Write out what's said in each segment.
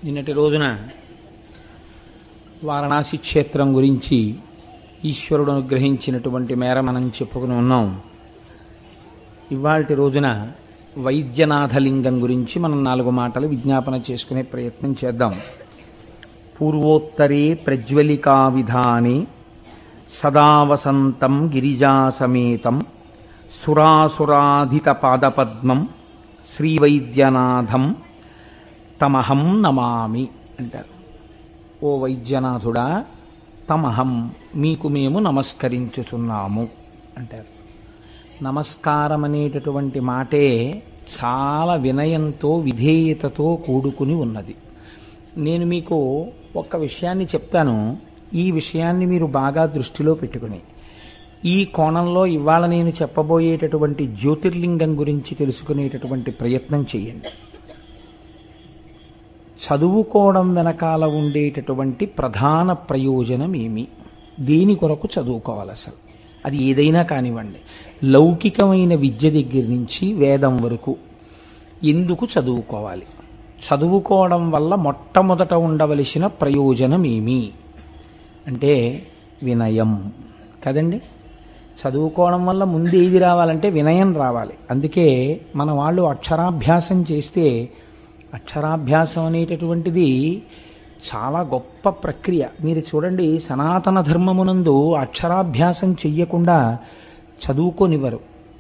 నిన్నటి రోజున వారణాసి క్షేత్రం గురించి ఈశ్వరుడు అనుగ్రహించినటువంటి మేర మనం చెప్పుకుని ఉన్నాం ఇవాళ రోజున వైద్యనాథలింగం గురించి మనం నాలుగు మాటలు విజ్ఞాపన చేసుకునే ప్రయత్నం చేద్దాం పూర్వోత్తరే ప్రజ్వలికా విధానే సదా వసంతం గిరిజాసమేతం సురాసురాధిత పాదపద్మం శ్రీవైద్యనాథం తమహం నమామి అంటారు ఓ వైద్యనాథుడా తమహం మీకు మేము నమస్కరించుచున్నాము అంటారు నమస్కారం అనేటటువంటి మాటే చాలా వినయంతో విధేయతతో కూడుకుని ఉన్నది నేను మీకు ఒక్క విషయాన్ని చెప్తాను ఈ విషయాన్ని మీరు బాగా దృష్టిలో పెట్టుకుని ఈ కోణంలో ఇవాళ నేను చెప్పబోయేటటువంటి జ్యోతిర్లింగం గురించి తెలుసుకునేటటువంటి ప్రయత్నం చేయండి చదువుకోవడం వెనకాల ఉండేటటువంటి ప్రధాన ప్రయోజనం ఏమి దేని కొరకు చదువుకోవాలి అసలు అది ఏదైనా కానివ్వండి లౌకికమైన విద్య దగ్గర నుంచి వేదం వరకు ఎందుకు చదువుకోవాలి చదువుకోవడం వల్ల మొట్టమొదట ఉండవలసిన ప్రయోజనం ఏమి అంటే వినయం కదండి చదువుకోవడం వల్ల ముందు ఏది రావాలంటే వినయం రావాలి అందుకే మన వాళ్ళు అక్షరాభ్యాసం చేస్తే అక్షరాభ్యాసం అనేటటువంటిది చాలా గొప్ప ప్రక్రియ మీరు చూడండి సనాతన ధర్మమునందు అక్షరాభ్యాసం చెయ్యకుండా చదువుకోనివ్వరు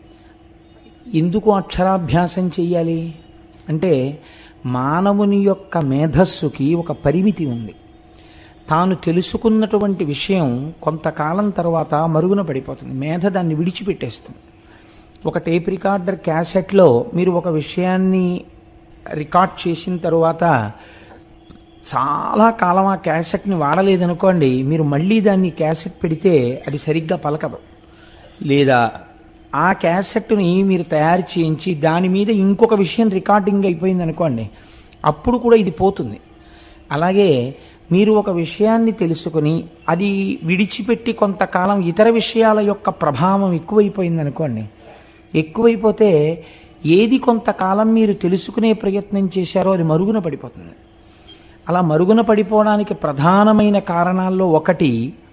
ఎందుకు అక్షరాభ్యాసం చెయ్యాలి అంటే మానవుని యొక్క మేధస్సుకి ఒక పరిమితి ఉంది తాను తెలుసుకున్నటువంటి విషయం కొంతకాలం తర్వాత మరుగున పడిపోతుంది మేధ దాన్ని విడిచిపెట్టేస్తుంది ఒక టేప్ రికార్డర్ క్యాసెట్లో మీరు ఒక విషయాన్ని రికార్డ్ చేసిన తరువాత చాలా కాలం ఆ క్యాసెట్ని వాడలేదనుకోండి మీరు మళ్ళీ దాన్ని క్యాసెట్ పెడితే అది సరిగ్గా పలకదు లేదా ఆ క్యాసెట్ని మీరు తయారు చేయించి దాని మీద ఇంకొక విషయం రికార్డింగ్ అయిపోయింది అనుకోండి అప్పుడు కూడా ఇది పోతుంది అలాగే మీరు ఒక విషయాన్ని తెలుసుకుని అది విడిచిపెట్టి కొంతకాలం ఇతర విషయాల యొక్క ప్రభావం ఎక్కువైపోయింది అనుకోండి ఎక్కువైపోతే ఏది కొంతకాలం మీరు తెలుసుకునే ప్రయత్నం చేశారో అది మరుగున పడిపోతుంది అలా మరుగున పడిపోవడానికి ప్రధానమైన కారణాల్లో ఒకటి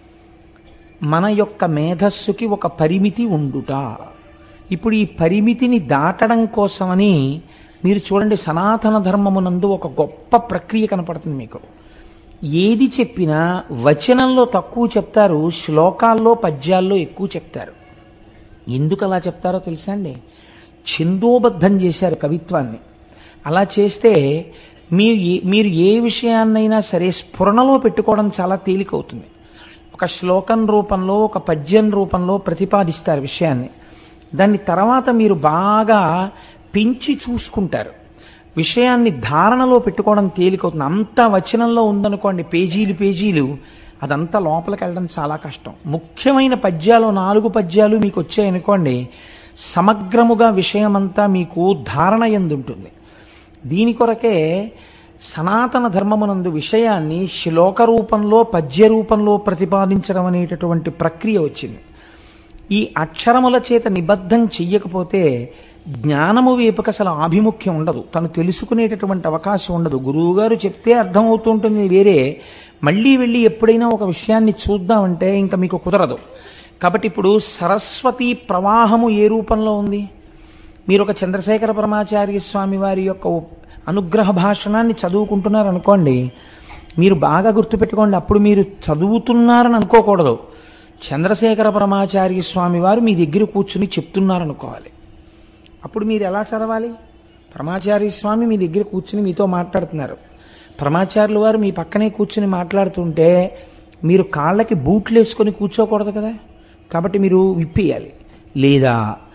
మన యొక్క మేధస్సుకి ఒక పరిమితి ఉండుట ఇప్పుడు ఈ పరిమితిని దాటడం కోసమని మీరు చూడండి సనాతన ధర్మమునందు ఒక గొప్ప ప్రక్రియ కనపడుతుంది మీకు ఏది చెప్పినా వచనంలో తక్కువ చెప్తారు శ్లోకాల్లో పద్యాల్లో ఎక్కువ చెప్తారు ఎందుకు అలా చెప్తారో తెలుసా అండి ఛందోబద్ధం చేశారు కవిత్వాన్ని అలా చేస్తే మీరు ఏ- మీరు ఏ విషయాన్నైనా సరే స్ఫురణలో పెట్టుకోవడం చాలా తేలికవుతుంది ఒక శ్లోకం రూపంలో ఒక పద్యం రూపంలో ప్రతిపాదిస్తారు విషయాన్ని దాన్ని తర్వాత మీరు బాగా పెంచి చూసుకుంటారు విషయాన్ని ధారణలో పెట్టుకోవడం తేలికవుతుంది అంత వచనంలో ఉందనుకోండి పేజీలు పేజీలు అదంతా లోపలికి వెళ్ళడం చాలా కష్టం ముఖ్యమైన పద్యాలు నాలుగు పద్యాలు మీకు వచ్చాయనుకోండి సమగ్రముగా విషయమంతా మీకు ధారణ ఎందుంటుంది దీని కొరకే సనాతన ధర్మమునందు విషయాన్ని శ్లోక రూపంలో పద్య రూపంలో ప్రతిపాదించడం అనేటటువంటి ప్రక్రియ వచ్చింది ఈ అక్షరముల చేత నిబద్ధం చెయ్యకపోతే జ్ఞానము వైపుకి అసలు ఆభిముఖ్యం ఉండదు తను తెలుసుకునేటటువంటి అవకాశం ఉండదు గురువుగారు చెప్తే అర్థమవుతూ ఉంటుంది వేరే మళ్ళీ వెళ్ళి ఎప్పుడైనా ఒక విషయాన్ని చూద్దామంటే ఇంకా మీకు కుదరదు కాబట్టి ఇప్పుడు సరస్వతి ప్రవాహము ఏ రూపంలో ఉంది మీరు ఒక చంద్రశేఖర పరమాచార్య స్వామి వారి యొక్క ఉప్- అనుగ్రహ భాషణాన్ని చదువుకుంటున్నారు అనుకోండి మీరు బాగా గుర్తుపెట్టుకోండి అప్పుడు మీరు చదువుతున్నారని అనుకోకూడదు చంద్రశేఖర పరమాచార్య స్వామి వారు మీ దగ్గర కూర్చుని చెప్తున్నారనుకోవాలి అప్పుడు మీరు ఎలా చదవాలి పరమాచార్య స్వామి మీ దగ్గర కూర్చుని మీతో మాట్లాడుతున్నారు పరమాచార్యుల వారు మీ పక్కనే కూర్చుని మాట్లాడుతుంటే మీరు కాళ్ళకి బూట్లు వేసుకొని కూర్చోకూడదు కదా కాబట్టి మీరు విప్పేయాలి లేదా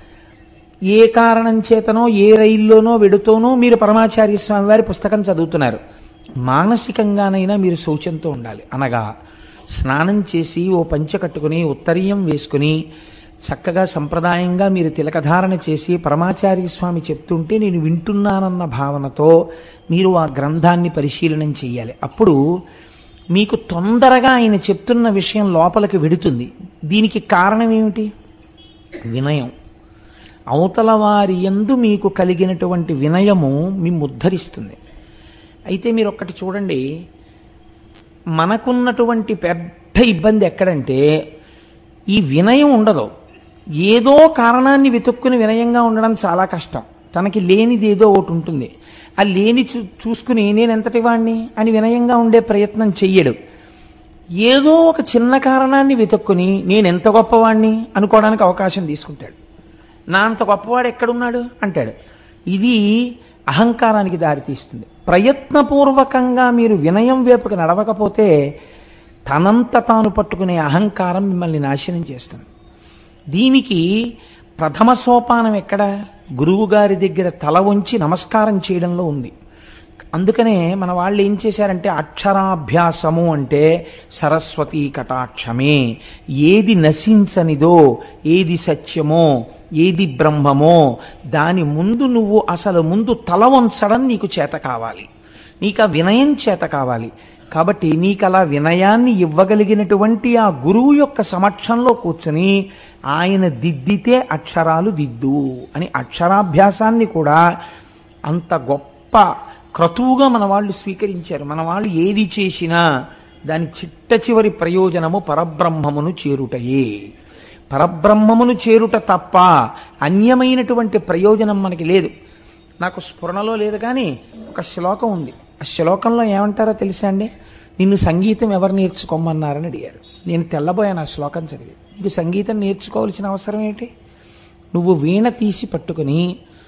ఏ కారణం చేతనో ఏ రైల్లోనో వెడుతోనో మీరు పరమాచార్య స్వామి వారి పుస్తకం చదువుతున్నారు మానసికంగానైనా మీరు శౌచంతో ఉండాలి అనగా స్నానం చేసి ఓ పంచ కట్టుకుని ఉత్తరీయం వేసుకుని చక్కగా సంప్రదాయంగా మీరు తిలకధారణ చేసి పరమాచార్య స్వామి చెప్తుంటే నేను వింటున్నానన్న భావనతో మీరు ఆ గ్రంథాన్ని పరిశీలనం చేయాలి అప్పుడు మీకు తొందరగా ఆయన చెప్తున్న విషయం లోపలికి వెడుతుంది దీనికి కారణం ఏమిటి వినయం అవతల వారి యందు మీకు కలిగినటువంటి వినయము మిమ్ము ఉద్ధరిస్తుంది అయితే మీరు ఒక్కటి చూడండి మనకున్నటువంటి పెద్ద ఇబ్బంది ఎక్కడంటే ఈ వినయం ఉండదు ఏదో కారణాన్ని వెతుక్కుని వినయంగా ఉండడం చాలా కష్టం తనకి లేనిది ఏదో ఒకటి ఉంటుంది ఆ లేని చూ చూసుకుని నేను ఎంతటి వాణ్ణి అని వినయంగా ఉండే ప్రయత్నం చెయ్యడు ఏదో ఒక చిన్న కారణాన్ని వెతుక్కుని నేను ఎంత గొప్పవాణ్ణి అనుకోవడానికి అవకాశం తీసుకుంటాడు నా అంత గొప్పవాడు ఎక్కడున్నాడు అంటాడు ఇది అహంకారానికి దారితీస్తుంది ప్రయత్నపూర్వకంగా మీరు వినయం వైపుకి నడవకపోతే తనంత తాను పట్టుకునే అహంకారం మిమ్మల్ని నాశనం చేస్తుంది దీనికి ప్రథమ సోపానం ఎక్కడ గురువు గారి దగ్గర తల వంచి నమస్కారం చేయడంలో ఉంది అందుకనే మన వాళ్ళు ఏం చేశారంటే అక్షరాభ్యాసము అంటే సరస్వతీ కటాక్షమే ఏది నశించనిదో ఏది సత్యమో ఏది బ్రహ్మమో దాని ముందు నువ్వు అసలు ముందు తల వంచడం నీకు చేత కావాలి నీకు ఆ వినయం చేత కావాలి కాబట్టి నీకు అలా వినయాన్ని ఇవ్వగలిగినటువంటి ఆ గురువు యొక్క సమక్షంలో కూర్చుని ఆయన దిద్దితే అక్షరాలు దిద్దు అని అక్షరాభ్యాసాన్ని కూడా అంత గొప్ప క్రతువుగా మన వాళ్ళు స్వీకరించారు మన వాళ్ళు ఏది చేసినా దాని చిట్ట చివరి ప్రయోజనము పరబ్రహ్మమును చేరుటయే పరబ్రహ్మమును చేరుట తప్ప అన్యమైనటువంటి ప్రయోజనం మనకి లేదు నాకు స్ఫురణలో లేదు కానీ ఒక శ్లోకం ఉంది ఆ శ్లోకంలో ఏమంటారో తెలుసా అండి నిన్ను సంగీతం ఎవరు నేర్చుకోమన్నారని అడిగారు నేను తెల్లబోయాను ఆ శ్లోకం చదివి నీకు సంగీతం నేర్చుకోవాల్సిన అవసరం ఏంటి నువ్వు వీణ తీసి పట్టుకుని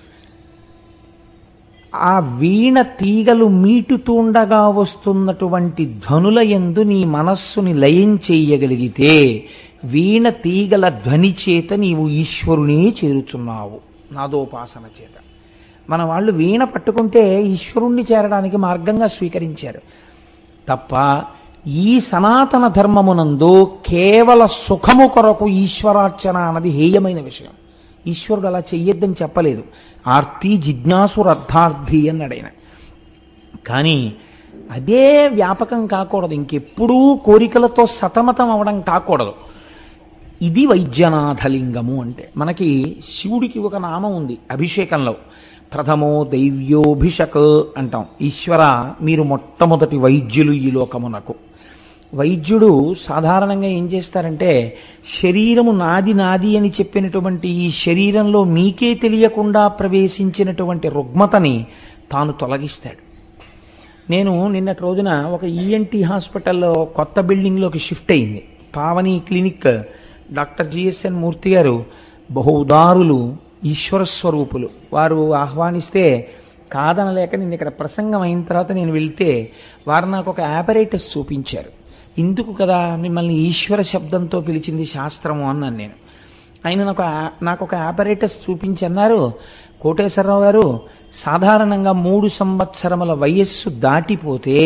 ఆ వీణ తీగలు మీటుతుండగా వస్తున్నటువంటి ధ్వనుల యందు నీ మనస్సుని లయం చేయగలిగితే వీణ తీగల ధ్వని చేత నీవు ఈశ్వరునే చేరుచున్నావు నాదోపాసన చేత మన వాళ్ళు వీణ పట్టుకుంటే ఈశ్వరుణ్ణి చేరడానికి మార్గంగా స్వీకరించారు తప్ప ఈ సనాతన ధర్మమునందు కేవల సుఖము కొరకు ఈశ్వరార్చన అన్నది హేయమైన విషయం ఈశ్వరుడు అలా చెయ్యొద్దని చెప్పలేదు ఆర్తి జిజ్ఞాసురర్థార్థి అన్నాడు ఆయన కానీ అదే వ్యాపకం కాకూడదు ఇంకెప్పుడూ కోరికలతో సతమతం అవడం కాకూడదు ఇది వైద్యనాథలింగము అంటే మనకి శివుడికి ఒక నామం ఉంది అభిషేకంలో ప్రథమో దైవ్యోభిషక్ అంటాం ఈశ్వర మీరు మొట్టమొదటి వైద్యులు ఈ లోకమునకు వైద్యుడు సాధారణంగా ఏం చేస్తారంటే శరీరము నాది నాది అని చెప్పినటువంటి ఈ శరీరంలో మీకే తెలియకుండా ప్రవేశించినటువంటి రుగ్మతని తాను తొలగిస్తాడు నేను నిన్నటి రోజున ఒక ఈఎన్టీ హాస్పిటల్లో కొత్త బిల్డింగ్లోకి షిఫ్ట్ అయింది Pavani clinic doctor G S N Murthy garu బహు ఉదారులు ఈశ్వర స్వరూపులు వారు ఆహ్వానిస్తే కాదనలేక నేను ఇక్కడ ప్రసంగం అయిన తర్వాత నేను వెళ్తే వారు నాకు ఒక ఆపరేటస్ చూపించారు ఇందుకు కదా మిమ్మల్ని ఈశ్వర శబ్దంతో పిలిచింది శాస్త్రము అన్నాను నేను ఆయన నాకు ఆ- నాకు ఒక ఆపరేటస్ చూపించి అన్నారు కోటేశ్వరరావు గారు సాధారణంగా మూడు సంవత్సరముల వయస్సు దాటిపోతే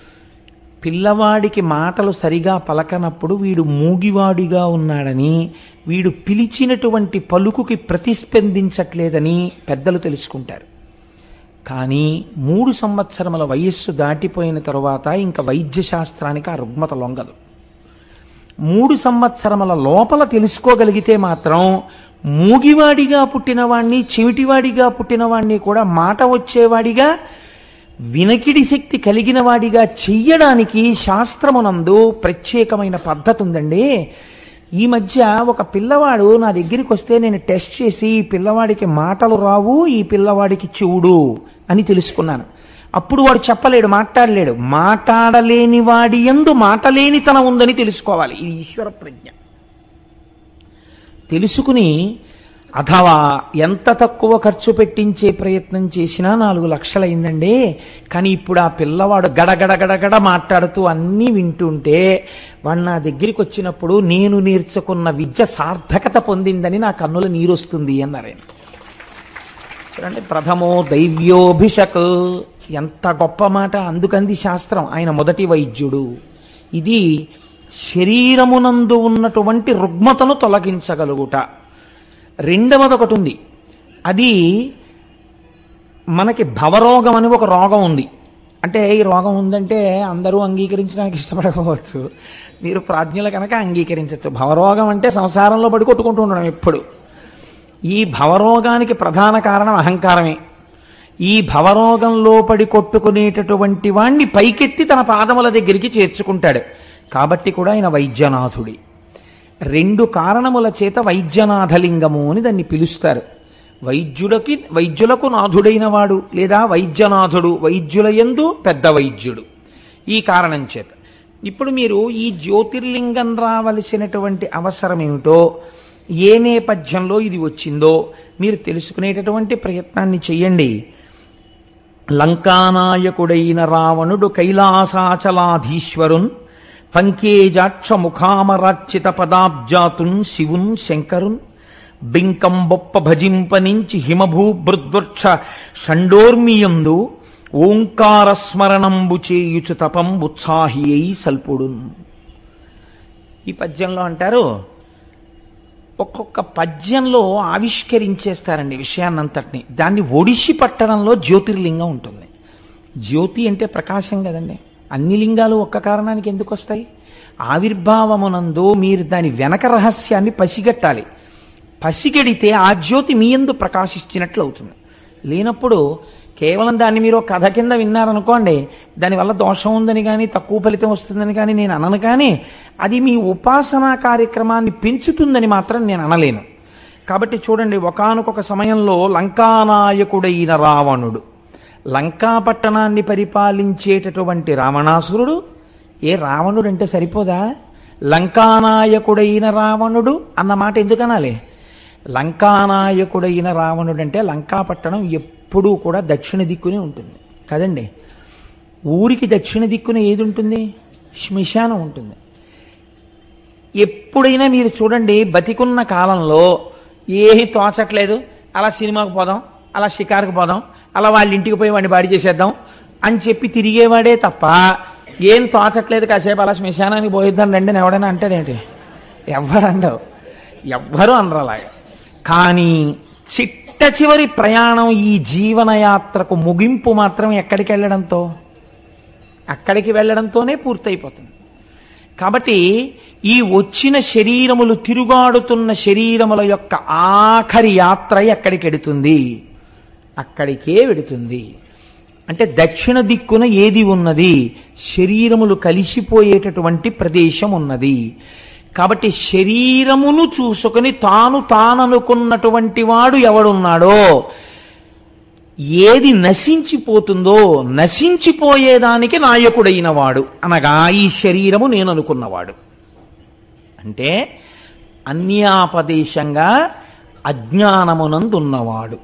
పిల్లవాడికి మాటలు సరిగా పలకనప్పుడు వీడు మూగివాడిగా ఉన్నాడని వీడు పిలిచినటువంటి పలుకుకి ప్రతిస్పందించట్లేదని పెద్దలు తెలుసుకుంటారు కానీ మూడు సంవత్సరముల వయస్సు దాటిపోయిన తరువాత ఇంకా వైద్య శాస్త్రానికి ఆ రుగ్మత లొంగదు మూడు సంవత్సరముల లోపల తెలుసుకోగలిగితే మాత్రం మూగివాడిగా పుట్టినవాణ్ణి చెవిటివాడిగా పుట్టినవాణ్ణి కూడా మాట వచ్చేవాడిగా వినకిడి శక్తి కలిగిన వాడిగా చెయ్యడానికి శాస్త్రమునందు ప్రత్యేకమైన పద్ధతి ఉందండి ఈ మధ్య ఒక పిల్లవాడు నా దగ్గరికి వస్తే నేను టెస్ట్ చేసి ఈ పిల్లవాడికి మాటలు రావు ఈ పిల్లవాడికి చెవుడు అని తెలుసుకున్నాను అప్పుడు వాడు చెప్పలేడు మాట్లాడలేడు మాట్లాడలేని వాడి ఎందు మాటలేనితనం ఉందని తెలుసుకోవాలి ఇది ఈశ్వర ప్రజ్ఞ తెలుసుకుని అథవా ఎంత తక్కువ ఖర్చు పెట్టించే ప్రయత్నం చేసినా నాలుగు లక్షలైందండి కానీ ఇప్పుడు ఆ పిల్లవాడు గడగడ గడగడ మాట్లాడుతూ అన్నీ వింటుంటే వాడు నా దగ్గరికి వచ్చినప్పుడు నేను నేర్చుకున్న విద్య సార్థకత పొందిందని నా కన్నుల నీరొస్తుంది అన్నారు ఆయన చూడండి ప్రథమో దైవ్యోభిషక్ ఎంత గొప్ప మాట అందుకంది శాస్త్రం ఆయన మొదటి వైద్యుడు ఇది శరీరమునందు ఉన్నటువంటి రుగ్మతను తొలగించగలుగుట రెండవది ఒకటి ఉంది అది మనకి భవరోగం అని ఒక రోగం ఉంది అంటే ఈ రోగం ఉందంటే అందరూ అంగీకరించడానికి ఇష్టపడకపోవచ్చు మీరు ప్రాజ్ఞులు కనుక అంగీకరించవచ్చు భవరోగం అంటే సంసారంలో పడి కొట్టుకుంటూ ఉండడం ఎప్పుడు ఈ భవరోగానికి ప్రధాన కారణం అహంకారమే ఈ భవరోగంలో పడి కొట్టుకునేటటువంటి వాణ్ణి పైకెత్తి తన పాదముల దగ్గరికి చేర్చుకుంటాడు కాబట్టి కూడా ఆయన వైద్యనాథుడి రెండు కారణముల చేత వైద్యనాథలింగము అని దాన్ని పిలుస్తారు వైద్యుడికి వైద్యులకు నాథుడైన వాడు లేదా వైద్యనాథుడు వైద్యుల యందు పెద్ద వైద్యుడు ఈ కారణం చేత ఇప్పుడు మీరు ఈ జ్యోతిర్లింగం రావలసినటువంటి అవసరం ఏమిటో ఏ నేపథ్యంలో ఇది వచ్చిందో మీరు తెలుసుకునేటటువంటి ప్రయత్నాన్ని చెయ్యండి లంకానాయకుడైన రావణుడు కైలాసాచలాధీశ్వరున్ పంకేజాక్ష ముఖామరార్చిత పదాబ్జాతున్ శివున్ శంకరున్ బింకం బొప్ప భజింపనించి హిమభూభృద్వక్ష షండోర్మియందు ఓంకార స్మరణంబు చేయుచు తపం ఉత్సాహి అయి సల్పుడున్ ఈ పద్యంలో అంటారు ఒక్కొక్క పద్యంలో ఆవిష్కరించేస్తారండి విషయాన్నంతటిని దాన్ని ఒడిసి పట్టడంలో జ్యోతిర్లింగం ఉంటుంది జ్యోతి అంటే ప్రకాశం కదండి అన్ని లింగాలు ఒక్క కారణానికి ఎందుకు వస్తాయి ఆవిర్భావమునందు మీరు దాని వెనక రహస్యాన్ని పసిగట్టాలి పసిగడితే ఆ జ్యోతి మీ ఎందు ప్రకాశించినట్లు అవుతుంది లేనప్పుడు కేవలం దాన్ని మీరు ఒక కథ కింద విన్నారనుకోండి దానివల్ల దోషం ఉందని కానీ తక్కువ ఫలితం వస్తుందని కానీ నేను అనను కానీ అది మీ ఉపాసనా కార్యక్రమాన్ని పెంచుతుందని మాత్రం నేను అనలేను కాబట్టి చూడండి ఒకానొక సమయంలో లంకానాయకుడైన రావణుడు లంకా పట్టణాన్ని పరిపాలించేటటువంటి రావణాసురుడు ఏ రావణుడు అంటే సరిపోదా లంకానాయకుడైన రావణుడు అన్న మాట ఎందుకు అనాలి లంకానాయకుడైన రావణుడు అంటే లంకాపట్టణం ఎప్పుడూ కూడా దక్షిణ దిక్కునే ఉంటుంది కదండి ఊరికి దక్షిణ దిక్కున ఏది ఉంటుంది శ్మశానం ఉంటుంది ఎప్పుడైనా మీరు చూడండి బతికున్న కాలంలో ఏమీ తోచట్లేదు అలా సినిమాకు పోదాం అలా షికారుకు పోదాం అలా వాళ్ళ ఇంటికి పోయి వాడిని బాడీ చేసేద్దాం అని చెప్పి తిరిగేవాడే తప్ప ఏం తోచట్లేదు కాసేపు అలా శ్మశానానికి పోయిద్దాం రండి అని ఎవడైనా అంటాడేంటి ఎవ్వరు అండవు ఎవ్వరూ అనరు అలాగా కానీ చిట్ట చివరి ప్రయాణం ఈ జీవనయాత్రకు ముగింపు మాత్రం ఎక్కడికి వెళ్ళడంతో అక్కడికి వెళ్ళడంతోనే పూర్తయిపోతుంది కాబట్టి ఈ వచ్చిన శరీరములు తిరుగాడుతున్న శరీరముల యొక్క ఆఖరి యాత్ర ఎక్కడికి వెడుతుంది అక్కడికే వెడుతుంది అంటే దక్షిణ దిక్కున ఏది ఉన్నది శరీరములు కలిసిపోయేటటువంటి ప్రదేశం ఉన్నది కాబట్టి శరీరమును చూసుకుని తాను తాననుకున్నటువంటి వాడు ఎవడున్నాడో ఏది నశించిపోతుందో నశించిపోయేదానికి నాయకుడైన వాడు అనగా ఈ శరీరము నేను అనుకున్నవాడు అంటే అన్యాపదేశంగా అజ్ఞానమునందున్నవాడు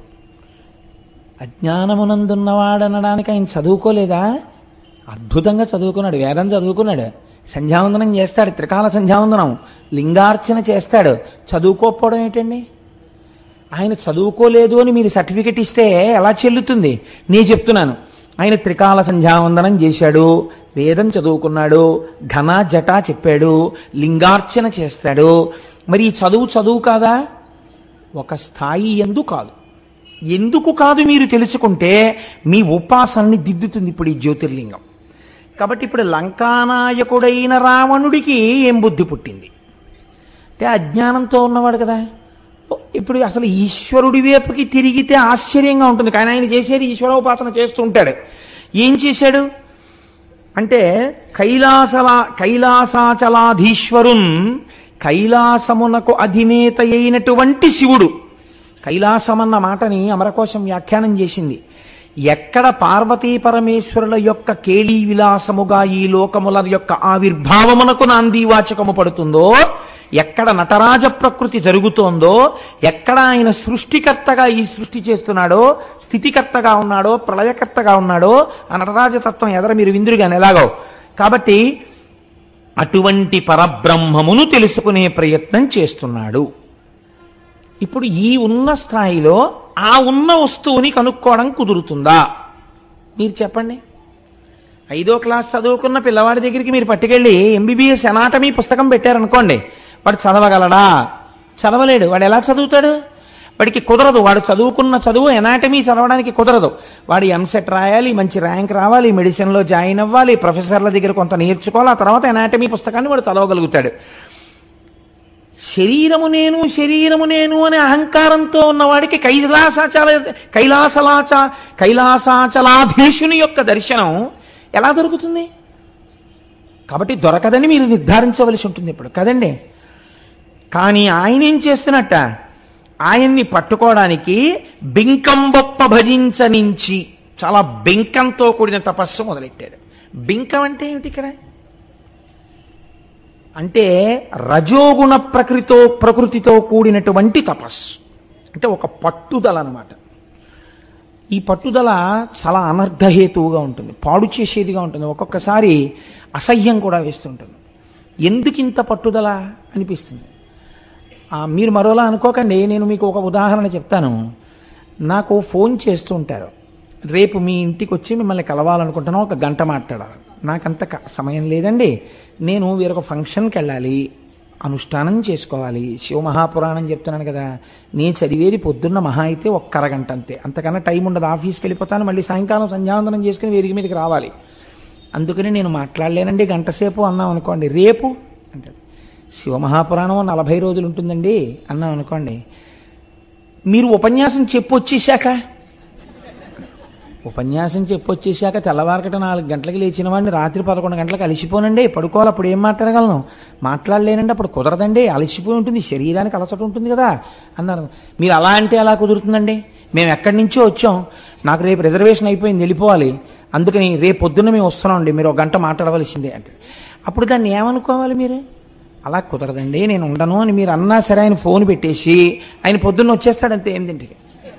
అజ్ఞానమునందున్నవాడు అనడానికి ఆయన చదువుకోలేదా అద్భుతంగా చదువుకున్నాడు వేదం చదువుకున్నాడు సంధ్యావందనం చేస్తాడు త్రికాల సంధ్యావందనం లింగార్చన చేస్తాడు చదువుకోకపోవడం ఏంటండి ఆయన చదువుకోలేదు అని మీరు సర్టిఫికెట్ ఇస్తే ఎలా చెల్లుతుంది నేను చెప్తున్నాను ఆయన త్రికాల సంధ్యావందనం చేశాడు వేదం చదువుకున్నాడు ఘన జట చెప్పాడు లింగార్చన చేస్తాడు మరి ఈ చదువు చదువు కాదా ఒక స్థాయి ఎందు కాదు ఎందుకు కాదు మీరు తెలుసుకుంటే మీ ఉపాసనని దిద్దుతుంది ఇప్పుడు ఈ జ్యోతిర్లింగం కాబట్టి ఇప్పుడు లంకానాయకుడైన రావణుడికి ఏం బుద్ధి పుట్టింది అంటే అజ్ఞానంతో ఉన్నవాడు కదా ఓ, ఇప్పుడు అసలు ఈశ్వరుడి వైపుకి తిరిగితే ఆశ్చర్యంగా ఉంటుంది కానీ ఆయన చేసేది ఈశ్వరోపాసన చేస్తూ ఉంటాడు ఏం చేశాడు అంటే కైలాసలా కైలాసాచలాధీశ్వరున్ కైలాసమునకు అధినేత అయినటువంటి శివుడు కైలాసమన్న మాటని అమరకోశం వ్యాఖ్యానం చేసింది ఎక్కడ పార్వతీ పరమేశ్వరుల యొక్క కేళీ విలాసముగా ఈ లోకముల యొక్క ఆవిర్భావమునకు నాందీవాచకము పడుతుందో ఎక్కడ నటరాజ ప్రకృతి జరుగుతోందో ఎక్కడ ఆయన సృష్టికర్తగా ఈ సృష్టి చేస్తున్నాడో స్థితికర్తగా ఉన్నాడో ప్రళయకర్తగా ఉన్నాడో ఆ నటరాజతత్వం ఎదర మీరు విందురుగాని ఎలాగో కాబట్టి అటువంటి పరబ్రహ్మమును తెలుసుకునే ప్రయత్నం చేస్తున్నాడు ఇప్పుడు ఈ ఉన్న స్థాయిలో ఆ ఉన్న వస్తువుని కనుక్కోవడం కుదురుతుందా మీరు చెప్పండి ఐదో క్లాస్ చదువుకున్న పిల్లవాడి దగ్గరికి మీరు పట్టుకెళ్ళి ఎంబీబీఎస్ ఎనాటమీ పుస్తకం పెట్టారనుకోండి వాడు చదవగలడా చదవలేడు వాడు ఎలా చదువుతాడు వాడికి కుదరదు వాడు చదువుకున్న చదువు ఎనాటమీ చదవడానికి కుదరదు వాడు ఎంసెట్ రాయాలి మంచి ర్యాంక్ రావాలి మెడిసిన్లో జాయిన్ అవ్వాలి ప్రొఫెసర్ల దగ్గర కొంత నేర్చుకోవాలి ఆ తర్వాత ఎనాటమీ పుస్తకాన్ని వాడు చదవగలుగుతాడు శరీరము నేను శరీరము నేను అనే అహంకారంతో ఉన్నవాడికి కైలాసాచల కైలాసలాచ కైలాసాచలాధీశుని యొక్క దర్శనం ఎలా దొరుకుతుంది కాబట్టి దొరకదని మీరు నిర్ధారించవలసి ఉంటుంది ఇప్పుడు కదండి కానీ ఆయన ఏం చేస్తున్నట్ట ఆయన్ని పట్టుకోవడానికి బింకంబొప్ప భజించనించి చాలా బింకంతో కూడిన తపస్సు మొదలెట్టాడు బింకం అంటే ఏమిటి ఇక్కడ అంటే రజోగుణ ప్రకృతితో ప్రకృతితో కూడినటువంటి తపస్సు అంటే ఒక పట్టుదల అన్నమాట ఈ పట్టుదల చాలా అనర్ధహేతువుగా ఉంటుంది పాడు చేసేదిగా ఉంటుంది ఒక్కొక్కసారి అసహ్యం కూడా వేస్తుంటుంది ఎందుకు ఇంత పట్టుదల అనిపిస్తుంది ఆ, మీరు మరోలా అనుకోకండి నేను మీకు ఒక ఉదాహరణ చెప్తాను నాకు ఫోన్ చేస్తూ ఉంటారు రేపు మీ ఇంటికి వచ్చి మిమ్మల్ని కలవాలనుకుంటున్నాను ఒక గంట మాట్లాడాలి నాకంత క- సమయం లేదండి నేను వేరొక ఫంక్షన్కి వెళ్ళాలి అనుష్ఠానం చేసుకోవాలి శివమహాపురాణం చెప్తున్నాను కదా నేను చదివేది పొద్దున్న మహా అయితే ఒక్క అరగంట అంతే అంతకన్నా టైం ఉండదు ఆఫీస్కి వెళ్ళిపోతాను మళ్ళీ సాయంకాలం సంధ్యావందనం చేసుకుని వేదిక మీదకి రావాలి అందుకని నేను మాట్లాడలేనండి గంట సేపు అన్నాం అనుకోండి రేపు అంటాడు శివమహాపురాణం నలభై రోజులు ఉంటుందండి అన్నాం అనుకోండి మీరు ఉపన్యాసం చెప్పొచ్చేశాక ఉపన్యాసం చెప్పొచ్చేశాక తెల్లవారకట నాలుగు గంటలకు లేచిన వాడిని రాత్రి పదకొండు గంటలకు అలసిపోనండి పడుకోవాలి అప్పుడు ఏం మాట్లాడగలను మాట్లాడలేనండి అప్పుడు కుదరదండి అలసిపోయి ఉంటుంది శరీరానికి అలసట ఉంటుంది కదా అన్నారు మీరు అలా అంటే ఎలా కుదురుతుందండి మేము ఎక్కడి నుంచో వచ్చాం నాకు రేపు రిజర్వేషన్ అయిపోయింది వెళ్ళిపోవాలి అందుకని రేపు పొద్దున్న మేము వస్తున్నామండి మీరు ఒక గంట మాట్లాడవలసిందే అంటే అప్పుడు దాన్ని ఏమనుకోవాలి మీరు అలా కుదరదండి నేను ఉండను అని మీరు అన్నా సరే ఆయన ఫోన్ పెట్టేసి ఆయన పొద్దున్న వచ్చేస్తాడంతే ఎనిమిదింటికి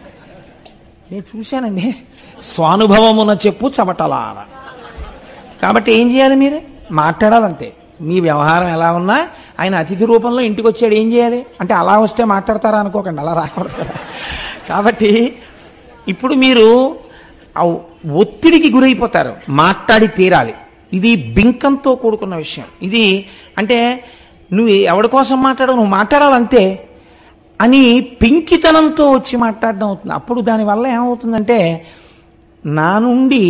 నేను చూశానండి స్వానుభవమున చెప్పు చమటలార కాబట్టి ఏం చేయాలి మీరు మాట్లాడాలంతే మీ వ్యవహారం ఎలా ఉన్నా ఆయన అతిథి రూపంలో ఇంటికి వచ్చాడు ఏం చేయాలి అంటే అలా వస్తే మాట్లాడతారా అనుకోకండి అలా రాకూడదు కదా కాబట్టి ఇప్పుడు మీరు ఆ ఒత్తిడికి గురైపోతారు మాట్లాడి తీరాలి ఇది బింకంతో కూడుకున్న విషయం ఇది అంటే నువ్వు ఎవరి కోసం మాట్లాడవు నువ్వు మాట్లాడాలంతే అని పింకితనంతో వచ్చి మాట్లాడడం అవుతుంది అప్పుడు దానివల్ల ఏమవుతుందంటే నా నుండి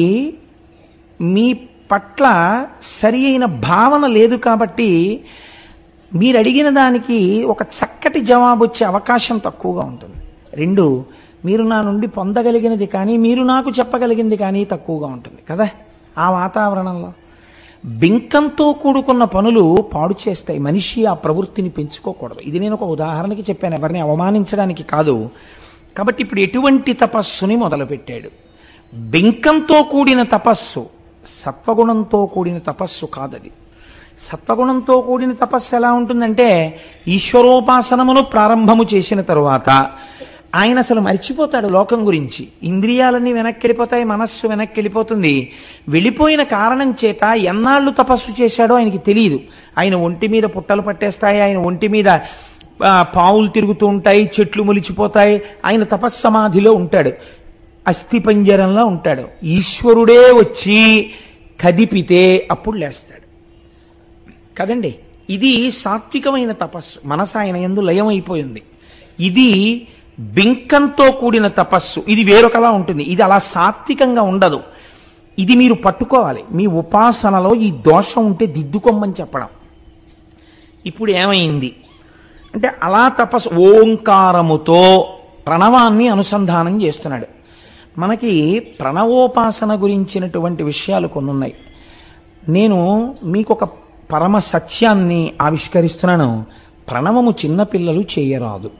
మీ పట్ల సరి అయిన భావన లేదు కాబట్టి మీరు అడిగిన దానికి ఒక చక్కటి జవాబు వచ్చే అవకాశం తక్కువగా ఉంటుంది రెండు మీరు నా నుండి పొందగలిగినది కానీ మీరు నాకు చెప్పగలిగింది కానీ తక్కువగా ఉంటుంది కదా ఆ వాతావరణంలో బింకంతో కూడుకున్న పనులు పాడు చేస్తాయి మనిషి ఆ ప్రవృత్తిని పెంచుకోకూడదు ఇది నేను ఒక ఉదాహరణకి చెప్పాను ఎవరిని అవమానించడానికి కాదు కాబట్టి ఇప్పుడు ఎటువంటి తపస్సుని మొదలుపెట్టాడు బింకంతో కూడిన తపస్సు సత్వగుణంతో కూడిన తపస్సు కాదది సత్వగుణంతో కూడిన తపస్సు ఎలా ఉంటుందంటే ఈశ్వరోపాసనమును ప్రారంభము చేసిన తరువాత ఆయన అసలు మర్చిపోతాడు లోకం గురించి ఇంద్రియాలన్నీ వెనక్కి వెళ్ళిపోతాయి మనస్సు వెనక్కి వెళ్ళిపోతుంది వెళ్ళిపోయిన కారణం చేత ఎన్నాళ్ళు తపస్సు చేశాడో ఆయనకి తెలియదు ఆయన ఒంటి మీద పుట్టలు పట్టేస్తాయి ఆయన ఒంటి మీద ఆ, పావులు తిరుగుతూ ఉంటాయి చెట్లు మొలిచిపోతాయి ఆయన తపస్సమాధిలో ఉంటాడు అస్థిపంజరంలో ఉంటాడు ఈశ్వరుడే వచ్చి కదిపితే అప్పుడు లేస్తాడు కదండి ఇది సాత్వికమైన తపస్సు మనసు ఆయన ఎందు లయమైపోయింది ఇది బింకంతో కూడిన తపస్సు ఇది వేరొకలా ఉంటుంది ఇది అలా సాత్వికంగా ఉండదు ఇది మీరు పట్టుకోవాలి మీ ఉపాసనలో ఈ దోషం ఉంటే దిద్దుకోమని చెప్పడం ఇప్పుడు ఏమైంది అంటే అలా తపస్సు ఓంకారముతో ప్రణవాన్ని అనుసంధానం చేస్తున్నాడు మనకి ప్రణవోపాసన గురించినటువంటి విషయాలు కొన్ని ఉన్నాయి నేను మీకు ఒక పరమ సత్యాన్ని ఆవిష్కరిస్తున్నాను ప్రణవము చిన్నపిల్లలు చేయరాదు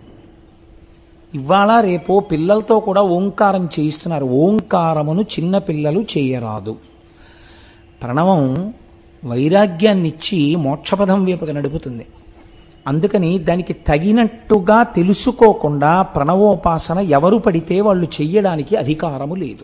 ఇవాళ రేపో పిల్లలతో కూడా ఓంకారం చేయిస్తున్నారు ఓంకారమును చిన్నపిల్లలు చేయరాదు ప్రణవం వైరాగ్యాన్నిచ్చి మోక్షపదం వైపుగా నడుపుతుంది అందుకని దానికి తగినట్టుగా తెలుసుకోకుండా ప్రణవోపాసన ఎవరు పడితే వాళ్ళు చెయ్యడానికి అధికారము లేదు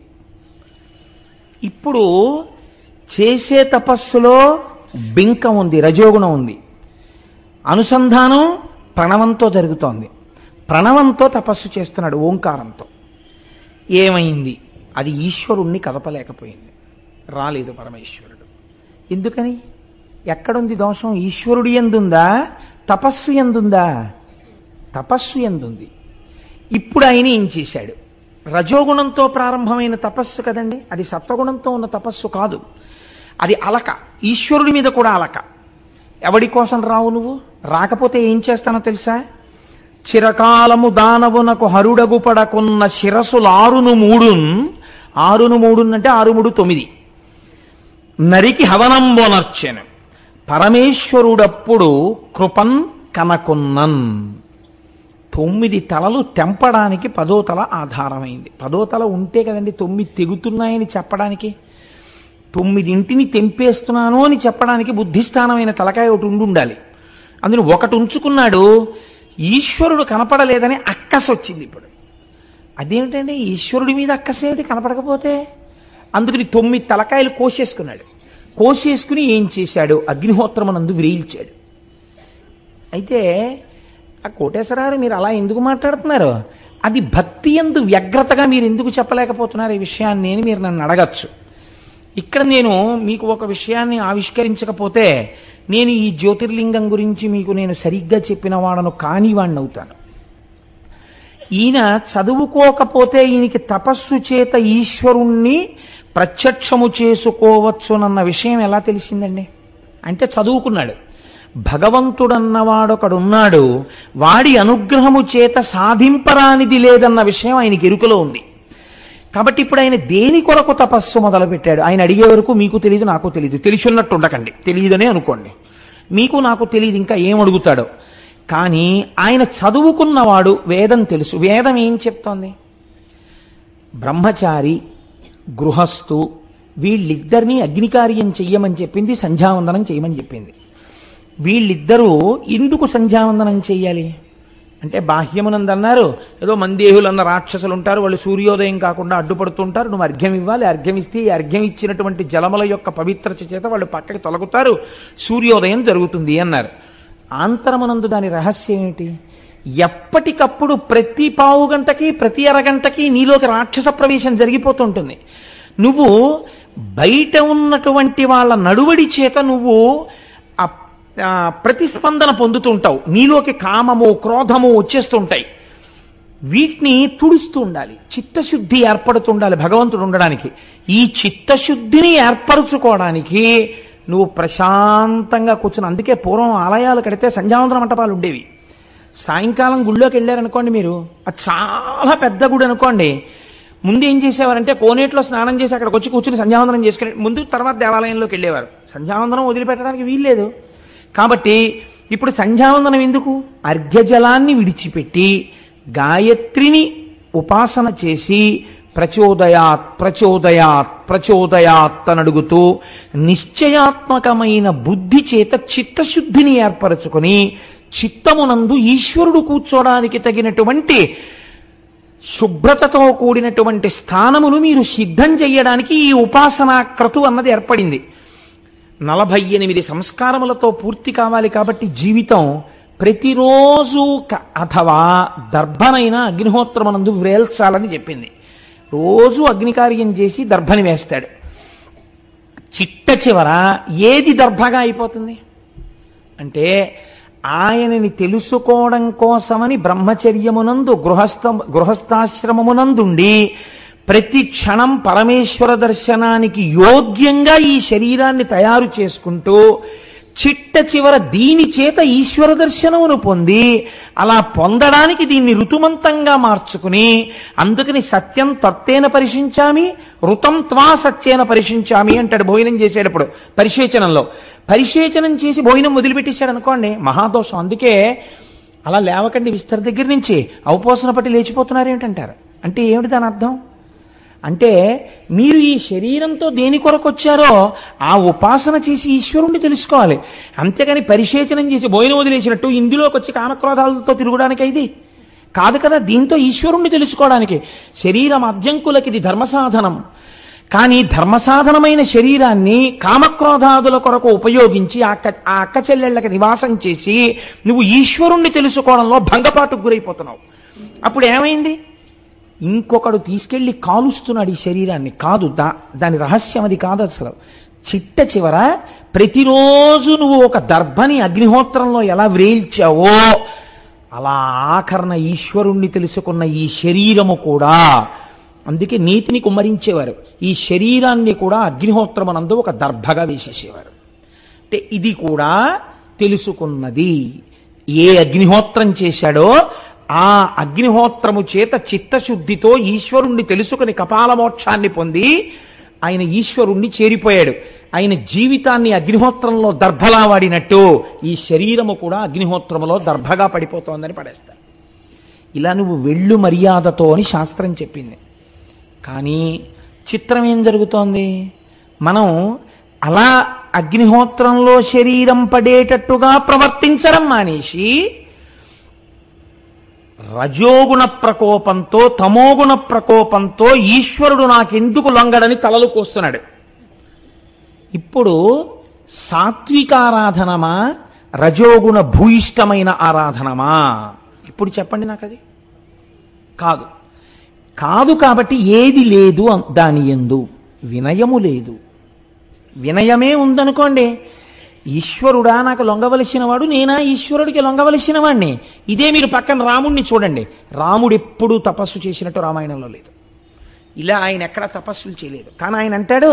ఇప్పుడు చేసే తపస్సులో బింకం ఉంది రజోగుణం ఉంది అనుసంధానం ప్రణవంతో జరుగుతోంది ప్రణవంతో తపస్సు చేస్తున్నాడు ఓంకారంతో ఏమైంది అది ఈశ్వరుణ్ణి కదపలేకపోయింది రాలేదు పరమేశ్వరుడు ఎందుకని ఎక్కడుంది దోషం ఈశ్వరుడు ఎందుందా తపస్సు ఎందుందా తపస్సు ఎందుంది ఇప్పుడు ఆయన ఏం చేశాడు రజోగుణంతో ప్రారంభమైన తపస్సు కదండి అది సత్వగుణంతో ఉన్న తపస్సు కాదు అది అలక ఈశ్వరుడి మీద కూడా అలక ఎవడి కోసం రావు నువ్వు రాకపోతే ఏం చేస్తానో తెలుసా చిరకాలము దానవునకు హరుడగు పడకున్న శిరసులు ఆరును మూడున్ ఆరును మూడున్ అంటే ఆరు మూడు తొమ్మిది నరికి హవనంబోనర్చెను పరమేశ్వరుడప్పుడు కృపన్ కనకున్నన్ తొమ్మిది తలలు తెంపడానికి పదో తల ఆధారమైంది పదో తల ఉంటే కదండి తొమ్మిది తెగుతున్నాయని చెప్పడానికి తొమ్మిదింటిని తెంపేస్తున్నాను అని చెప్పడానికి బుద్ధిస్థానమైన తలకాయ ఒకటి ఉండి ఉండాలి అందులో ఒకటి ఉంచుకున్నాడు ఈశ్వరుడు కనపడలేదని అక్కస్ వచ్చింది ఇప్పుడు అదేమిటండి ఈశ్వరుడి మీద అక్కసేమిటి కనపడకపోతే అందుకని తొమ్మిది తలకాయలు కోసేసుకున్నాడు కోసేసుకుని ఏం చేశాడు అగ్నిహోత్రమనందు విరేల్చాడు అయితే ఆ కోటేశ్వరారు మీరు అలా ఎందుకు మాట్లాడుతున్నారు అది భక్తి ఎందు వ్యగ్రతగా మీరు ఎందుకు చెప్పలేకపోతున్నారు ఈ విషయాన్ని అని మీరు నన్ను అడగచ్చు ఇక్కడ నేను మీకు ఒక విషయాన్ని ఆవిష్కరించకపోతే నేను ఈ జ్యోతిర్లింగం గురించి మీకు నేను సరిగ్గా చెప్పిన వాడను కాని వాడిని అవుతాను ఈయన చదువుకోకపోతే ఈయనకి తపస్సు చేత ఈశ్వరుణ్ణి ప్రత్యక్షము చేసుకోవచ్చునన్న విషయం ఎలా తెలిసిందండి అంటే చదువుకున్నాడు భగవంతుడన్నవాడొకడున్నాడు వాడి అనుగ్రహము చేత సాధింపరానిది లేదన్న విషయం ఆయనకి ఎరుకలో ఉంది కాబట్టి ఇప్పుడు ఆయన దేని కొరకు తపస్సు మొదలుపెట్టాడు ఆయన అడిగే వరకు మీకు తెలియదు నాకు తెలియదు తెలిసిన్నట్టు ఉండకండి తెలియదనే అనుకోండి మీకు నాకు తెలియదు ఇంకా ఏం అడుగుతాడో కానీ ఆయన చదువుకున్నవాడు వేదం తెలుసు వేదం ఏం చెప్తోంది బ్రహ్మచారి గృహస్థు వీళ్ళిద్దరినీ అగ్నికార్యం చెయ్యమని చెప్పింది సంధ్యావందనం చేయమని చెప్పింది వీళ్ళిద్దరూ ఎందుకు సంధ్యావందనం చెయ్యాలి అంటే బాహ్యమునందు అన్నారు ఏదో మందేహులు అన్న రాక్షసులు ఉంటారు వాళ్ళు సూర్యోదయం కాకుండా అడ్డుపడుతుంటారు నువ్వు అర్ఘ్యం ఇవ్వాలి అర్ఘ్యం ఇస్తే ఈ అర్ఘ్యం ఇచ్చినటువంటి జలముల యొక్క పవిత్రత చేత వాళ్ళు పక్కకి తొలగుతారు సూర్యోదయం జరుగుతుంది అన్నారు ఆంతరమునందు దాని రహస్యం ఏమిటి ఎప్పటికప్పుడు ప్రతి పావు గంటకి ప్రతి అరగంటకి నీలోకి రాక్షస ప్రవేశం జరిగిపోతుంటుంది నువ్వు బయట ఉన్నటువంటి వాళ్ళ నడువడి చేత నువ్వు ఆ ఆ, ప్రతిస్పందన పొందుతుంటావు నీలోకి కామము క్రోధము వచ్చేస్తుంటాయి వీటిని తుడుస్తూ ఉండాలి చిత్తశుద్ధి ఏర్పడుతుండాలి భగవంతుడు ఉండడానికి ఈ చిత్తశుద్ధిని ఏర్పరచుకోవడానికి నువ్వు ప్రశాంతంగా కూర్చుని అందుకే పూర్వం ఆలయాలు కడితే సంధ్యావందన మంటపాలు ఉండేవి సాయంకాలం గుళ్ళోకి వెళ్ళారనుకోండి మీరు అది చాలా పెద్ద గుడి అనుకోండి ముందు ఏం చేసేవారంటే కోనేట్లో స్నానం చేసి అక్కడికి వచ్చి కూర్చుని సంధ్యావందనం చేసుకుని ముందు తర్వాత దేవాలయంలోకి వెళ్ళేవారు సంధ్యావందనం వదిలిపెట్టడానికి వీల్లేదు కాబట్టి ఇప్పుడు సంధ్యావందనం ఎందుకు అర్ఘ్యజలాన్ని విడిచిపెట్టి గాయత్రిని ఉపాసన చేసి ప్రచోదయాత్ ప్రచోదయాత్ ప్రచోదయాత్ అని అడుగుతూ నిశ్చయాత్మకమైన బుద్ధి చేత చిత్తశుద్ధిని ఏర్పరచుకొని చిత్తమునందు ఈశ్వరుడు కూర్చోడానికి తగినటువంటి శుభ్రతతో కూడినటువంటి స్థానమును మీరు సిద్ధం చెయ్యడానికి ఈ ఉపాసనా క్రతు అన్నది ఏర్పడింది నలభై ఎనిమిది సంస్కారములతో పూర్తి కావాలి కాబట్టి జీవితం ప్రతిరోజు క- అథవా దర్భనైన అగ్నిహోత్రమనందు వ్రేల్చాలని చెప్పింది రోజు అగ్నికార్యం చేసి దర్భని వేస్తాడు చిట్ట చివర ఏది దర్భగా అయిపోతుంది అంటే ఆయనని తెలుసుకోవడం కోసమని బ్రహ్మచర్యమునందు గృహస్థ గృహస్థాశ్రమమునందుండి ప్రతి క్షణం పరమేశ్వర దర్శనానికి యోగ్యంగా ఈ శరీరాన్ని తయారు చేసుకుంటూ చిట్ట చివర దీని చేత ఈశ్వర దర్శనమును పొంది అలా పొందడానికి దీన్ని ఋతుమంతంగా మార్చుకుని అందుకని సత్యం తత్తేన పరిశించామి ఋతం త్వా సత్యేన పరిశించామి అంటాడు భోజనం చేసేటప్పుడు పరిశేచనంలో పరిశేచనం చేసి భోజనం వదిలిపెట్టేశాడు అనుకోండి మహాదోషం అందుకే అలా లేవకండి విస్తర దగ్గర నుంచి అవపోసన పట్టి లేచిపోతున్నారు ఏమిటంటారు అంటే ఏమిటి దాని అర్థం అంటే మీరు ఈ శరీరంతో దేని కొరకు వచ్చారో ఆ ఉపాసన చేసి ఈశ్వరుణ్ణి తెలుసుకోవాలి అంతేగాని పరిశేచనం చేసి భోజనం వదిలేసినట్టు ఇందులోకి వచ్చి కామక్రోధాలతో తిరగడానికి ఇది కాదు కదా దీంతో ఈశ్వరుణ్ణి తెలుసుకోవడానికి శరీరం అద్యంకులకి ఇది ధర్మ సాధనం కానీ ధర్మసాధనమైన శరీరాన్ని కామక్రోధాదుల కొరకు ఉపయోగించి ఆ అక్క ఆ అక్క చెల్లెళ్ళకి నివాసం చేసి నువ్వు ఈశ్వరుణ్ణి తెలుసుకోవడంలో భంగపాటుకు గురైపోతున్నావు అప్పుడు ఏమైంది ఇంకొకడు తీసుకెళ్లి కాలుస్తున్నాడు ఈ శరీరాన్ని కాదు దా దాని రహస్యం అది కాదు అసలు చిట్ట చివర ప్రతిరోజు నువ్వు ఒక దర్భని అగ్నిహోత్రంలో ఎలా వ్రేల్చావో అలా ఆఖరణ ఈశ్వరుణ్ణి తెలుసుకున్న ఈ శరీరము కూడా అందుకే నీతిని కుమ్మరించేవారు ఈ శరీరాన్ని కూడా అగ్నిహోత్రమనందు ఒక దర్భగా వేసేసేవారు అంటే ఇది కూడా తెలుసుకున్నది ఏ అగ్నిహోత్రం చేశాడో ఆ అగ్నిహోత్రము చేత చిత్తశుద్ధితో ఈశ్వరుణ్ణి తెలుసుకుని కపాల మోక్షాన్ని పొంది ఆయన ఈశ్వరుణ్ణి చేరిపోయాడు ఆయన జీవితాన్ని అగ్నిహోత్రంలో దర్భలా వాడినట్టు ఈ శరీరము కూడా అగ్నిహోత్రములో దర్భగా పడిపోతోందని పడేస్తారు ఇలా నువ్వు వెళ్ళు మర్యాదతో అని శాస్త్రం చెప్పింది కానీ చిత్రం ఏం జరుగుతోంది మనం అలా అగ్నిహోత్రంలో శరీరం పడేటట్టుగా ప్రవర్తించడం మానేసి రజోగుణ ప్రకోపంతో తమోగుణ ప్రకోపంతో ఈశ్వరుడు నాకెందుకు లొంగడని తలలు కోస్తున్నాడు ఇప్పుడు సాత్విక ఆరాధనమా రజోగుణ భూయిష్టమైన ఆరాధనమా ఇప్పుడు చెప్పండి నాకు అది కాదు కాదు కాబట్టి ఏది లేదు అన్- దాని ఎందు వినయము లేదు వినయమే ఉందనుకోండి ఈశ్వరుడా నాకు లొంగవలసిన వాడు నేనా ఈశ్వరుడికి లొంగవలసిన వాడిని ఇదే మీరు పక్కన రాముణ్ణి చూడండి రాముడు ఎప్పుడూ తపస్సు చేసినట్టు రామాయణంలో లేదు ఇలా ఆయన ఎక్కడ తపస్సులు చేయలేదు కానీ ఆయన అంటాడు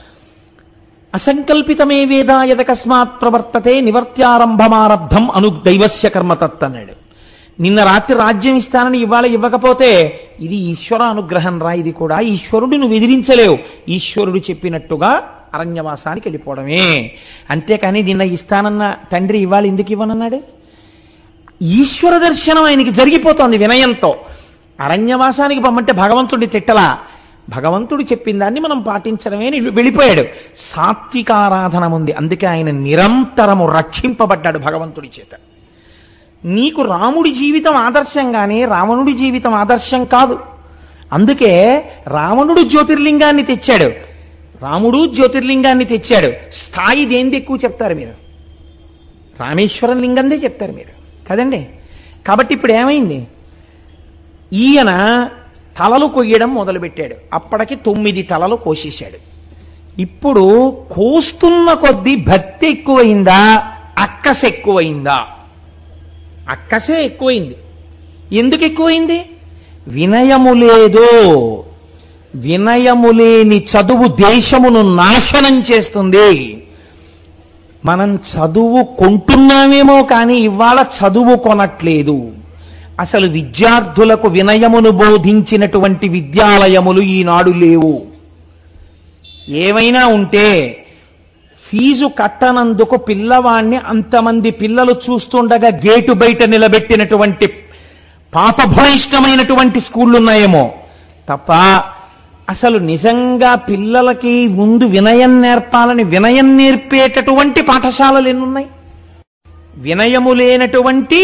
అసంకల్పితమే వేద యదకస్మాత్ ప్రవర్తతే నివర్త్యారంభమారబ్ధం అను దైవస్య కర్మతత్ అన్నాడు నిన్న రాత్రి రాజ్యం ఇస్తానని ఇవాళ ఇవ్వకపోతే ఇది ఈశ్వర అనుగ్రహం రా ఇది కూడా ఈశ్వరుడు నువ్వు ఎదిరించలేవు ఈశ్వరుడు చెప్పినట్టుగా అరణ్యవాసానికి వెళ్ళిపోవడమే అంతేకాని నిన్న ఇస్తానన్న తండ్రి ఇవాళ ఎందుకు ఇవ్వనన్నాడు ఈశ్వర దర్శనం ఆయనకి జరిగిపోతోంది వినయంతో అరణ్యవాసానికి పంపంటే భగవంతుడి తిట్టలా భగవంతుడు చెప్పిన దాన్ని మనం పాటించడమే అని వెళ్ళిపోయాడు సాత్విక ఆరాధన ఉంది అందుకే ఆయన నిరంతరము రక్షింపబడ్డాడు భగవంతుడి చేత నీకు రాముడి జీవితం ఆదర్శంగానే రావణుడి జీవితం ఆదర్శం కాదు అందుకే రావణుడు జ్యోతిర్లింగాన్ని తెచ్చాడు రాముడు జ్యోతిర్లింగాన్ని తెచ్చాడు స్థాయి దేంది ఎక్కువ చెప్తారు మీరు రామేశ్వరం లింగందే చెప్తారు మీరు కదండి కాబట్టి ఇప్పుడు ఏమైంది ఈయన తలలు కొయ్యడం మొదలుపెట్టాడు అప్పటికి తొమ్మిది తలలు కోసేశాడు ఇప్పుడు కోస్తున్న కొద్దీ భక్తి ఎక్కువైందా అక్కస ఎక్కువైందా అక్కసే ఎక్కువైంది ఎందుకు ఎక్కువైంది వినయము లేదు వినయము లేని చదువు దేశమును నాశనం చేస్తుంది మనం చదువు కొంటున్నామేమో కానీ ఇవాళ చదువు కొనట్లేదు అసలు విద్యార్థులకు వినయమును బోధించినటువంటి విద్యాలయములు ఈనాడు లేవు ఏమైనా ఉంటే ఫీజు కట్టనందుకు పిల్లవాణ్ణి అంతమంది పిల్లలు చూస్తుండగా గేటు బయట నిలబెట్టినటువంటి పాపభూయిష్టమైనటువంటి స్కూళ్ళు ఉన్నాయేమో తప్ప అసలు నిజంగా పిల్లలకి ముందు వినయం నేర్పాలని వినయం నేర్పేటటువంటి పాఠశాలలు ఎన్నున్నాయి వినయము లేనటువంటి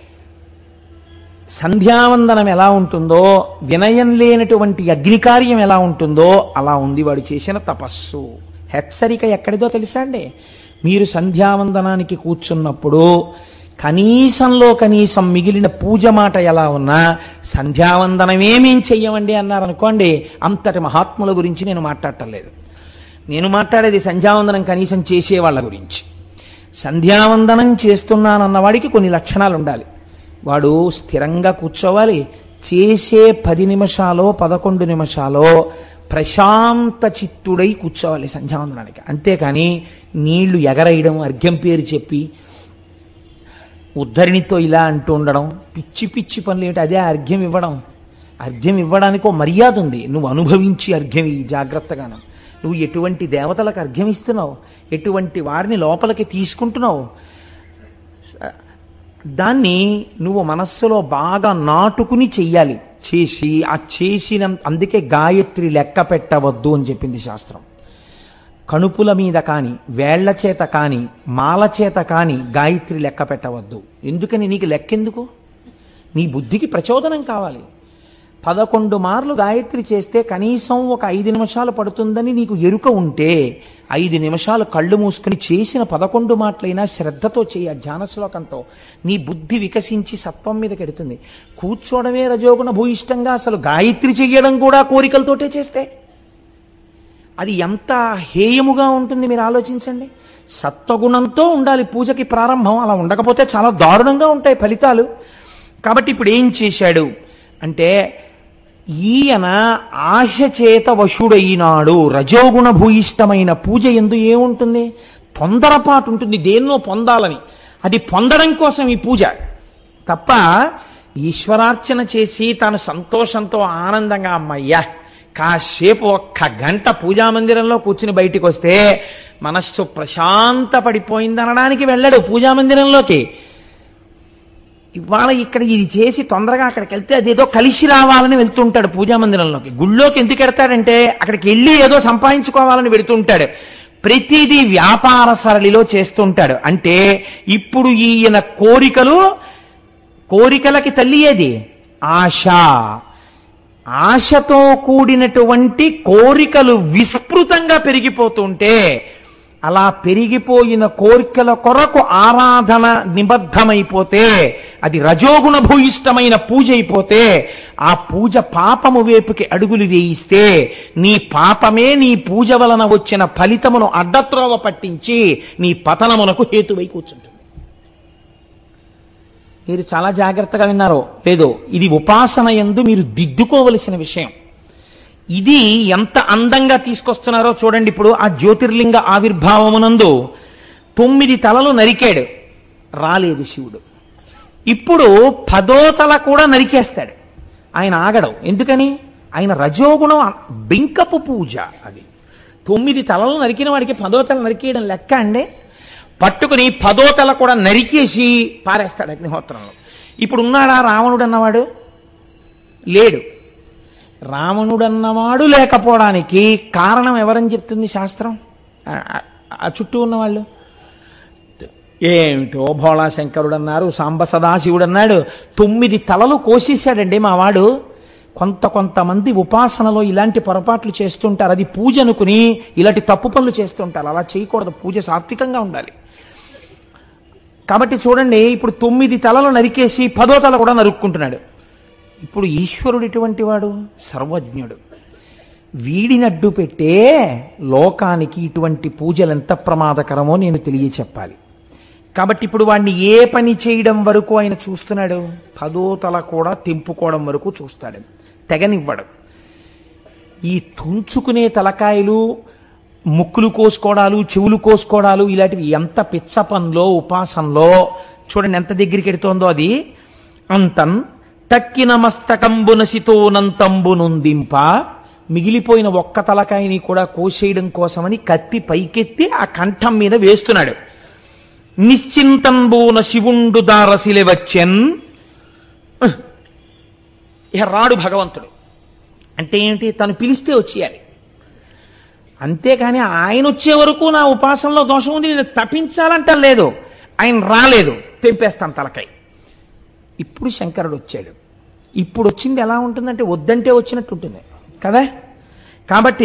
సంధ్యావందనం ఎలా ఉంటుందో వినయం లేనటువంటి అగ్నికార్యం ఎలా ఉంటుందో అలా ఉంది వాడు చేసిన తపస్సు హెచ్చరిక ఎక్కడిదో తెలుసా అండి మీరు సంధ్యావందనానికి కూర్చున్నప్పుడు కనీసంలో కనీసం మిగిలిన పూజ మాట ఎలా ఉన్నా సంధ్యావందనమేమేం చెయ్యమండి అన్నారనుకోండి అంతటి మహాత్ముల గురించి నేను మాట్లాడటం లేదు నేను మాట్లాడేది సంధ్యావందనం కనీసం చేసే వాళ్ళ గురించి సంధ్యావందనం చేస్తున్నానన్న వాడికి కొన్ని లక్షణాలు ఉండాలి వాడు స్థిరంగా కూర్చోవాలి చేసే పది నిమిషాలో పదకొండు నిమిషాలో ప్రశాంత చిత్తుడై కూర్చోవాలి సంధ్యావందనానికి అంతేకాని నీళ్లు ఎగరేయడం అర్ఘ్యం పేరు చెప్పి ఉద్ధరిణితో ఇలా అంటూ ఉండడం పిచ్చి పిచ్చి పనులు ఏమిటి అదే అర్ఘ్యం ఇవ్వడం అర్ఘ్యం ఇవ్వడానికి ఒక మర్యాద ఉంది నువ్వు అనుభవించి అర్ఘ్యం ఈ జాగ్రత్తగాను నువ్వు ఎటువంటి దేవతలకు అర్ఘ్యం ఇస్తున్నావు ఎటువంటి వారిని లోపలికి తీసుకుంటున్నావు దాన్ని నువ్వు మనస్సులో బాగా నాటుకుని చెయ్యాలి చేసి ఆ చేసిన అందుకే గాయత్రి లెక్క పెట్టవద్దు అని చెప్పింది శాస్త్రం కణుపుల మీద కాని వేళ్ల చేత కాని మాల చేత కాని గాయత్రి లెక్క పెట్టవద్దు ఎందుకని నీకు లెక్కెందుకు నీ బుద్ధికి ప్రచోదనం కావాలి పదకొండు మార్లు గాయత్రి చేస్తే కనీసం ఒక ఐదు నిమిషాలు పడుతుందని నీకు ఎరుక ఉంటే ఐదు నిమిషాలు కళ్ళు మూసుకుని చేసిన పదకొండు మాటలైనా శ్రద్ధతో చేయ ధ్యాన శ్లోకంతో నీ బుద్ధి వికసించి సత్వం మీద కెడుతుంది కూర్చోవడమే రజోగుణ భూయిష్టంగా అసలు గాయత్రి చెయ్యడం కూడా కోరికలతోటే చేస్తే అది ఎంత హేయముగా ఉంటుంది మీరు ఆలోచించండి సత్వగుణంతో ఉండాలి పూజకి ప్రారంభం అలా ఉండకపోతే చాలా దారుణంగా ఉంటాయి ఫలితాలు కాబట్టి ఇప్పుడు ఏం చేశాడు అంటే ఈయన ఆశ చేత వశుడైనాడు రజోగుణ భూయిష్టమైన పూజ ఎందు ఏముంటుంది తొందరపాటు ఉంటుంది దేన్నో పొందాలని అది పొందడం కోసం ఈ పూజ తప్ప ఈశ్వరార్చన చేసి తాను సంతోషంతో ఆనందంగా అమ్మయ్యా కాసేపు ఒక్క గంట పూజా మందిరంలో కూర్చుని బయటికి వస్తే మనస్సు ప్రశాంత పడిపోయిందనడానికి వెళ్ళడు పూజా మందిరంలోకి ఇవాళ ఇక్కడ ఇది చేసి తొందరగా అక్కడికి వెళ్తే అదేదో కలిసి రావాలని వెళ్తుంటాడు పూజా మందిరంలోకి గుళ్ళోకి ఎందుకు వెడతాడంటే అక్కడికి వెళ్ళి ఏదో సంపాదించుకోవాలని వెడుతుంటాడు ప్రతిదీ వ్యాపార సరళిలో చేస్తుంటాడు అంటే ఇప్పుడు ఈయన కోరికలు కోరికలకి తల్లి ఏది ఆశ ఆశతో కూడినటువంటి కోరికలు విస్తృతంగా పెరిగిపోతుంటే అలా పెరిగిపోయిన కోరికల కొరకు ఆరాధన నిబద్ధమైపోతే అది రజోగుణ భూయిష్టమైన పూజ అయిపోతే ఆ పూజ పాపము వైపుకి అడుగులు వేయిస్తే నీ పాపమే నీ పూజ వలన వచ్చిన ఫలితమును అడ్డత్రోవ పట్టించి నీ పతనమునకు హేతువై కూర్చుంటుంది మీరు చాలా జాగ్రత్తగా విన్నారో లేదో ఇది ఉపాసన ఎందు మీరు దిద్దుకోవలసిన విషయం ఇది ఎంత అందంగా తీసుకొస్తున్నారో చూడండి ఇప్పుడు ఆ జ్యోతిర్లింగ ఆవిర్భావమునందు తొమ్మిది తలలు నరికాడు రాలేదు శివుడు ఇప్పుడు పదో తల కూడా నరికేస్తాడు ఆయన ఆగడం ఎందుకని ఆయన రజోగుణం బింకపు పూజ అది తొమ్మిది తలలు నరికిన వాడికి పదో తల నరికేయడం లెక్క అండి పట్టుకుని పదో తల కూడా నరికేసి పారేస్తాడు అగ్నిహోత్రంలో ఇప్పుడు ఉన్నాడా రావణుడు అన్నవాడు లేడు రావణుడన్నవాడు లేకపోవడానికి కారణం ఎవరని చెప్తుంది శాస్త్రం ఆ- ఆ- ఆ చుట్టూ ఉన్నవాళ్ళు ఏమిటో భోళా శంకరుడు అన్నారు సాంబ సదాశివుడు అన్నాడు తొమ్మిది తలలు కోసేశాడండి మా వాడు కొంత కొంతమంది ఉపాసనలో ఇలాంటి పొరపాట్లు చేస్తుంటారు అది పూజ అనుకుని ఇలాంటి తప్పు పనులు చేస్తుంటారు అలా చేయకూడదు పూజ సాత్వికంగా ఉండాలి కాబట్టి చూడండి ఇప్పుడు తొమ్మిది తలలు నరికేసి పదో తల కూడా నరుక్కుంటున్నాడు ఇప్పుడు ఈశ్వరుడు ఎటువంటి వాడు సర్వజ్ఞుడు వీడిని అడ్డు పెట్టే లోకానికి ఇటువంటి పూజలు ఎంత ప్రమాదకరమో నేను తెలియచెప్పాలి కాబట్టి ఇప్పుడు వాడిని ఏ పని చేయడం వరకు ఆయన చూస్తున్నాడు పదో తల కూడా తెంపుకోవడం వరకు చూస్తాడు తెగనివ్వడు ఈ తుంచుకునే తలకాయలు ముక్కులు కోసుకోవడాలు చెవులు కోసుకోవడాలు ఇలాంటివి ఎంత పిచ్చ పనిలో ఉపాసనలో చూడండి ఎంత దగ్గరికి ఎడుతోందో అది అంతన్ తక్కిన మస్తకంబునసితోనంతంబు నొందింప మిగిలిపోయిన ఒక్క తలకాయని కూడా కోసేయడం కోసమని కత్తి పైకెత్తి ఆ కంఠం మీద వేస్తున్నాడు నిశ్చింతంబూన శివుండు దారసిలె వచ్చెన్ ఇహ రాడు భగవంతుడు అంటే ఏంటి తను పిలిస్తే వచ్చేయాలి అంతేకాని ఆయన వచ్చే వరకు నా ఉపాసనలో దోషం ఉంది నేను తప్పించాలంట లేదు ఆయన రాలేదు తెంపేస్తాను తలకాయ ఇప్పుడు శంకరుడు వచ్చాడు ఇప్పుడు వచ్చింది ఎలా ఉంటుందంటే వద్దంటే వచ్చినట్టు ఉంటుంది కదా కాబట్టి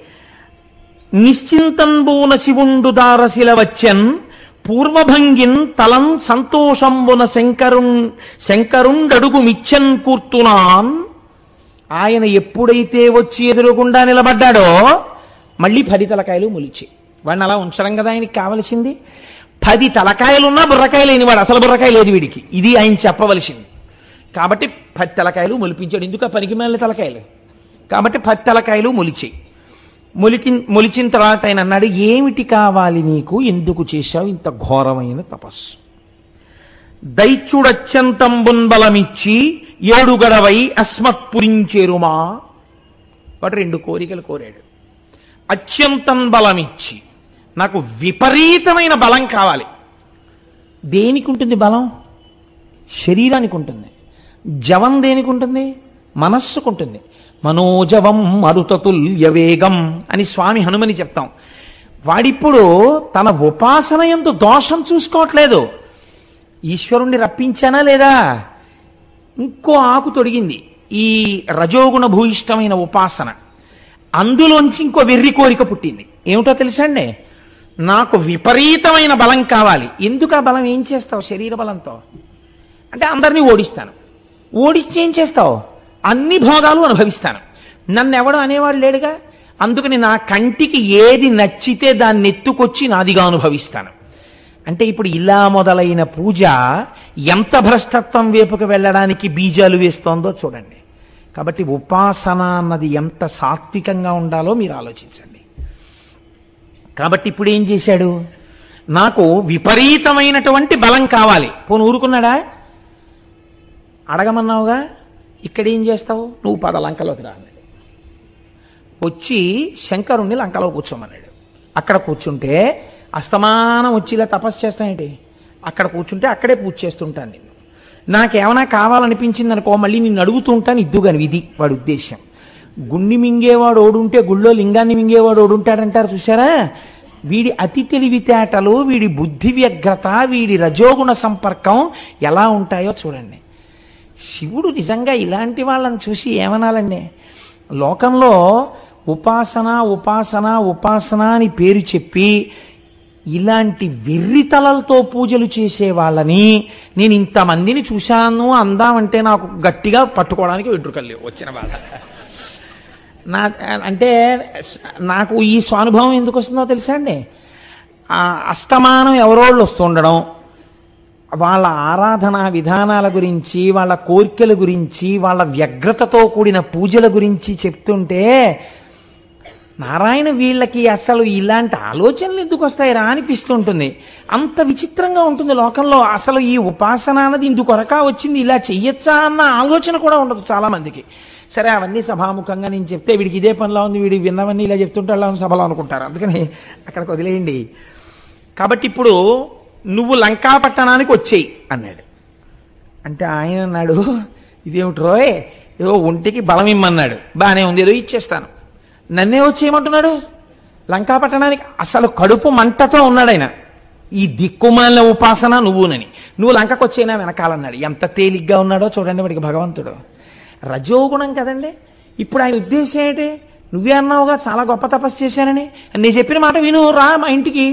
నిశ్చింతంబూన శివుండు దారశిల వచ్చెన్ పూర్వభంగిన్ తలం సంతోషంబున శంకరున్ శంకరుండడుగు మిచ్చన్ కూర్తునాన్ ఆయన ఎప్పుడైతే వచ్చి ఎదురుగుండా నిలబడ్డాడో మళ్ళీ పది తలకాయలు మొలిచి వాడిని అలా ఉంచడం కదా ఆయనకి కావలసింది పది తలకాయలున్నా బుర్రకాయ లేనివాడు అసలు బుర్రకాయ లేదు వీడికి ఇది ఆయన చెప్పవలసింది కాబట్టి పది తలకాయలు మొలిపించాడు ఎందుకు ఆ పనికి మేలిన తలకాయలు కాబట్టి పది తలకాయలు మొలిచాయి మొలికి మొలిచిన తర్వాత ఆయన అన్నాడు ఏమిటి కావాలి నీకు ఎందుకు చేశావు ఇంత ఘోరమైన తపస్సు దైత్యుడత్యంతంబున్ బలమిచ్చి ఏడుగడవై అస్మత్పురించేరుమా వాడు రెండు కోరికలు కోరాడు అత్యంతం బలమిచ్చి నాకు విపరీతమైన బలం కావాలి దేనికి ఉంటుంది బలం శరీరానికి ఉంటుంది జవం దేనికి ఉంటుంది మనస్సుకు ఉంటుంది మనోజవం మరుతతుల్య వేగం అని స్వామి హనుమని చెప్తాం వాడిప్పుడు తన ఉపాసన ఎందు దోషం చూసుకోవట్లేదు ఈశ్వరుణ్ణి రప్పించానా లేదా ఇంకో ఆకు తొడిగింది ఈ రజోగుణ భూయిష్టమైన ఉపాసన అందులోంచి ఇంకో వెర్రి కోరిక పుట్టింది ఏమిటో తెలుసా అండి నాకు విపరీతమైన బలం కావాలి ఎందుకు ఆ బలం ఏం చేస్తావు శరీర బలంతో అంటే అందరినీ ఓడిస్తాను ఓడిచ్చి ఏం చేస్తావు అన్ని భోగాలు అనుభవిస్తాను నన్ను ఎవడు అనేవాడు లేడుగా అందుకని నా కంటికి ఏది నచ్చితే దాన్ని ఎత్తుకొచ్చి నాదిగా అనుభవిస్తాను అంటే ఇప్పుడు ఇలా మొదలైన పూజ ఎంత భ్రష్టత్వం వైపుకు వెళ్ళడానికి బీజాలు వేస్తోందో చూడండి కాబట్టి ఉపాసన అన్నది ఎంత సాత్వికంగా ఉండాలో మీరు ఆలోచించండి కాబట్టి ఇప్పుడు ఏం చేశాడు నాకు విపరీతమైనటువంటి బలం కావాలి పోను ఊరుకున్నాడా అడగమన్నావుగా ఇక్కడ ఏం చేస్తావు నువ్వు పద లంకలోకి రా అన్నాడు వచ్చి శంకరుణ్ణి లంకలో కూర్చోమన్నాడు అక్కడ కూర్చుంటే అస్తమానం వచ్చి ఇలా తపస్సు చేస్తానేంటి అక్కడ కూర్చుంటే అక్కడే పూజ చేస్తుంటాను నేను నాకేమైనా కావాలనిపించింది అనుకో మళ్ళీ నిన్ను అడుగుతూ ఉంటాను ఇద్దుగాని ఇది వాడి ఉద్దేశం గుండి మింగేవాడు ఓడుంటే గుళ్ళో లింగాన్ని మింగేవాడు ఓడుంటాడంటారు చూసారా వీడి అతి తెలివితేటలు వీడి బుద్ధి వ్యగ్రత వీడి రజోగుణ సంపర్కం ఎలా ఉంటాయో చూడండి శివుడు నిజంగా ఇలాంటి వాళ్ళని చూసి ఏమనాలండి లోకంలో ఉపాసన ఉపాసన ఉపాసన అని పేరు చెప్పి ఇలాంటి వెర్రితలలతో పూజలు చేసే వాళ్ళని నేను ఇంతమందిని చూశాను అందామంటే నాకు గట్టిగా పట్టుకోవడానికి వెంట్రుకలు లేవు వచ్చిన బాధ నా అంటే నాకు ఈ స్వానుభవం ఎందుకు వస్తుందో తెలుసా అండి ఆ అస్తమానం ఎవరోళ్ళు వస్తుండడం వాళ్ళ ఆరాధన విధానాల గురించి వాళ్ళ కోరికల గురించి వాళ్ళ వ్యగ్రతతో కూడిన పూజల గురించి చెప్తుంటే నారాయణ వీళ్ళకి అసలు ఇలాంటి ఆలోచనలు ఎందుకు వస్తాయిరా అనిపిస్తుంటుంది అంత విచిత్రంగా ఉంటుంది లోకంలో అసలు ఈ ఉపాసన అన్నది ఇందుకొరకా వచ్చింది ఇలా చెయ్యొచ్చా అన్న ఆలోచన కూడా ఉండదు చాలా మందికి సరే అవన్నీ సభాముఖంగా నేను చెప్తే వీడికి ఇదే పనిలో ఉంది వీడి విన్నవన్నీ ఇలా చెప్తుంటే అలా ఉంది సభలో అనుకుంటారు అందుకని అక్కడికి వదిలేయండి కాబట్టి ఇప్పుడు నువ్వు లంకా పట్టణానికి వచ్చేయి అన్నాడు అంటే ఆయన అన్నాడు ఇదేమిటి రోయ్ ఏదో ఒంటికి బలం ఇమ్మన్నాడు బాగానే ఉంది ఏదో ఇచ్చేస్తాను నన్నే వచ్చేయమంటున్నాడు లంకా పట్టణానికి అసలు కడుపు మంటతో ఉన్నాడు ఆయన ఈ దిక్కుమాలిన ఉపాసన నువ్వునని నువ్వు లంకకు వచ్చేనా వెనకాలన్నాడు ఎంత తేలిగ్గా ఉన్నాడో చూడండి వాడికి భగవంతుడు రజోగుణం కదండి ఇప్పుడు ఆయన ఉద్దేశం ఏంటి నువ్వే అన్నావుగా చాలా గొప్ప తపస్సు చేశానని నేను చెప్పిన మాట విను రా మా ఇంటికి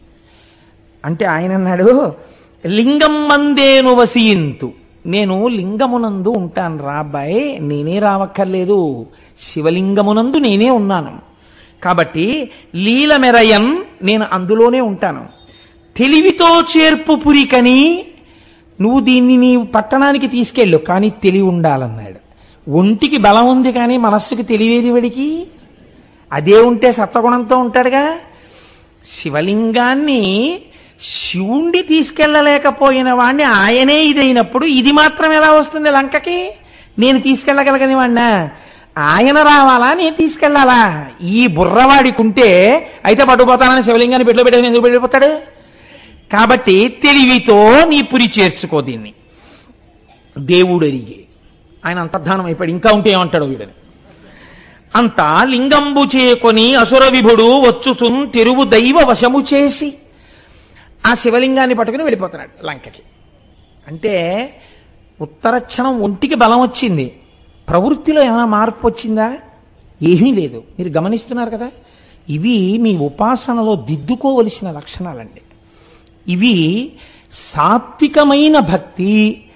అంటే ఆయన అన్నాడు లింగం మందేను వసియింతు నేను లింగమునందు ఉంటాను రా అబ్బాయి నేనే రావక్కర్లేదు శివలింగమునందు నేనే ఉన్నాను కాబట్టి లీల మెరయన్ నేను అందులోనే ఉంటాను తెలివితో చేర్పు పురికని నువ్వు దీన్ని నీ పట్టణానికి తీసుకెళ్ళు కానీ తెలివి ఉండాలన్నాడు ఒంటికి బలం ఉంది కానీ మనస్సుకి తెలివేది వాడికి అదే ఉంటే సత్వగుణంతో ఉంటాడుగా శివలింగాన్ని శివుణ్ణి తీసుకెళ్ళలేకపోయిన వాణ్ణి ఆయనే ఇదైనప్పుడు ఇది మాత్రం ఎలా వస్తుంది లంకకి నేను తీసుకెళ్ళగలగని వాణ్ణా ఆయన రావాలా నేను తీసుకెళ్ళాలా ఈ బుర్రవాడికి ఉంటే అయితే పట్టుకుపోతానని శివలింగాన్ని పెట్టులో పెట్టేది ఎందుకు పెట్టిపోతాడు కాబట్టి తెలివితో నీ పురి చేర్చుకో దీన్ని దేవుడు అడిగే ఆయన అంతర్ధానం అయిపోయాడు ఇంకా ఉంటే ఏమంటాడు వీడని అంతా లింగంబు చేకొని అసుర విభుడు వచ్చుచున్ తెరువు దైవ వశము చేసి ఆ శివలింగాన్ని పట్టుకుని వెళ్ళిపోతున్నాడు లంకకి అంటే ఉత్తరక్షణం ఒంటికి బలం వచ్చింది ప్రవృత్తిలో ఏమైనా మార్పు వచ్చిందా ఏమీ లేదు మీరు గమనిస్తున్నారు కదా ఇవి మీ ఉపాసనలో దిద్దుకోవలసిన లక్షణాలండి ఇవి సాత్వికమైన భక్తి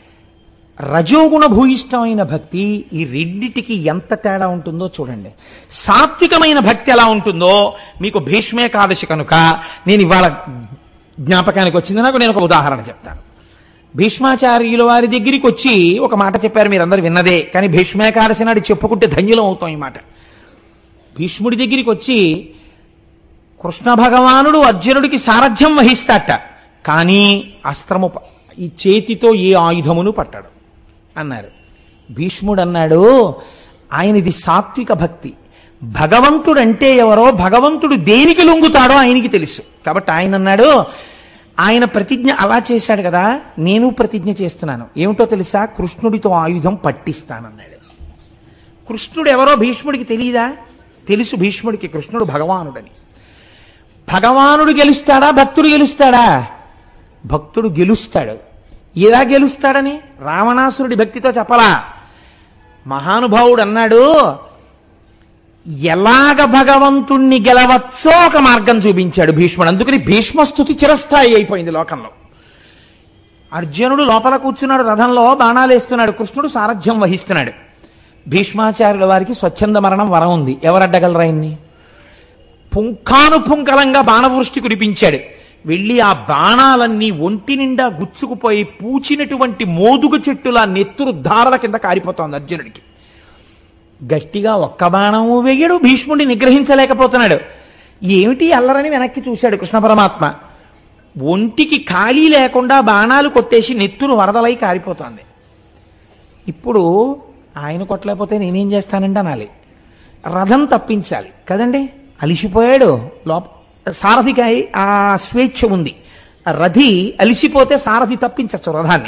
రజోగుణ భూయిష్టమైన భక్తి ఈ రెండిటికి ఎంత తేడా ఉంటుందో చూడండి సాత్వికమైన భక్తి ఎలా ఉంటుందో మీకు భీష్మేకాదశి కనుక నేను ఇవాళ జ్ఞాపకానికి వచ్చింది నాకు నేను ఒక ఉదాహరణ చెప్తాను భీష్మాచార్యుల వారి దగ్గరికి వచ్చి ఒక మాట చెప్పారు మీరందరూ విన్నదే కానీ భీష్మేకాదశి నాడు చెప్పుకుంటే ధన్యులం అవుతాం ఈ మాట భీష్ముడి దగ్గరికి వచ్చి కృష్ణ భగవానుడు అర్జునుడికి సారథ్యం వహిస్తాట కానీ అస్త్రము ప- ఈ చేతితో ఏ ఆయుధమును పట్టాడు అన్నారు భీష్ముడు అన్నాడు ఆయనది సాత్విక భక్తి భగవంతుడంటే ఎవరో భగవంతుడు దేనికి లొంగుతాడో ఆయనకి తెలుసు కాబట్టి ఆయన అన్నాడు ఆయన ప్రతిజ్ఞ అలా చేశాడు కదా నేను ప్రతిజ్ఞ చేస్తున్నాను ఏమిటో తెలుసా కృష్ణుడితో ఆయుధం పట్టిస్తానన్నాడు కృష్ణుడు ఎవరో భీష్ముడికి తెలియదా తెలుసు భీష్ముడికి కృష్ణుడు భగవానుడని భగవానుడు గెలుస్తాడా భక్తుడు గెలుస్తాడా భక్తుడు గెలుస్తాడు ఎలా గెలుస్తాడని రావణాసురుడి భక్తితో చెప్పలా మహానుభావుడు అన్నాడు ఎలాగ భగవంతుణ్ణి గెలవచ్చో ఒక మార్గం చూపించాడు భీష్ముడు అందుకని భీష్మస్థుతి చిరస్థాయి అయిపోయింది లోకంలో అర్జునుడు లోపల కూర్చున్నాడు రథంలో బాణాలేస్తున్నాడు కృష్ణుడు సారథ్యం వహిస్తున్నాడు భీష్మాచార్యుల వారికి స్వచ్ఛంద మరణం వరం ఉంది ఎవరడ్డగలరు ఆయన్ని పుంఖానుపుంఖలంగా బాణవృష్టి కురిపించాడు వెళ్ళి ఆ బాణాలన్నీ ఒంటి నిండా గుచ్చుకుపోయి పూచినటువంటి మోదుగ చెట్టులా నెత్తురు ధారల కింద కారిపోతోంది అర్జునుడికి గట్టిగా ఒక్క బాణము వేయడు భీష్ముడిని నిగ్రహించలేకపోతున్నాడు ఏమిటి అల్లరని వెనక్కి చూశాడు కృష్ణ పరమాత్మ ఒంటికి ఖాళీ లేకుండా బాణాలు కొట్టేసి నెత్తురు వరదలై కారిపోతుంది ఇప్పుడు ఆయన కొట్టలేకపోతే నేనేం చేస్తానంటే అనాలి రథం తప్పించాలి కదండి అలిసిపోయాడు లోప సారథికి ఆ స్వేచ్ఛ ఉంది ఆ రథి అలిసిపోతే సారథి తప్పించచ్చు రథాన్ని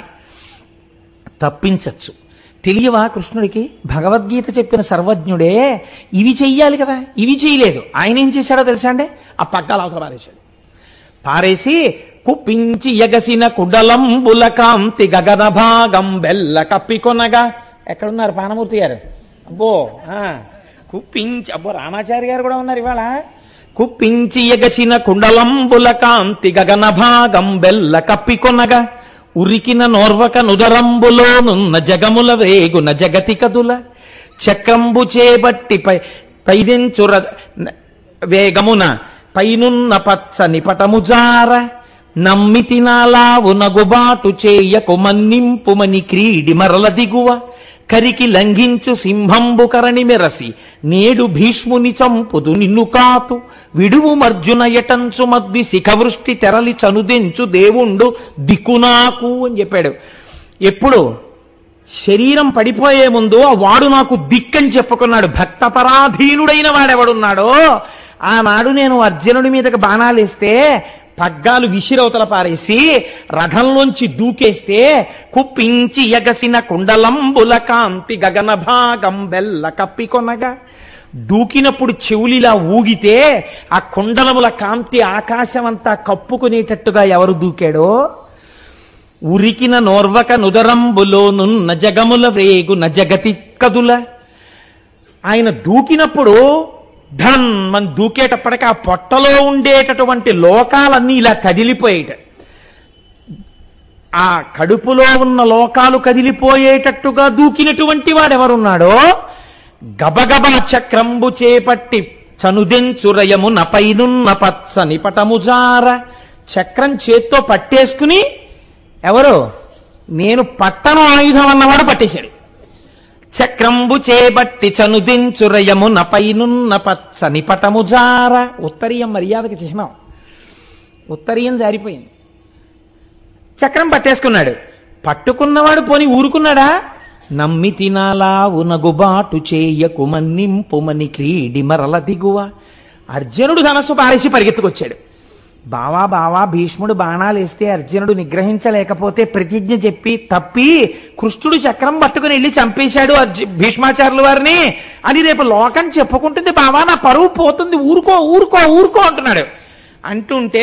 తప్పించచ్చు తెలియవా కృష్ణుడికి భగవద్గీత చెప్పిన సర్వజ్ఞుడే ఇవి చెయ్యాలి కదా ఇవి చేయలేదు ఆయన ఏం చేశాడో తెలుసా అండి ఆ పగ్గాలు అవతల పారేశాడు పారేసి కుప్పించి ఎగసిన కుడలంబుల కాంతి గగన భాగం బెల్ల కప్పికొనగా ఎక్కడున్నారు పానమూర్తి గారు అబ్బో ఆ, కుప్పించి అబ్బో రామాచారి గారు కూడా ఉన్నారు ఇవాళ కుప్పించి ఎగసిన కుండలంబుల కాంతి గగన భాగం బెల్ల కప్పికొనగా ఉరికిన నోర్వక నుదరంబులోనున్న జగముల వేగున జగతి కదుల చక్రంబు చేబట్టి పై పైదెంచుర వేగమున పైనున్న పచ్చని పటముజార నమ్మితి నాలావు నగుబాటు చేయకు మన్నింపుమని క్రీడి మరల దిగువ కరికి లంఘించు సింహంబు కరణి మెరసి నేడు భీష్ముని చంపుదు నిన్ను కాతు విడువు మర్జున ఎటంచు మద్వి శిఖవృష్టి తెరలి చనుదెంచు దేవుండు దిక్కునాకు అని చెప్పాడు ఎప్పుడు శరీరం పడిపోయే ముందు ఆ వాడు నాకు దిక్కని చెప్పుకున్నాడు భక్తపరాధీనుడైన వాడెవడున్నాడో ఆనాడు నేను అర్జునుడి మీదకి బాణాలేస్తే పగ్గాలు విసిరవతల పారేసి రథంలోంచి దూకేస్తే కుప్పించి ఎగసిన కుండలంబుల కాంతి గగన భాగం బెల్ల కప్పికొనగా దూకినప్పుడు చెవులిలా ఊగితే ఆ కుండలముల కాంతి ఆకాశమంతా కప్పుకునేటట్టుగా ఎవరు దూకాడో ఉరికిన నోర్వక నుదరంబులోనున్న జగముల వేగున జగతి కదుల ఆయన దూకినప్పుడు ధన్ మన దూకేటప్పటికి ఆ పొట్టలో ఉండేటటువంటి లోకాలన్నీ ఇలా కదిలిపోయేట ఆ కడుపులో ఉన్న లోకాలు కదిలిపోయేటట్టుగా దూకినటువంటి వాడెవరున్నాడో గబగబా చక్రంబు చేపట్టి చనుదెంచురయము నపైనున్న పచ్చని పటముజార చక్రం చేత్తో పట్టేసుకుని ఎవరు నేను పట్టణ ఆయుధం అన్నవాడు పట్టేశాడు చక్రంబు చేబట్టి చనుదించురయము నపైనున్న పచ్చని పటముజార ఉత్తరీయం మర్యాదకి చిహ్నం ఉత్తరీయం జారిపోయింది చక్రం పట్టేసుకున్నాడు పట్టుకున్నవాడు పోని ఊరుకున్నాడా నమ్మి తినాలా ఉనగుబాటు చేయకు మన్నింపుమని క్రీడి మరల దిగువ అర్జునుడు ధనస్సు పారేసి పరిగెత్తుకొచ్చాడు బావా బావా భీష్ముడు బాణాలు వేస్తే అర్జునుడు నిగ్రహించలేకపోతే ప్రతిజ్ఞ చెప్పి తప్పి కృష్ణుడు చక్రం పట్టుకుని వెళ్ళి చంపేశాడు అర్జు భీష్మాచార్యుల వారిని అని రేపు లోకం చెప్పుకుంటుంది బావా నా పరువు పోతుంది ఊరుకో ఊరుకో ఊరుకో అంటున్నాడు అంటుంటే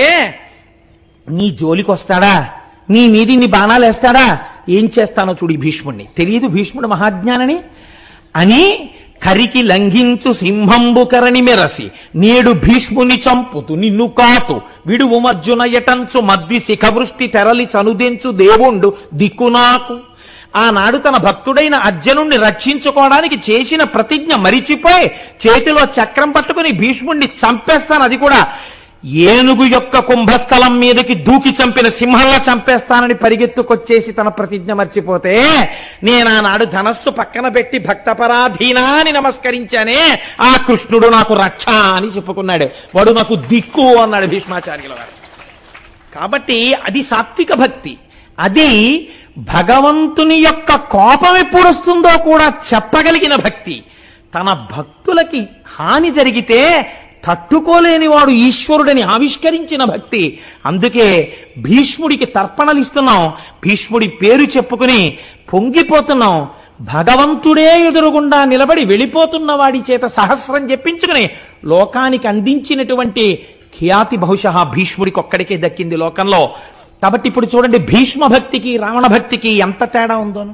నీ జోలికి వస్తాడా నీ మీది నీ బాణాలు వేస్తాడా ఏం చేస్తానో చూడు ఈ భీష్ముడిని తెలియదు భీష్ముడు మహాజ్ఞానని అని కరికి లంఘించు సింహంబు కరణి మెరసి నేడు భీష్ముని చంపుతు నిన్ను కాతు విడువు మర్జున ఎటంచు మద్వి శిఖవృష్టి తెరలి చనుదెంచు దేవుండు దిక్కునాకు ఆనాడు తన భక్తుడైన అర్జునుణ్ణి రక్షించుకోవడానికి చేసిన ప్రతిజ్ఞ మరిచిపోయి చేతిలో చక్రం పట్టుకుని భీష్ముణ్ణి చంపేస్తాను అది కూడా ఏనుగు యొక్క కుంభస్థలం మీదకి దూకి చంపిన సింహంలా చంపేస్తానని పరిగెత్తుకొచ్చేసి తన ప్రతిజ్ఞ మర్చిపోతే నేను ఆనాడు ధనస్సు పక్కన పెట్టి భక్తపరాధీనా అని నమస్కరించానే ఆ కృష్ణుడు నాకు రక్ష అని చెప్పుకున్నాడు వాడు నాకు దిక్కు అన్నాడు భీష్మాచార్యుల వారు కాబట్టి అది సాత్విక భక్తి అది భగవంతుని యొక్క కోపం ఎప్పుడు వస్తుందో కూడా చెప్పగలిగిన భక్తి తన భక్తులకి హాని జరిగితే తట్టుకోలేని వాడు ఈశ్వరుడని ఆవిష్కరించిన భక్తి అందుకే భీష్ముడికి తర్పణలు ఇస్తున్నాం భీష్ముడి పేరు చెప్పుకుని పొంగిపోతున్నాం భగవంతుడే ఎదురుగుండా నిలబడి వెళ్ళిపోతున్న వాడి చేత సహస్రం చెప్పించుకుని లోకానికి అందించినటువంటి ఖ్యాతి బహుశా భీష్ముడికి ఒక్కడికే దక్కింది లోకంలో కాబట్టి ఇప్పుడు చూడండి భీష్మ భక్తికి రావణ భక్తికి ఎంత తేడా ఉందోను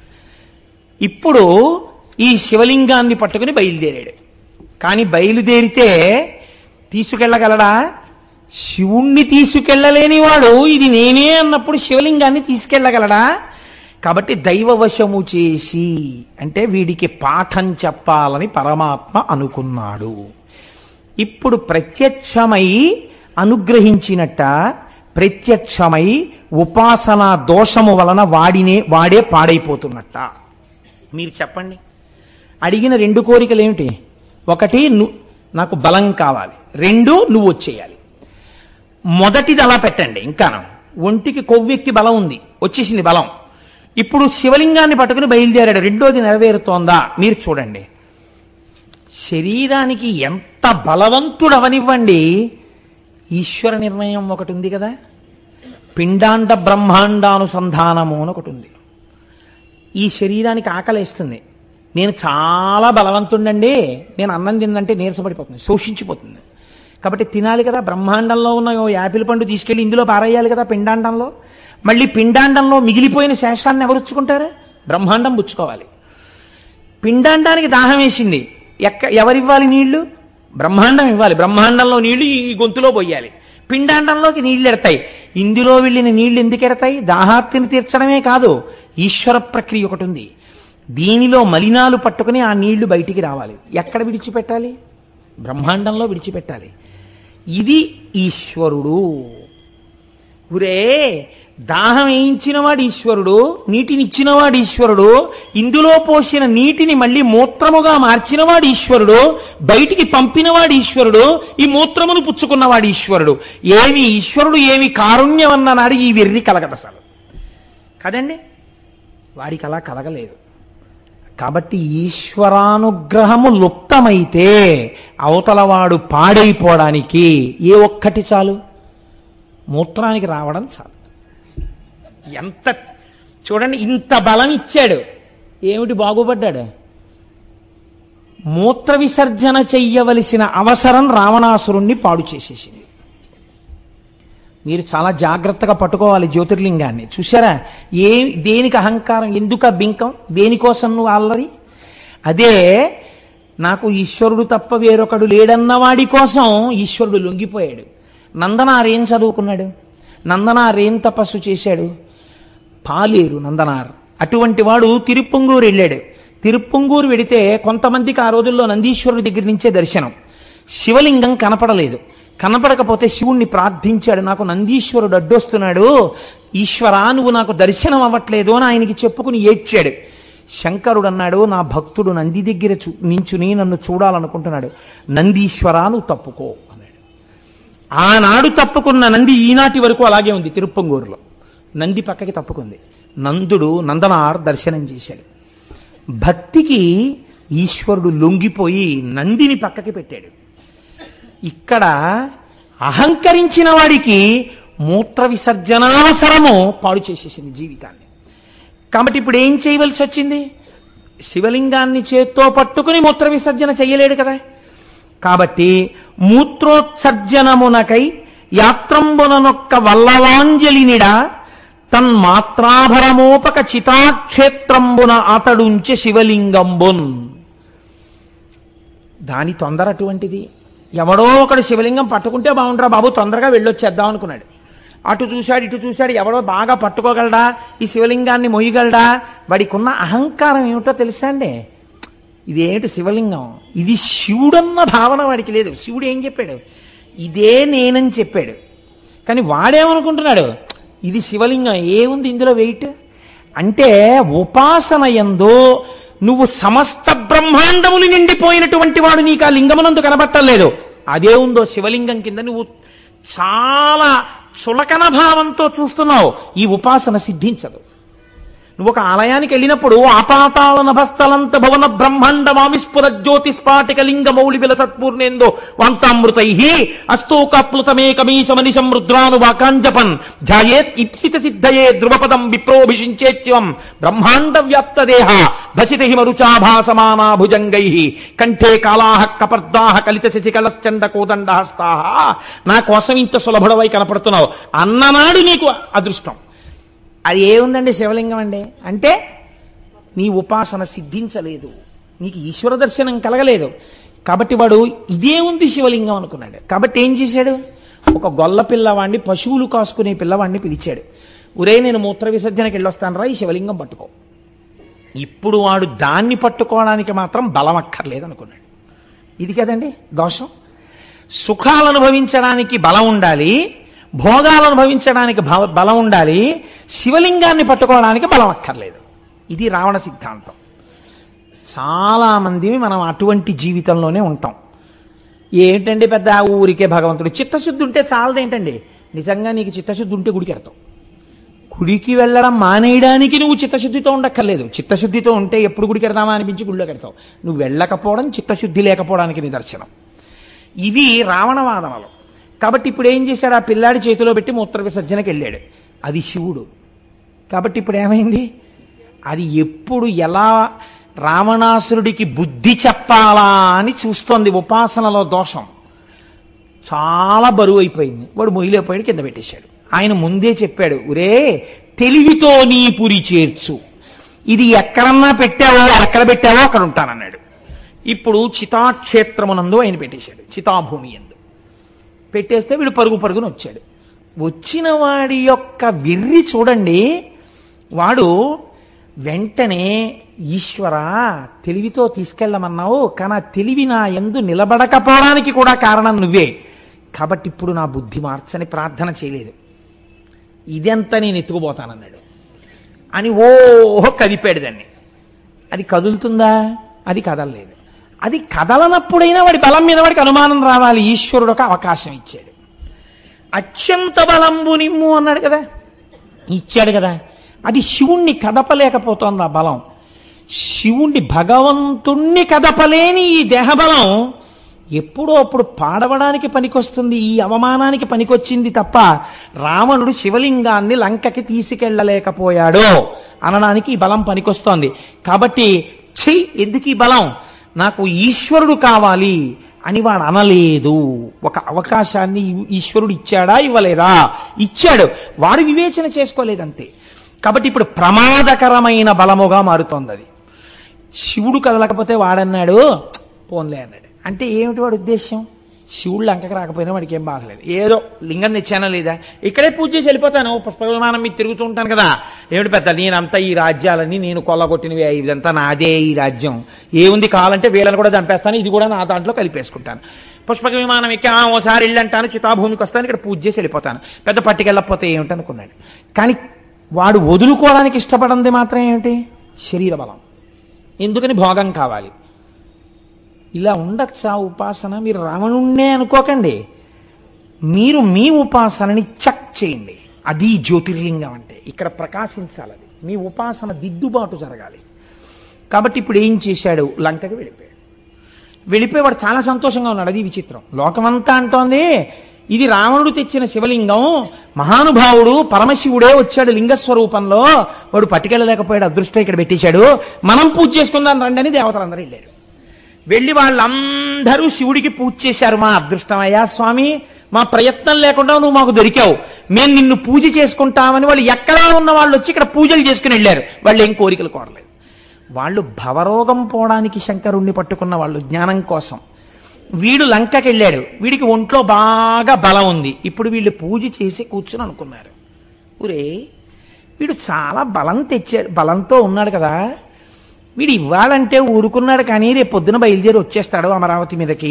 ఇప్పుడు ఈ శివలింగాన్ని పట్టుకుని బయలుదేరాడు కానీ బయలుదేరితే తీసుకెళ్ళగలడా శివుణ్ణి తీసుకెళ్ళలేని వాడు ఇది నేనే అన్నప్పుడు శివలింగాన్ని తీసుకెళ్ళగలడా కాబట్టి దైవవశము చేసి అంటే వీడికి పాఠం చెప్పాలని పరమాత్మ అనుకున్నాడు ఇప్పుడు ప్రత్యక్షమై అనుగ్రహించినట్ట ప్రత్యక్షమై ఉపాసన దోషము వలన వాడినే వాడే పాడైపోతున్నట్ట మీరు చెప్పండి అడిగిన రెండు కోరికలు ఏమిటి ఒకటి ను నాకు బలం కావాలి రెండు నువ్వు వచ్చేయాలి మొదటిది అలా పెట్టండి ఇంకాను ఒంటికి కొవ్వెక్కి బలం ఉంది వచ్చేసింది బలం ఇప్పుడు శివలింగాన్ని పట్టుకుని బయలుదేరాడు రెండోది నెరవేరుతోందా మీరు చూడండి శరీరానికి ఎంత బలవంతుడవనివ్వండి ఈశ్వర నిర్ణయం ఒకటి ఉంది కదా పిండాండ బ్రహ్మాండానుసంధానము అని ఒకటి ఉంది ఈ శరీరానికి ఆకలేస్తుంది నేను చాలా బలవంతుండండి నేను అన్నం తిన్నంటే నీరసపడిపోతుంది శోషించిపోతుంది కాబట్టి తినాలి కదా బ్రహ్మాండంలో ఉన్న ఓ యాపిల్ పండు తీసుకెళ్లి ఇందులో పారేయాలి కదా పిండాండంలో మళ్ళీ పిండాండంలో మిగిలిపోయిన శేషాన్ని ఎవరు పుచ్చుకుంటారు బ్రహ్మాండం పుచ్చుకోవాలి పిండాండానికి దాహం వేసింది ఎక్క ఎవరివ్వాలి నీళ్లు బ్రహ్మాండం ఇవ్వాలి బ్రహ్మాండంలో నీళ్లు ఈ గొంతులో పోయాలి పిండాండంలోకి నీళ్లు ఎడతాయి ఇందులో వెళ్ళిన నీళ్లు ఎందుకు ఎడతాయి దాహార్తిని తీర్చడమే కాదు ఈశ్వర ప్రక్రియ ఒకటి ఉంది దీనిలో మలినాలు పట్టుకుని ఆ నీళ్లు బయటికి రావాలి ఎక్కడ విడిచిపెట్టాలి బ్రహ్మాండంలో విడిచిపెట్టాలి ఇది ఈశ్వరుడు ఉరే దాహం వేయించినవాడు ఈశ్వరుడు నీటినిచ్చినవాడు ఈశ్వరుడు ఇందులో పోసిన నీటిని మళ్ళీ మూత్రముగా మార్చినవాడు ఈశ్వరుడు బయటికి పంపినవాడు ఈశ్వరుడు ఈ మూత్రమును పుచ్చుకున్నవాడు ఈశ్వరుడు ఏమి ఈశ్వరుడు ఏమి కారుణ్యం అన్ననాడు ఈ వెర్రి కలగదు అసలు కదండి వాడికి అలా కలగలేదు కాబట్టి ఈశ్వరానుగ్రహము లుప్తమైతే అవతలవాడు పాడైపోవడానికి ఏ ఒక్కటి చాలు మూత్రానికి రావడం చాలు ఎంత చూడండి ఇంత బలం ఇచ్చాడు ఏమిటి బాగుపడ్డాడు మూత్ర విసర్జన చెయ్యవలసిన అవసరం రావణాసురుణ్ణి పాడు చేసేసింది మీరు చాలా జాగ్రత్తగా పట్టుకోవాలి జ్యోతిర్లింగాన్ని చూసారా ఏ దేనికి అహంకారం ఎందుక బింకం దేనికోసం నువ్వు అల్లరి అదే నాకు ఈశ్వరుడు తప్ప వేరొకడు లేడన్న వాడి కోసం ఈశ్వరుడు లొంగిపోయాడు నందనార్ ఏం చదువుకున్నాడు నందనార్ ఏం తపస్సు చేశాడు పాలేరు నందనార్ అటువంటి వాడు తిరుప్పంగూరు వెళ్ళాడు తిరుప్పంగూరు వెడితే కొంతమందికి ఆ రోజుల్లో నందీశ్వరుడి దగ్గర నుంచే దర్శనం శివలింగం కనపడలేదు కనపడకపోతే శివుణ్ణి ప్రార్థించాడు నాకు నందీశ్వరుడు అడ్డొస్తున్నాడు ఈశ్వరా నువ్వు నాకు దర్శనం అవ్వట్లేదు అని ఆయనకి చెప్పుకుని ఏడ్చాడు శంకరుడు అన్నాడు నా భక్తుడు నంది దగ్గర చూ నించుని నన్ను చూడాలనుకుంటున్నాడు నందీశ్వరా నువ్వు తప్పుకో అన్నాడు ఆనాడు తప్పుకున్న నంది ఈనాటి వరకు అలాగే ఉంది తిరుప్పంగూరులో నంది పక్కకి తప్పుకుంది నందుడు నందనార్ దర్శనం చేశాడు భక్తికి ఈశ్వరుడు లొంగిపోయి నందిని పక్కకి పెట్టాడు ఇక్కడ అహంకరించిన వాడికి మూత్ర విసర్జనావసరము పాడు చేసేసింది జీవితాన్ని కాబట్టి ఇప్పుడు ఏం చేయవలసి వచ్చింది శివలింగాన్ని చేత్తో పట్టుకుని మూత్ర విసర్జన చెయ్యలేడు కదా కాబట్టి మూత్రోత్సర్జనమునకై యాత్రంబుననొక్క వల్లవాంజలినిడ తన్మాత్రాభరమోపక చితాక్షేత్రంబున అతడుంచె శివలింగంబున్ దాని తొందర అటువంటిది ఎవడో ఒకడు శివలింగం పట్టుకుంటే బాగుంటారా బాబు తొందరగా వెళ్ళొచ్చేద్దాం అనుకున్నాడు అటు చూశాడు ఇటు చూశాడు ఎవడో బాగా పట్టుకోగలడా ఈ శివలింగాన్ని మొయ్యగలడా వాడికి ఉన్న అహంకారం ఏమిటో తెలుసా అండి ఇదేమిటి శివలింగం ఇది శివుడన్న భావన వాడికి లేదు శివుడు ఏం చెప్పాడు ఇదే నేనని చెప్పాడు కానీ వాడేమనుకుంటున్నాడు ఇది శివలింగం ఏముంది ఇందులో వెయిట్ అంటే ఉపాసన ఎందు నువ్వు సమస్త బ్రహ్మాండములు నిండిపోయినటువంటి వాడు నీకు ఆ లింగమునందు కనబట్టలేదు అదే ఉందో శివలింగం కింద నువ్వు చాలా చులకన భావంతో చూస్తున్నావు ఈ ఉపాసన సిద్ధించదు నువ్వు ఒక ఆలయానికి వెళ్ళినప్పుడు ఆపాతాళ నభస్థలంత భవన బ్రహ్మాండ మామిస్ఫుర జ్యోతిస్పాటిక లింగ మౌళి విల సత్పూర్ణేందో వాంతామృతై అస్తోకప్లుతమేకమీశమని సముద్రాను వాకాంజపన్ ధ్యాయేత్ ఇప్సిత సిద్ధయే ధ్రువపదం విప్రోభిషించేత్యం బ్రహ్మాండ వ్యాప్త దేహ భసిత హిమరుచాభాసమానా భుజంగై కంఠే కాలాహ కపర్దాహ కలిత శశికలశ్చండ కోదండ హస్తాహ నా కోసం ఇంత సులభుడవై కనపడుతున్నావు అన్ననాడు నీకు అదృష్టం అది ఏముందండి శివలింగం అండి అంటే నీ ఉపాసన సిద్ధించలేదు నీకు ఈశ్వర దర్శనం కలగలేదు కాబట్టి వాడు ఇదే ఉంది శివలింగం అనుకున్నాడు కాబట్టి ఏం చేశాడు ఒక గొల్ల పిల్లవాడిని పశువులు కాసుకునే పిల్లవాడిని పిలిచాడు ఉరే నేను మూత్ర విసర్జనకి వెళ్ళొస్తాను రా ఈ శివలింగం పట్టుకో ఇప్పుడు వాడు దాన్ని పట్టుకోవడానికి మాత్రం బలం అక్కర్లేదు అనుకున్నాడు ఇది కదండి దోషం సుఖాలు అనుభవించడానికి బలం ఉండాలి భోగాలు అనుభవించడానికి భవ- బలం ఉండాలి శివలింగాన్ని పట్టుకోవడానికి బలం అక్కర్లేదు ఇది రావణ సిద్ధాంతం చాలా మంది మనం అటువంటి జీవితంలోనే ఉంటాం ఏంటండి పెద్ద ఊరికే భగవంతుడు చిత్తశుద్ధి ఉంటే చాలదేంటండి నిజంగా నీకు చిత్తశుద్ధి ఉంటే గుడికి వెళ్తావు గుడికి వెళ్ళడం మానేయడానికి నువ్వు చిత్తశుద్ధితో ఉండక్కర్లేదు చిత్తశుద్ధితో ఉంటే ఎప్పుడు గుడికి వెడదామా అనిపించి గుడిలోకి వెళ్తావు నువ్వు వెళ్ళకపోవడం చిత్తశుద్ధి లేకపోవడానికి నిదర్శనం ఇవి రావణవాదనలు కాబట్టి ఇప్పుడు ఏం చేశాడు ఆ పిల్లాడి చేతిలో పెట్టి మూత్ర విసర్జనకి వెళ్ళాడు అది శివుడు కాబట్టి ఇప్పుడు ఏమైంది అది ఎప్పుడు ఎలా రావణాసురుడికి బుద్ధి చెప్పాలా అని చూస్తోంది ఉపాసనలో దోషం చాలా బరువు అయిపోయింది వాడు మొయ్యిలేపోయాడు కింద పెట్టేశాడు ఆయన ముందే చెప్పాడు ఒరే తెలివితో నీ పురి చేర్చు ఇది ఎక్కడన్నా పెట్టావో ఎక్కడ పెట్టావో అక్కడ ఉంటానన్నాడు ఇప్పుడు చితాక్షేత్రమునందు ఆయన పెట్టేశాడు చితాభూమి ఎందు పెట్టేస్తే వీడు పరుగు పరుగున వచ్చాడు వచ్చిన వాడి యొక్క వెర్రి చూడండి వాడు వెంటనే ఈశ్వర తెలివితో తీసుకెళ్ళమన్నావు కానీ ఆ తెలివి నా ఎందు నిలబడకపోవడానికి కూడా కారణం నువ్వే కాబట్టి ఇప్పుడు నా బుద్ధి మార్చని ప్రార్థన చేయలేదు ఇదెంత నేను ఎత్తుకుపోతానన్నాడు అని ఓహో కదిపాడు దాన్ని అది కదులుతుందా అది కదలలేదు అది కదలనప్పుడైనా వాడి బలం మీద వాడికి అనుమానం రావాలి ఈశ్వరుడు ఒక అవకాశం ఇచ్చాడు అత్యంత బలంబు నిమ్ము అన్నాడు కదా ఇచ్చాడు కదా అది శివుణ్ణి కదపలేకపోతోంది ఆ బలం శివుణ్ణి భగవంతుణ్ణి కదపలేని ఈ దేహబలం ఎప్పుడో అప్పుడు పాడవడానికి పనికొస్తుంది ఈ అవమానానికి పనికొచ్చింది తప్ప రావణుడు శివలింగాన్ని లంకకి తీసుకెళ్ళలేకపోయాడు అనడానికి ఈ బలం పనికొస్తోంది కాబట్టి చెయ్యి ఎందుకు ఈ బలం నాకు ఈశ్వరుడు కావాలి అని వాడు అనలేదు ఒక అవకాశాన్ని ఈశ్వరుడు ఇచ్చాడా ఇవ్వలేదా ఇచ్చాడు వాడు వివేచన చేసుకోలేదంతే కాబట్టి ఇప్పుడు ప్రమాదకరమైన బలముగా మారుతోంది అది శివుడు కదలకపోతే వాడన్నాడు పోన్లే అన్నాడు అంటే ఏమిటి వాడి ఉద్దేశ్యం శివుడు లంకకి రాకపోయినా వాడికి ఏం బాగలేదు ఏదో లింగం తెచ్చానా లేదా ఇక్కడే పూజ చేసి వెళ్ళిపోతాను పుష్ప విమానం మీద తిరుగుతూ ఉంటాను కదా ఏమిటి పెద్ద నేనంతా ఈ రాజ్యాలన్నీ నేను కొల్లగొట్టినవి ఇదంతా నాదే ఈ రాజ్యం ఏముంది కావాలంటే వీళ్ళని కూడా చంపేస్తాను ఇది కూడా నా దాంట్లో కలిపేసుకుంటాను పుష్పక విమానం ఎక్కి "ఆ, ఓసారి వెళ్ళంటాను చితాభూమికి వస్తాను ఇక్కడ పూజ చేసి వెళ్ళిపోతాను పెద్ద పట్టుకెళ్ళకపోతే ఏమిటనుకున్నాడు కానీ వాడు వదులుకోవడానికి ఇష్టపడంది మాత్రం ఏమిటి శరీర బలం ఎందుకని భోగం కావాలి ఇలా ఉండొచ్చా ఉపాసన మీరు రావణుణ్ణే అనుకోకండి మీరు మీ ఉపాసనని చెక్ చేయండి అది జ్యోతిర్లింగం అంటే ఇక్కడ ప్రకాశించాలి అది మీ ఉపాసన దిద్దుబాటు జరగాలి కాబట్టి ఇప్పుడు ఏం చేశాడు లంకకి వెళ్ళిపోయాడు వెళ్ళిపోయి వాడు చాలా సంతోషంగా ఉన్నాడు అది విచిత్రం లోకమంతా అంటోంది ఇది రావణుడు తెచ్చిన శివలింగం మహానుభావుడు పరమశివుడే వచ్చాడు లింగ స్వరూపంలో వాడు పట్టుకెళ్ళలేకపోయాడు అదృష్టం ఇక్కడ పెట్టేశాడు మనం పూజ చేసుకుందాం రండి అని దేవతలందరూ వెళ్ళారు వెళ్ళి వాళ్ళందరూ శివుడికి పూజ చేశారు మా అదృష్టమయ్యా స్వామి మా ప్రయత్నం లేకుండా నువ్వు మాకు దొరికావు మేము నిన్ను పూజ చేసుకుంటామని వాళ్ళు ఎక్కడా ఉన్న వాళ్ళు వచ్చి ఇక్కడ పూజలు చేసుకుని వెళ్ళారు వాళ్ళు ఏం కోరికలు కోరలేదు వాళ్ళు భవరోగం పోవడానికి శంకరుణ్ణి పట్టుకున్న వాళ్ళు జ్ఞానం కోసం వీడు లంకకి వెళ్ళాడు వీడికి ఒంట్లో బాగా బలం ఉంది ఇప్పుడు వీళ్ళు పూజ చేసి కూర్చుని అనుకున్నారు ఊరే వీడు చాలా బలం తెచ్చాడు బలంతో ఉన్నాడు కదా వీడు ఇవ్వాలంటే ఊరుకున్నాడు కానీ రేపు పొద్దున బయలుదేరి వచ్చేస్తాడు అమరావతి మీదకి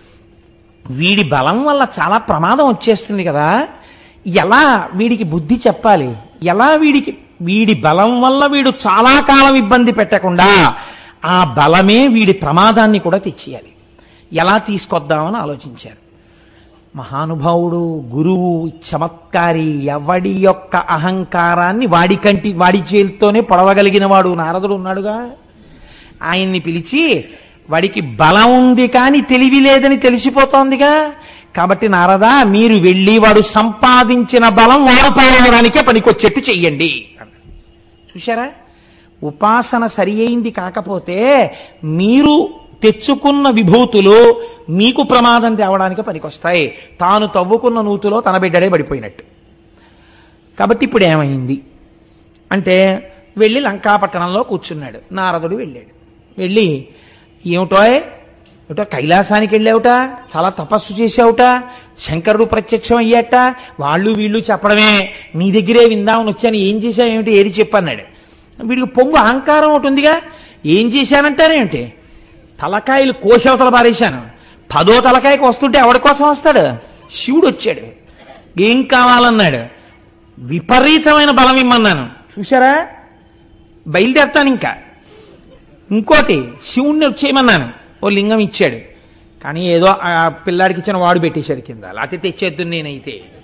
వీడి బలం వల్ల చాలా ప్రమాదం వచ్చేస్తుంది కదా ఎలా వీడికి బుద్ధి చెప్పాలి ఎలా వీడికి వీడి బలం వల్ల వీడు చాలా కాలం ఇబ్బంది పెట్టకుండా ఆ బలమే వీడి ప్రమాదాన్ని కూడా తెచ్చేయాలి ఎలా తీసుకొద్దామని ఆలోచించారు మహానుభావుడు గురువు చమత్కారి ఎవడి యొక్క అహంకారాన్ని వాడి కంటి వాడి చేతితోనే పొడవగలిగిన వాడు నారదుడు ఉన్నాడుగా ఆయన్ని పిలిచి వాడికి బలం ఉంది కానీ తెలివి లేదని తెలిసిపోతోందిగా కాబట్టి నారదా మీరు వెళ్ళి వాడు సంపాదించిన బలం వాడపాడడానికే పనికొచ్చేట్టు చెయ్యండి అన్నాడు. చూశారా ఉపాసన సరి అయింది కాకపోతే మీరు తెచ్చుకున్న విభూతులు మీకు ప్రమాదం తేవడానికి పనికొస్తాయి తాను తవ్వుకున్న నూతులో తన బిడ్డడే పడిపోయినట్టు కాబట్టి ఇప్పుడు ఏమైంది అంటే వెళ్ళి లంకాపట్టణంలో కూర్చున్నాడు నారదుడు వెళ్ళాడు వెళ్ళి ఏమిటో ఏమిటో కైలాసానికి వెళ్ళావుట చాలా తపస్సు చేసావుట శంకరుడు ప్రత్యక్షం అయ్యాట వాళ్ళు వీళ్ళు చెప్పడమే నీ దగ్గరే విందామని వచ్చాను ఏం చేశావు ఏమిటి ఏది చెప్పన్నాడు వీడికి పొంగు అహంకారం ఒకటి ఉందిగా ఏం చేశానంటారేమిటి తలకాయలు కోశవతల పారేశాను పదో తలకాయకి వస్తుంటే ఎవడి కోసం వస్తాడు శివుడు వచ్చాడు ఏం కావాలన్నాడు విపరీతమైన బలం ఇమ్మన్నాను చూసారా బయలుదేరుతాను ఇంకా ఇంకోటి శివుణ్ణి వచ్చేయమన్నాను ఓ లింగం ఇచ్చాడు కానీ ఏదో ఆ పిల్లాడికి ఇచ్చిన వాడు పెట్టేశాడు కింద లేకపోతే తెచ్చేద్దు నేనైతే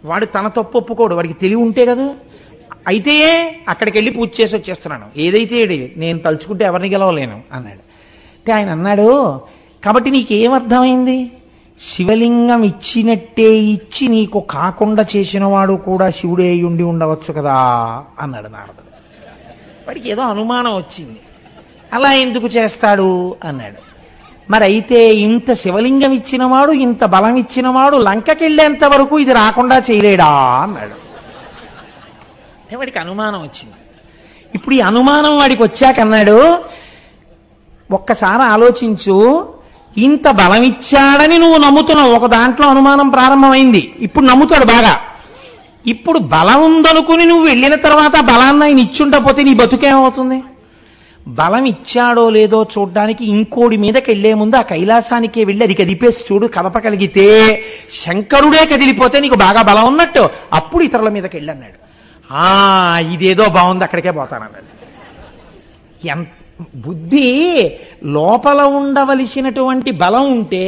వాడు తన తప్పు ఒప్పుకోడు వాడికి తెలివి ఉంటే కదా అయితే అక్కడికి వెళ్ళి పూజ చేసి వచ్చేస్తున్నాను ఏదైతే ఏడి, నేను తలుచుకుంటే ఎవరిని గెలవలేను అన్నాడు అంటే ఆయన అన్నాడు కాబట్టి నీకేమర్థమైంది శివలింగం ఇచ్చినట్టే ఇచ్చి నీకు కాకుండా చేసిన వాడు కూడా శివుడే అయి ఉండి ఉండవచ్చు కదా అన్నాడు నారదుడు వాడికి ఏదో అనుమానం వచ్చింది అలా ఎందుకు చేస్తాడు అన్నాడు మరి అయితే ఇంత శివలింగం ఇచ్చినవాడు ఇంత బలం ఇచ్చినవాడు లంకకెళ్ళేంత వరకు ఇది రాకుండా చేయలేడా అన్నాడు అంటే వాడికి అనుమానం వచ్చింది ఇప్పుడు ఈ అనుమానం వాడికి వచ్చాక అన్నాడు ఒక్కసారి ఆలోచించు ఇంత బలం ఇచ్చాడని నువ్వు నమ్ముతున్నావు ఒక దాంట్లో అనుమానం ప్రారంభమైంది ఇప్పుడు నమ్ముతాడు బాగా ఇప్పుడు బలం ఉందనుకుని నువ్వు వెళ్ళిన తర్వాత ఆ బలాన్ని ఆయన ఇచ్చుండపోతే నీ బతుకేమవుతుంది బలం ఇచ్చాడో లేదో చూడ్డానికి ఇంకోడి మీదకి వెళ్లే ముందు ఆ కైలాసానికే వెళ్ళి అది కదిపేసి చూడు కదపగలిగితే శంకరుడే కదిలిపోతే నీకు బాగా బలం ఉన్నట్టు అప్పుడు ఇతరుల మీదకి వెళ్ళి అన్నాడు ఆ ఇదేదో బాగుంది అక్కడికే పోతానన్నాడు ఎంత బుద్ధి లోపల ఉండవలసినటువంటి బలం ఉంటే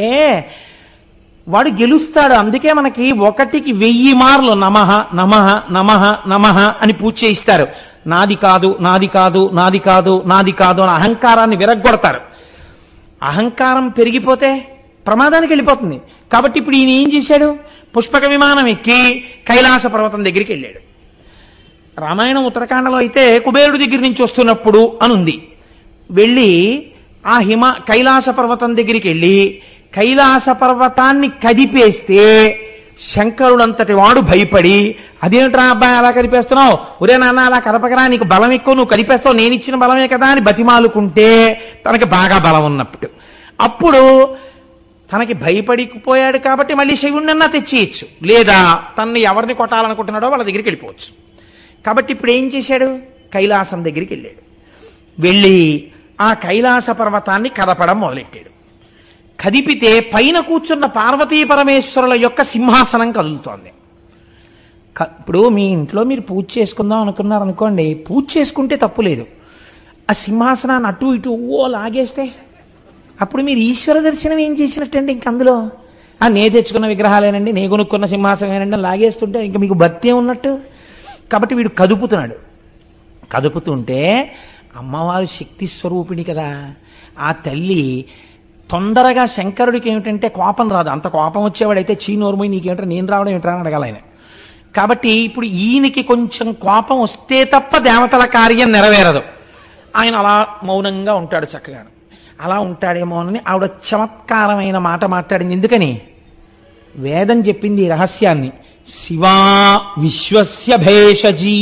వాడు గెలుస్తాడు అందుకే మనకి ఒకటికి వెయ్యి మార్లు నమః నమః నమః నమః అని పూజ చేయిస్తారు నాది కాదు నాది కాదు నాది కాదు నాది కాదు అని అహంకారాన్ని విరగ్గొడతారు అహంకారం పెరిగిపోతే ప్రమాదానికి వెళ్ళిపోతుంది కాబట్టి ఇప్పుడు ఈయన ఏం చేశాడు పుష్పక విమానం ఎక్కి కైలాస పర్వతం దగ్గరికి వెళ్ళాడు రామాయణం ఉత్తరాఖండలో అయితే కుబేరుడి దగ్గర నుంచి వస్తున్నప్పుడు అనుంది వెళ్ళి ఆ హిమ కైలాస పర్వతం దగ్గరికి వెళ్ళి కైలాస పర్వతాన్ని కదిపేస్తే శంకరుడంతటి వాడు భయపడి అదేమిట్రా అబ్బాయి అలా కదిపేస్తున్నావు ఒరే నాన్న అలా కదపకరా నీకు బలం ఎక్కువ నువ్వు కదిపేస్తావు నేను ఇచ్చిన బలమే కదా అని బతిమాలుకుంటే తనకి బాగా బలం ఉన్నప్పుడు అప్పుడు తనకి భయపడిపోయాడు కాబట్టి మళ్ళీ శివుణ్ణన్నా తెచ్చేయచ్చు లేదా తనని ఎవరిని కొట్టాలనుకుంటున్నాడో వాళ్ళ దగ్గరికి వెళ్ళిపోవచ్చు కాబట్టి ఇప్పుడు ఏం చేశాడు కైలాసం దగ్గరికి వెళ్ళాడు వెళ్ళి ఆ కైలాస పర్వతాన్ని కదపడం మొదలెట్టాడు కదిపితే పైన కూర్చున్న పార్వతీ పరమేశ్వరుల యొక్క సింహాసనం కదులుతోంది క- ఇప్పుడు మీ ఇంట్లో మీరు పూజ చేసుకుందాం అనుకున్నారు అనుకోండి పూజ చేసుకుంటే తప్పు లేదు ఆ సింహాసనాన్ని అటు ఇటు ఓ లాగేస్తే అప్పుడు మీరు ఈశ్వర దర్శనం ఏం చేసినట్టండి ఇంక అందులో ఆ నే తెచ్చుకున్న విగ్రహాలేనండి నే కొనుక్కున్న సింహాసనమేనండి అని లాగేస్తుంటే ఇంకా మీకు భక్తి ఉన్నట్టు కాబట్టి వీడు కదుపుతున్నాడు కదుపుతుంటే అమ్మవారు శక్తి స్వరూపిణి కదా ఆ తల్లి తొందరగా శంకరుడికి ఏమిటంటే కోపం రాదు అంత కోపం వచ్చేవాడైతే చీనోర్మై నీకేమిటో నేను రావడం ఏమిట్రా అని అడగాలి ఆయన కాబట్టి ఇప్పుడు ఈయనకి కొంచెం కోపం వస్తే తప్ప దేవతల కార్యం నెరవేరదు ఆయన అలా మౌనంగా ఉంటాడు చక్కగా అలా ఉంటాడేమోనని ఆవిడ చమత్కారమైన మాట మాట్లాడింది ఎందుకని వేదం చెప్పింది ఈ రహస్యాన్ని శివా విశ్వస్య భేషజీ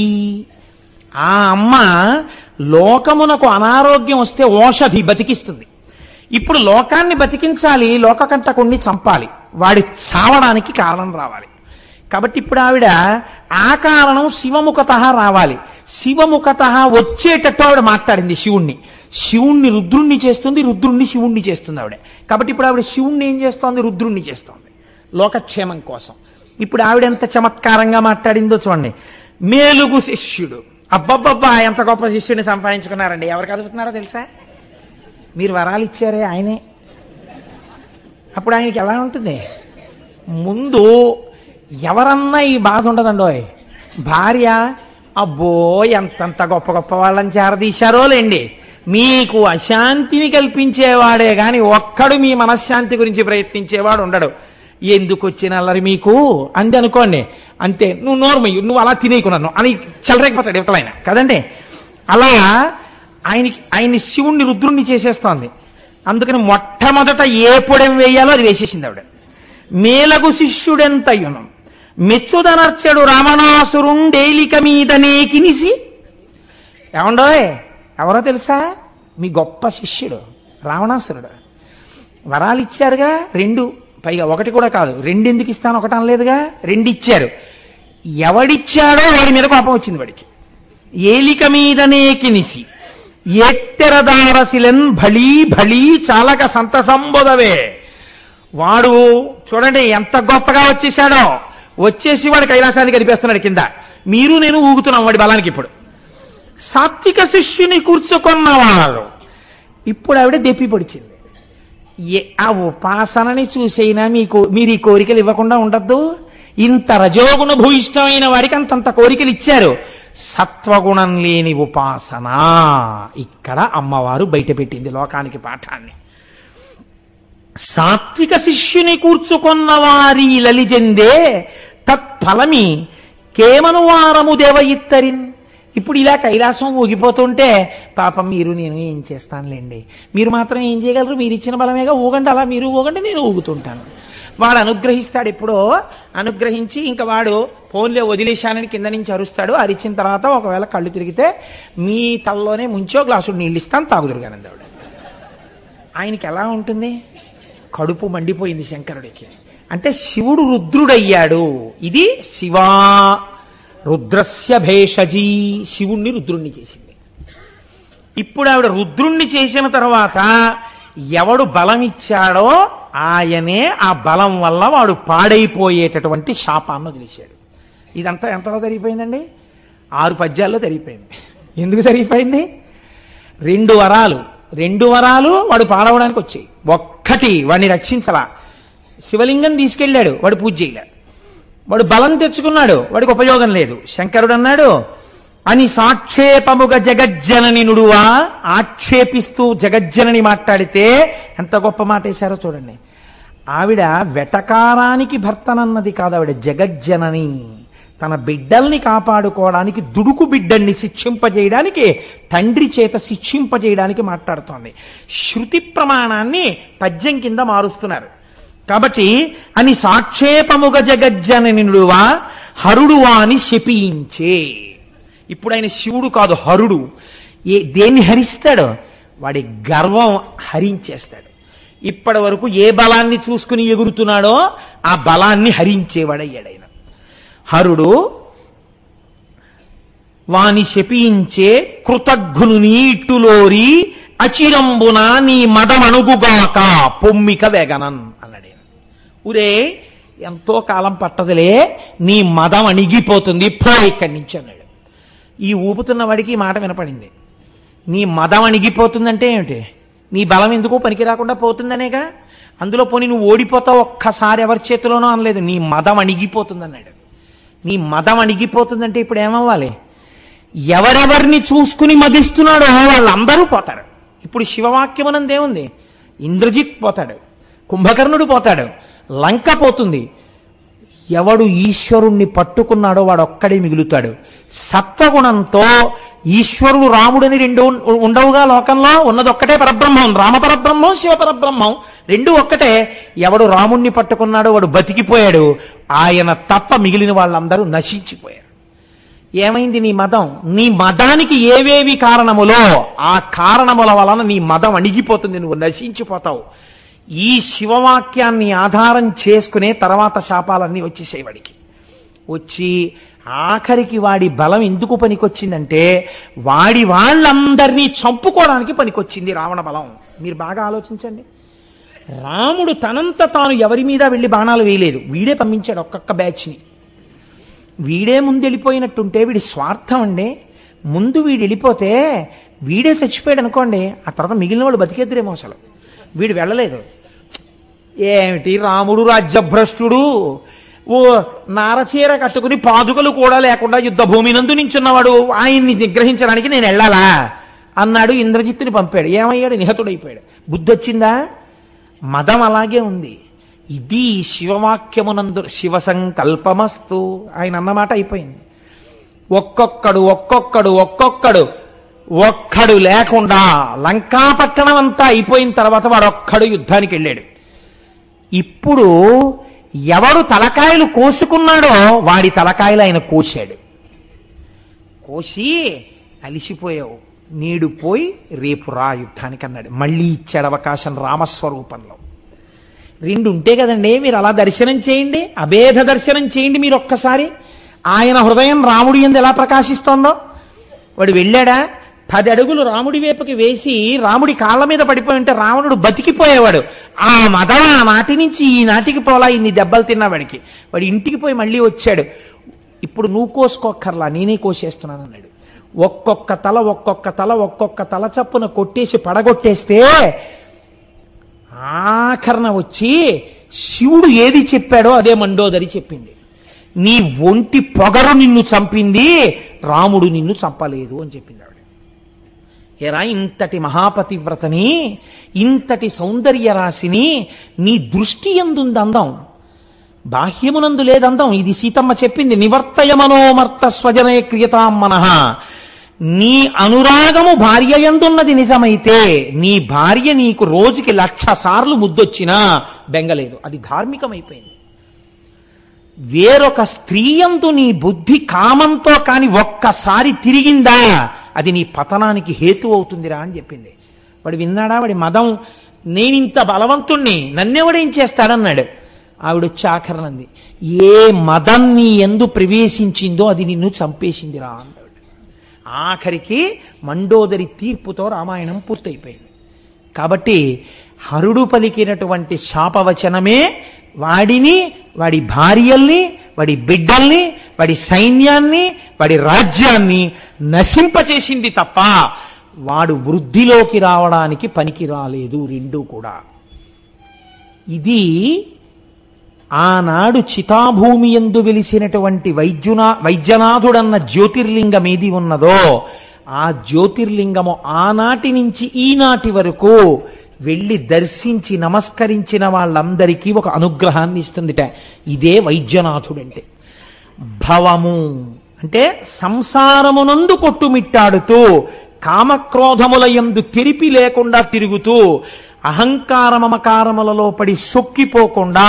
ఆ అమ్మ లోకమునకు అనారోగ్యం వస్తే ఓషధి బతికిస్తుంది ఇప్పుడు లోకాన్ని బతికించాలి లోకకంటకుణ్ణి చంపాలి వాడి చావడానికి కారణం రావాలి కాబట్టి ఇప్పుడు ఆవిడ ఆ కారణం శివముఖత రావాలి శివముఖత వచ్చేటట్టు ఆవిడ మాట్లాడింది శివుణ్ణి శివుణ్ణి రుద్రుణ్ణి చేస్తుంది రుద్రుణ్ణి శివుణ్ణి చేస్తుంది ఆవిడ కాబట్టి ఇప్పుడు ఆవిడ శివుణ్ణి ఏం చేస్తోంది రుద్రుణ్ణి చేస్తోంది లోకక్షేమం కోసం ఇప్పుడు ఆవిడ ఎంత చమత్కారంగా మాట్లాడిందో చూడండి మేలుగు శిష్యుడు అబ్బబ్బబ్బా ఎంత గొప్ప శిష్యుడిని సంపాదించుకున్నారండి ఎవరు కదుపుతున్నారో తెలుసా మీరు వరాలు ఇచ్చారే ఆయనే అప్పుడు ఆయనకి ఎలా ఉంటుంది ముందు ఎవరన్నా ఈ బాధ ఉండదండోయ్ భార్య అబ్బో ఎంతంత గొప్ప గొప్ప వాళ్ళని చేరదీశారో లేండి మీకు అశాంతిని కల్పించేవాడే గాని ఒక్కడు మీ మనశ్శాంతి గురించి ప్రయత్నించేవాడు ఉండడు ఎందుకు వచ్చిన అల్లరి మీకు అంది అనుకోండి అంతే నువ్వు నోర్మయ్యు నువ్వు అలా తినేకున్నాను అని చెలరేకపోతాడు ఇవతలైన కదండి అలా ఆయనకి ఆయన్ని శివుణ్ణి రుద్రుణ్ణి చేసేస్తోంది అందుకని మొట్టమొదట ఏ పొడెం వేయాలో అది వేసేసింది ఆవిడ మేలగు శిష్యుడెంతయును మెచ్చుదనర్చడు రావణాసురుండేలిక మీదనే కినిసి ఏమండోయ్ ఎవరో తెలుసా మీ గొప్ప శిష్యుడు రావణాసురుడు వరాలు ఇచ్చారుగా రెండు పైగా ఒకటి కూడా కాదు రెండు ఎందుకు ఇస్తాను ఒకటి అనలేదుగా రెండు ఇచ్చారు ఎవడిచ్చాడో వాడి మీద కోపం వచ్చింది వాడికి ఏలిక మీదనే కినిసి ఎట్టెరదారసిలెన్ భళీ భళీ చాలక సంతసంబోధవే వాడు చూడండి ఎంత గొప్పగా వచ్చేసాడో వచ్చేసి వాడు కైలాసానికి కనిపిస్తున్నాడు కింద మీరు నేను ఊగుతున్నాం వాడి బలానికి ఇప్పుడు సాత్విక శిష్యుని కూర్చుకున్నవాడు ఇప్పుడు ఆవిడ దెప్పి పొడిచింది ఏ- ఆ ఉపాసనని చూసైనా మీకు మీరు ఈ కోరికలు ఇవ్వకుండా ఉండద్దు ఇంత రజోగుణ భూయిష్టమైన వాడికి అంతంత కోరికలు ఇచ్చారు సత్వగుణం లేని ఉపాసన ఇక్కడ అమ్మవారు బయటపెట్టింది లోకానికి పాఠాన్ని సాత్విక శిష్యుని కూర్చుకొన్న వారి లలిజెందే తత్ఫలమి కేమను వారము దేవ ఇత్తరిన్ ఇప్పుడు ఇలా కైలాసం ఊగిపోతుంటే పాపం మీరు నేను ఏం చేస్తానులేండి మీరు మాత్రం ఏం చేయగలరు మీరు ఇచ్చిన బలమేగా ఊగండి అలా మీరు ఊగండి నేను ఊగుతుంటాను వాడు అనుగ్రహిస్తాడు ఎప్పుడో అనుగ్రహించి ఇంకా వాడు ఫోన్లో వదిలేశానని కింద నుంచి అరుస్తాడు అరిచిన తర్వాత ఒకవేళ కళ్ళు తిరిగితే మీ తల్లోనే ముంచో గ్లాసుడు నీళ్ళు ఇస్తాను తాగుదురుగానండి ఆవిడ ఆయనకి ఎలా ఉంటుంది కడుపు మండిపోయింది శంకరుడికి అంటే శివుడు రుద్రుడయ్యాడు ఇది శివా రుద్రస్య భేషజీ శివుణ్ణి రుద్రుణ్ణి చేసింది ఇప్పుడు ఆవిడ రుద్రుణ్ణి చేసిన తర్వాత ఎవడు బలం ఇచ్చాడో ఆయనే ఆ బలం వల్ల వాడు పాడైపోయేటటువంటి శాపాన్ని వదిలేశాడు ఇదంతా ఎంతలో జరిగిపోయిందండి ఆరు పద్యాల్లో జరిగిపోయింది ఎందుకు జరిగిపోయింది రెండు వరాలు రెండు వరాలు వాడు పాడవడానికి వచ్చాయి ఒక్కటి వాడిని రక్షించలా శివలింగం తీసుకెళ్ళాడు వాడు పూజ చేయలే వాడు బలం తెచ్చుకున్నాడు వాడికి ఉపయోగం లేదు శంకరుడు అన్నాడు అని సాక్షేపముగ జగజ్జనని నుడువా ఆక్షేపిస్తూ జగజ్జనని మాట్లాడితే ఎంత గొప్ప మాట వేశారో చూడండి ఆవిడ వెటకారానికి భర్తనన్నది కాదు ఆవిడ జగజ్జనని తన బిడ్డల్ని కాపాడుకోవడానికి దుడుకు బిడ్డల్ని శిక్షింపజేయడానికి తండ్రి చేత శిక్షింపజేయడానికి మాట్లాడుతోంది శృతి ప్రమాణాన్ని పద్యం కింద మారుస్తున్నారు కాబట్టి అని సాక్షేపముగ జగజ్జననుడువా హరుడు అని శపించే ఇప్పుడు ఆయన శివుడు కాదు హరుడు ఏ దేన్ని హరిస్తాడు వాడి గర్వం హరించేస్తాడు ఇప్పటి వరకు ఏ బలాన్ని చూసుకుని ఎగురుతున్నాడో ఆ బలాన్ని హరించేవాడయ్యాడు ఆయన హరుడు వాని శపించే కృతఘ్ను నీటులోరి అచిరంబున నీ మదమణుగుగాక పొమ్మిక వెగనన్ అన్నాడు ఆయన. ఉరే ఎంతో కాలం పట్టదులే నీ మదం అణిగిపోతుంది పో ఇక్కడి నుంచి అన్నాడు ఈ ఊపుతున్న వాడికి ఈ మాట వినపడింది నీ మదం అణిగిపోతుందంటే ఏమిటి నీ బలం ఎందుకు పనికి రాకుండా పోతుందనేగా అందులో పోనీ నువ్వు ఓడిపోతావు ఒక్కసారి ఎవరి చేతిలోనో అనలేదు నీ మదం అణిగిపోతుంది అన్నాడు నీ మదం అణిగిపోతుందంటే ఇప్పుడు ఏమవ్వాలి ఎవరెవరిని చూసుకుని మదిస్తున్నాడో వాళ్ళందరూ పోతారు ఇప్పుడు శివవాక్యమనందేముంది ఇంద్రజిత్ పోతాడు కుంభకర్ణుడు పోతాడు లంక పోతుంది ఎవడు ఈశ్వరుణ్ణి పట్టుకున్నాడో వాడు ఒక్కడే మిగులుతాడు సత్వగుణంతో ఈశ్వరుడు రాముడని రెండు ఉం- ఉండవుగా లోకంలో ఉన్నది ఒక్కటే పరబ్రహ్మం రామ పరబ్రహ్మం శివ పరబ్రహ్మం రెండు ఒక్కటే ఎవడు రాముణ్ణి పట్టుకున్నాడో వాడు బతికిపోయాడు ఆయన తప్ప మిగిలిన వాళ్ళందరూ నశించిపోయారు ఏమైంది నీ మదం నీ మదానికి ఏవేవి కారణములో ఆ కారణముల వలన నీ మదం అణిగిపోతుంది నువ్వు నశించిపోతావు ఈ శివవాక్యాన్ని ఆధారం చేసుకునే తర్వాత శాపాలన్నీ వచ్చేసాయి వాడికి వచ్చి ఆఖరికి వాడి బలం ఎందుకు పనికొచ్చిందంటే వాడి వాళ్ళందరినీ చంపుకోవడానికి పనికొచ్చింది రావణ బలం మీరు బాగా ఆలోచించండి రాముడు తనంత తాను ఎవరి మీద వెళ్ళి బాణాలు వేయలేదు వీడే పంపించాడు ఒక్కొక్క బ్యాచ్ని వీడే ముందు వెళ్ళిపోయినట్టుంటే వీడి స్వార్థం అండి ముందు వీడు వెళ్ళిపోతే వీడే చచ్చిపోయాడు అనుకోండి ఆ తర్వాత మిగిలిన వాళ్ళు బతికేద్దరేమో అసలు వీడు వెళ్ళలేదు ఏమిటి రాముడు రాజ్యభ్రష్టుడు ఓ నారచీర కట్టుకుని పాదుకలు కూడా లేకుండా యుద్ధ భూమి నందు నించున్నవాడు ఆయన్ని నిగ్రహించడానికి నేను వెళ్ళాలా అన్నాడు ఇంద్రజిత్తుని పంపాడు ఏమయ్యాడు నిహతుడైపోయాడు బుద్ధి వచ్చిందా మదం అలాగే ఉంది ఇది శివవాక్యమునందు శివ సంకల్పమస్తు ఆయన అన్నమాట అయిపోయింది ఒక్కొక్కడు ఒక్కొక్కడు ఒక్కొక్కడు ఒక్కడు లేకుండా లంకాపట్టణం అంతా అయిపోయిన తర్వాత వాడు ఒక్కడు యుద్ధానికి వెళ్ళాడు ఇప్పుడు ఎవడు తలకాయలు కోసుకున్నాడో వాడి తలకాయలు ఆయన కోశాడు కోసి అలిసిపోయావు నీడు పోయి రేపు రా యుద్ధానికి అన్నాడు మళ్ళీ ఇచ్చాడు అవకాశం రామస్వరూపంలో రెండు ఉంటే కదండి మీరు అలా దర్శనం చేయండి అభేద దర్శనం చేయండి మీరు ఒక్కసారి ఆయన హృదయం రాముడి ఎందు ఎలా ప్రకాశిస్తోందో వాడు వెళ్ళాడా పది అడుగులు రాముడి వైపుకి వేసి రాముడి కాళ్ళ మీద పడిపోయి ఉంటే రావణుడు బతికిపోయేవాడు ఆ మదం ఆ నాటి నుంచి ఈ నాటికి పోలా ఇన్ని దెబ్బలు తిన్నా వాడికి వాడు ఇంటికి పోయి మళ్ళీ వచ్చాడు ఇప్పుడు నువ్వు కోసుకోక్కర్లా నేనే కోసేస్తున్నాను అన్నాడు ఒక్కొక్క తల ఒక్కొక్క తల ఒక్కొక్క తల చప్పున కొట్టేసి పడగొట్టేస్తే ఆఖరణ వచ్చి శివుడు ఏది చెప్పాడో అదే మండోదరి చెప్పింది నీ ఒంటి పొగరు నిన్ను చంపింది రాముడు నిన్ను చంపలేదు అని చెప్పింది ఆవిడ ఎరా ఇంతటి మహాపతివ్రతని ఇంతటి సౌందర్య రాశిని నీ దృష్టి ఎందుంది అందం బాహ్యమునందు లేదందం ఇది సీతమ్మ చెప్పింది నివర్తయ మనోమర్త స్వజనే క్రియతాం మనః నీ అనురాగము భార్య ఎందున్నది నిజమైతే నీ భార్య నీకు రోజుకి లక్ష సార్లు ముద్దొచ్చినా బెంగలేదు అది ధార్మికమైపోయింది వేరొక స్త్రీయందు నీ బుద్ధి కామంతో కాని ఒక్కసారి తిరిగిందా అది నీ పతనానికి హేతు అవుతుందిరా అని చెప్పింది వాడు విన్నాడా వాడి మదం నేనింత బలవంతుణ్ణి నన్నెవడేం చేస్తాడన్నాడు ఆవిడొచ్చి ఆఖరణంది ఏ మదం నీ ఎందు ప్రవేశించిందో అది నిన్ను చంపేసిందిరా అన్నాడు ఆఖరికి మండోదరి తీర్పుతో రామాయణం పూర్తయిపోయింది కాబట్టి హరుడు పలికినటువంటి శాపవచనమే వాడిని వాడి భార్యల్ని వాడి బిడ్డల్ని వాడి సైన్యాన్ని వాడి రాజ్యాన్ని నశింపచేసింది తప్ప వాడు వృద్ధిలోకి రావడానికి పనికి రాలేదు రెండూ కూడా ఇది ఆనాడు చితాభూమి ఎందు వెలిసినటువంటి వైద్యునా వైద్యనాథుడన్న జ్యోతిర్లింగం ఏది ఉన్నదో ఆ జ్యోతిర్లింగము ఆనాటి నుంచి ఈనాటి వరకు వెళ్ళి దర్శించి నమస్కరించిన వాళ్ళందరికీ ఒక అనుగ్రహాన్ని ఇస్తుందిట ఇదే వైద్యనాథుడంటే భవము అంటే సంసారమునందు కొట్టుమిట్టాడుతూ కామక్రోధముల యందు తెరిపి లేకుండా తిరుగుతూ అహంకారమమకారములలో పడి సొక్కిపోకుండా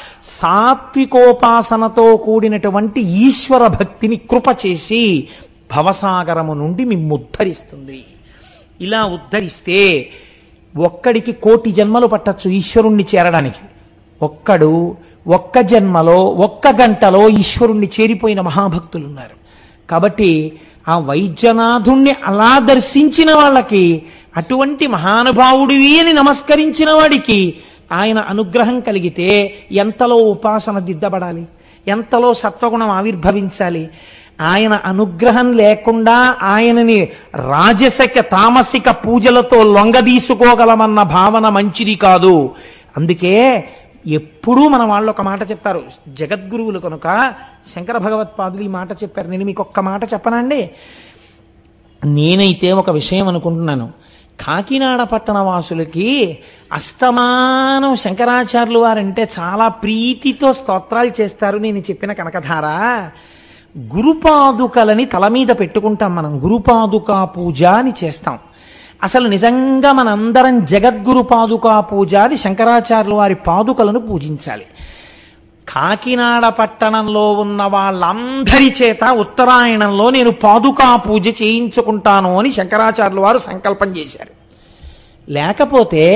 సాత్వికోపాసనతో కూడినటువంటి ఈశ్వర భక్తిని కృప చేసి భవసాగరము నుండి మిమ్ము ఉద్ధరిస్తుంది ఇలా ఉద్ధరిస్తే ఒక్కడికి కోటి జన్మలు పట్టచ్చు ఈశ్వరుణ్ణి చేరడానికి ఒక్కడు ఒక్క జన్మలో ఒక్క గంటలో ఈశ్వరుణ్ణి చేరిపోయిన మహాభక్తులు ఉన్నారు కాబట్టి ఆ వైద్యనాథుణ్ణి అలా దర్శించిన వాళ్ళకి అటువంటి మహానుభావుడివి అని నమస్కరించిన వాడికి ఆయన అనుగ్రహం కలిగితే ఎంతలో ఉపాసన దిద్దబడాలి ఎంతలో సత్వగుణం ఆవిర్భవించాలి ఆయన అనుగ్రహం లేకుండా ఆయనని రాజసిక తామసిక పూజలతో లొంగదీసుకోగలమన్న భావన మంచిది కాదు అందుకే ఎప్పుడూ మన వాళ్ళు ఒక మాట చెప్తారు జగద్గురువులు కనుక శంకర భగవత్పాదులు ఈ మాట చెప్పారు నేను మీకు ఒక్క మాట చెప్పనండి నేనైతే ఒక విషయం అనుకుంటున్నాను కాకినాడ పట్టణ వాసులకి అస్తమానం శంకరాచార్యులు వారంటే చాలా ప్రీతితో స్తోత్రాలు చేస్తారు నేను చెప్పిన కనకధార గురుపాదుకలని తల మీద పెట్టుకుంటాం మనం గురుపాదుకా పూజ అని చేస్తాం అసలు నిజంగా మనందరం జగద్గురు పాదుకా పూజ అని శంకరాచార్యుల వారి పాదుకలను పూజించాలి కాకినాడ పట్టణంలో ఉన్న వాళ్ళందరి చేత ఉత్తరాయణంలో నేను పాదుకా పూజ చేయించుకుంటాను అని శంకరాచార్యుల వారు సంకల్పం చేశారు లేకపోతే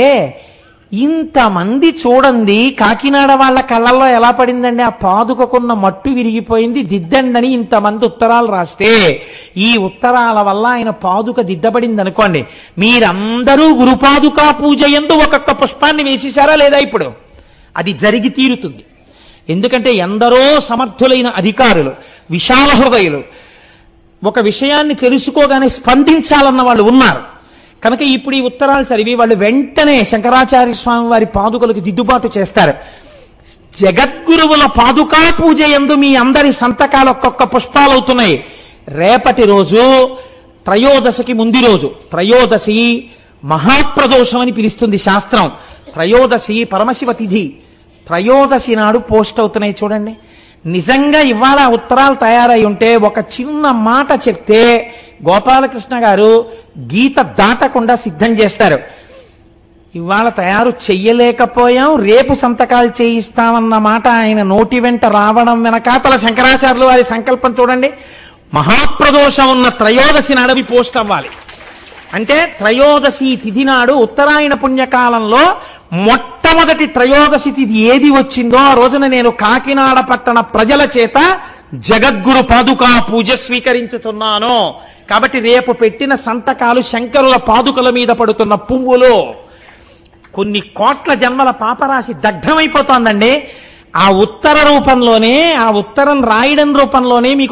ఇంతమంది చూడండి కాకినాడ వాళ్ళ కళ్ళల్లో ఎలా పడిందండి ఆ పాదుకకున్న మట్టు విరిగిపోయింది దిద్దండని ఇంతమంది ఉత్తరాలు రాస్తే ఈ ఉత్తరాల వల్ల ఆయన పాదుక దిద్దబడింది అనుకోండి మీరందరూ గురుపాదుకా పూజ ఎందు ఒక్కొక్క పుష్పాన్ని వేసేశారా లేదా ఇప్పుడు అది జరిగి తీరుతుంది ఎందుకంటే ఎందరో సమర్థులైన అధికారులు విశాల హృదయులు ఒక విషయాన్ని తెలుసుకోగానే స్పందించాలన్న వాళ్ళు ఉన్నారు కనుక ఇప్పుడు ఈ ఉత్తరాలు చదివి వాళ్ళు వెంటనే శంకరాచార్య స్వామి వారి పాదుకలకు దిద్దుబాటు చేస్తారు జగద్గురువుల పాదుకా పూజ ఎందు మీ అందరి సంతకాలు ఒక్కొక్క పుష్పాలు అవుతున్నాయి రేపటి రోజు త్రయోదశికి ముందు రోజు త్రయోదశి మహాప్రదోషం అని పిలుస్తుంది శాస్త్రం త్రయోదశి పరమశివ తిథి త్రయోదశి నాడు పోస్ట్ అవుతున్నాయి చూడండి నిజంగా ఇవాళ ఉత్తరాలు తయారై ఉంటే ఒక చిన్న మాట చెప్తే గోపాలకృష్ణ గారు గీత దాటకుండా సిద్ధం చేస్తారు ఇవాళ తయారు చెయ్యలేకపోయాం రేపు సంతకాలు చేయిస్తామన్న మాట ఆయన నోటి వెంట రావడం వెనకాతల శంకరాచార్యులు వారి సంకల్పం చూడండి మహాప్రదోషం ఉన్న త్రయోదశి నాడవి పోస్ట్ అవ్వాలి అంటే త్రయోదశి తిథి నాడు ఉత్తరాయణ పుణ్యకాలంలో మొట్టమొదటి త్రయోదశి తిథి ఏది వచ్చిందో ఆ రోజున నేను కాకినాడ పట్టణ ప్రజల చేత జగద్గురు పాదుకా పూజ స్వీకరించుతున్నాను కాబట్టి రేపు పెట్టిన సంతకాలు శంకరుల పాదుకల మీద పడుతున్న పువ్వులు కొన్ని కోట్ల జన్మల పాపరాశి దగ్ధమైపోతోందండి ఆ ఉత్తర రూపంలోనే ఆ ఉత్తరం రాయడం రూపంలోనే మీకు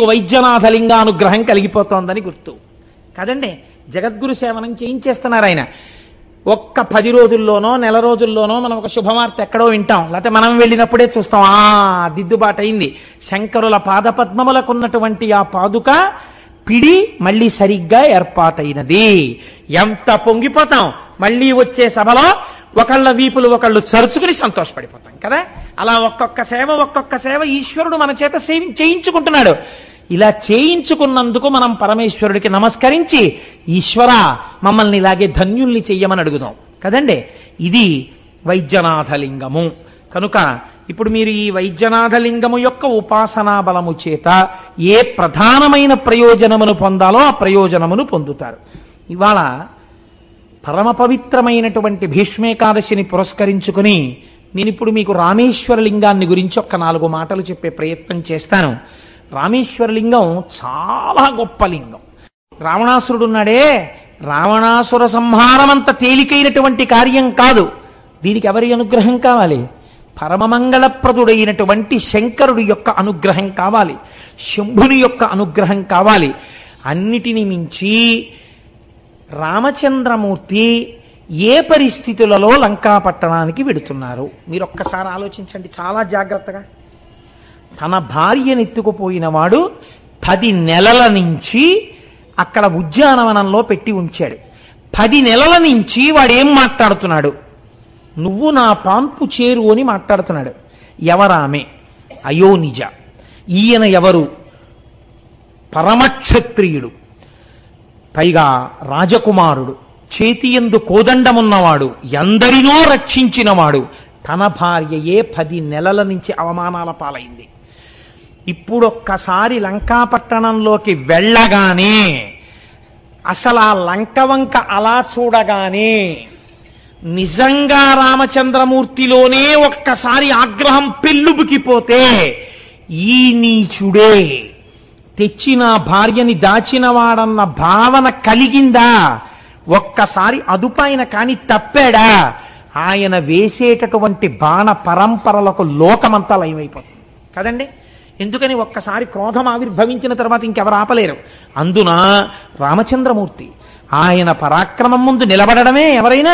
వైద్యనాథలింగానుగ్రహం కలిగిపోతోందని గుర్తు కదండి జగద్గురు సేవనం చేయించేస్తున్నారు ఆయన ఒక్క పది రోజుల్లోనో నెల రోజుల్లోనో మనం ఒక శుభవార్త ఎక్కడో వింటాం లేకపోతే మనం వెళ్ళినప్పుడే చూస్తాం ఆ దిద్దుబాటు అయింది శంకరుల పాదపద్మములకు ఉన్నటువంటి ఆ పాదుక పిడి మళ్ళీ సరిగ్గా ఏర్పాటైనది ఎంత పొంగిపోతాం మళ్ళీ వచ్చే సభలో ఒకళ్ళ వీపులు ఒకళ్ళు చరుచుకుని సంతోషపడిపోతాం కదా అలా ఒక్కొక్క సేవ ఒక్కొక్క సేవ ఈశ్వరుడు మన చేత సేవి చేయించుకుంటున్నాడు ఇలా చేయించుకున్నందుకు మనం పరమేశ్వరుడికి నమస్కరించి ఈశ్వర మమ్మల్ని ఇలాగే ధన్యుల్ని చెయ్యమని అడుగుదాం కదండి ఇది వైద్యనాథలింగము కనుక ఇప్పుడు మీరు ఈ వైద్యనాథలింగము యొక్క ఉపాసనా బలము చేత ఏ ప్రధానమైన ప్రయోజనమును పొందాలో ఆ ప్రయోజనమును పొందుతారు ఇవాళ పరమ పవిత్రమైనటువంటి భీష్మేకాదశిని పురస్కరించుకుని నేను ఇప్పుడు మీకు రామేశ్వర లింగాన్ని గురించి ఒక్క నాలుగు మాటలు చెప్పే ప్రయత్నం చేస్తాను రామేశ్వర లింగం చాలా గొప్ప లింగం రావణాసురుడు ఉన్నాడే రావణాసుర సంహారం అంత తేలికైనటువంటి కార్యం కాదు దీనికి ఎవరి అనుగ్రహం కావాలి పరమమంగళప్రదుడైనటువంటి శంకరుడి యొక్క అనుగ్రహం కావాలి శంభుని యొక్క అనుగ్రహం కావాలి అన్నిటిని మించి రామచంద్రమూర్తి ఏ పరిస్థితులలో లంకాపట్టణానికి వెడుతున్నారు మీరు ఒక్కసారి ఆలోచించండి చాలా జాగ్రత్తగా తన భార్యను ఎత్తుకుపోయిన వాడు పది నెలల నుంచి అక్కడ ఉద్యానవనంలో పెట్టి ఉంచాడు పది నెలల నుంచి వాడు ఏం మాట్లాడుతున్నాడు నువ్వు నా పాన్పు చేరు అని మాట్లాడుతున్నాడు ఎవరామె అయోనిజ ఈయన ఎవరు పరమక్షత్రియుడు పైగా రాజకుమారుడు చేతియందు కోదండమున్నవాడు ఎందరినో రక్షించినవాడు తన భార్యయే పది నెలల నుంచి అవమానాల పాలైంది ఇప్పుడొక్కసారి లంకాపట్టణంలోకి వెళ్ళగానే అసలు ఆ లంక వంక అలా చూడగానే నిజంగా రామచంద్రమూర్తిలోనే ఒక్కసారి ఆగ్రహం పెళ్ళుబుకిపోతే ఈ నీచుడే తెచ్చిన భార్యని దాచినవాడన్న భావన కలిగిందా ఒక్కసారి అదుపాయన కాని తప్పాడా ఆయన వేసేటటువంటి బాణ పరంపరలకు లోకమంతా లయమైపోతుంది కదండి ఎందుకని ఒక్కసారి క్రోధం ఆవిర్భవించిన తర్వాత ఇంకెవరు ఆపలేరు అందున రామచంద్రమూర్తి ఆయన పరాక్రమం ముందు నిలబడడమే ఎవరైనా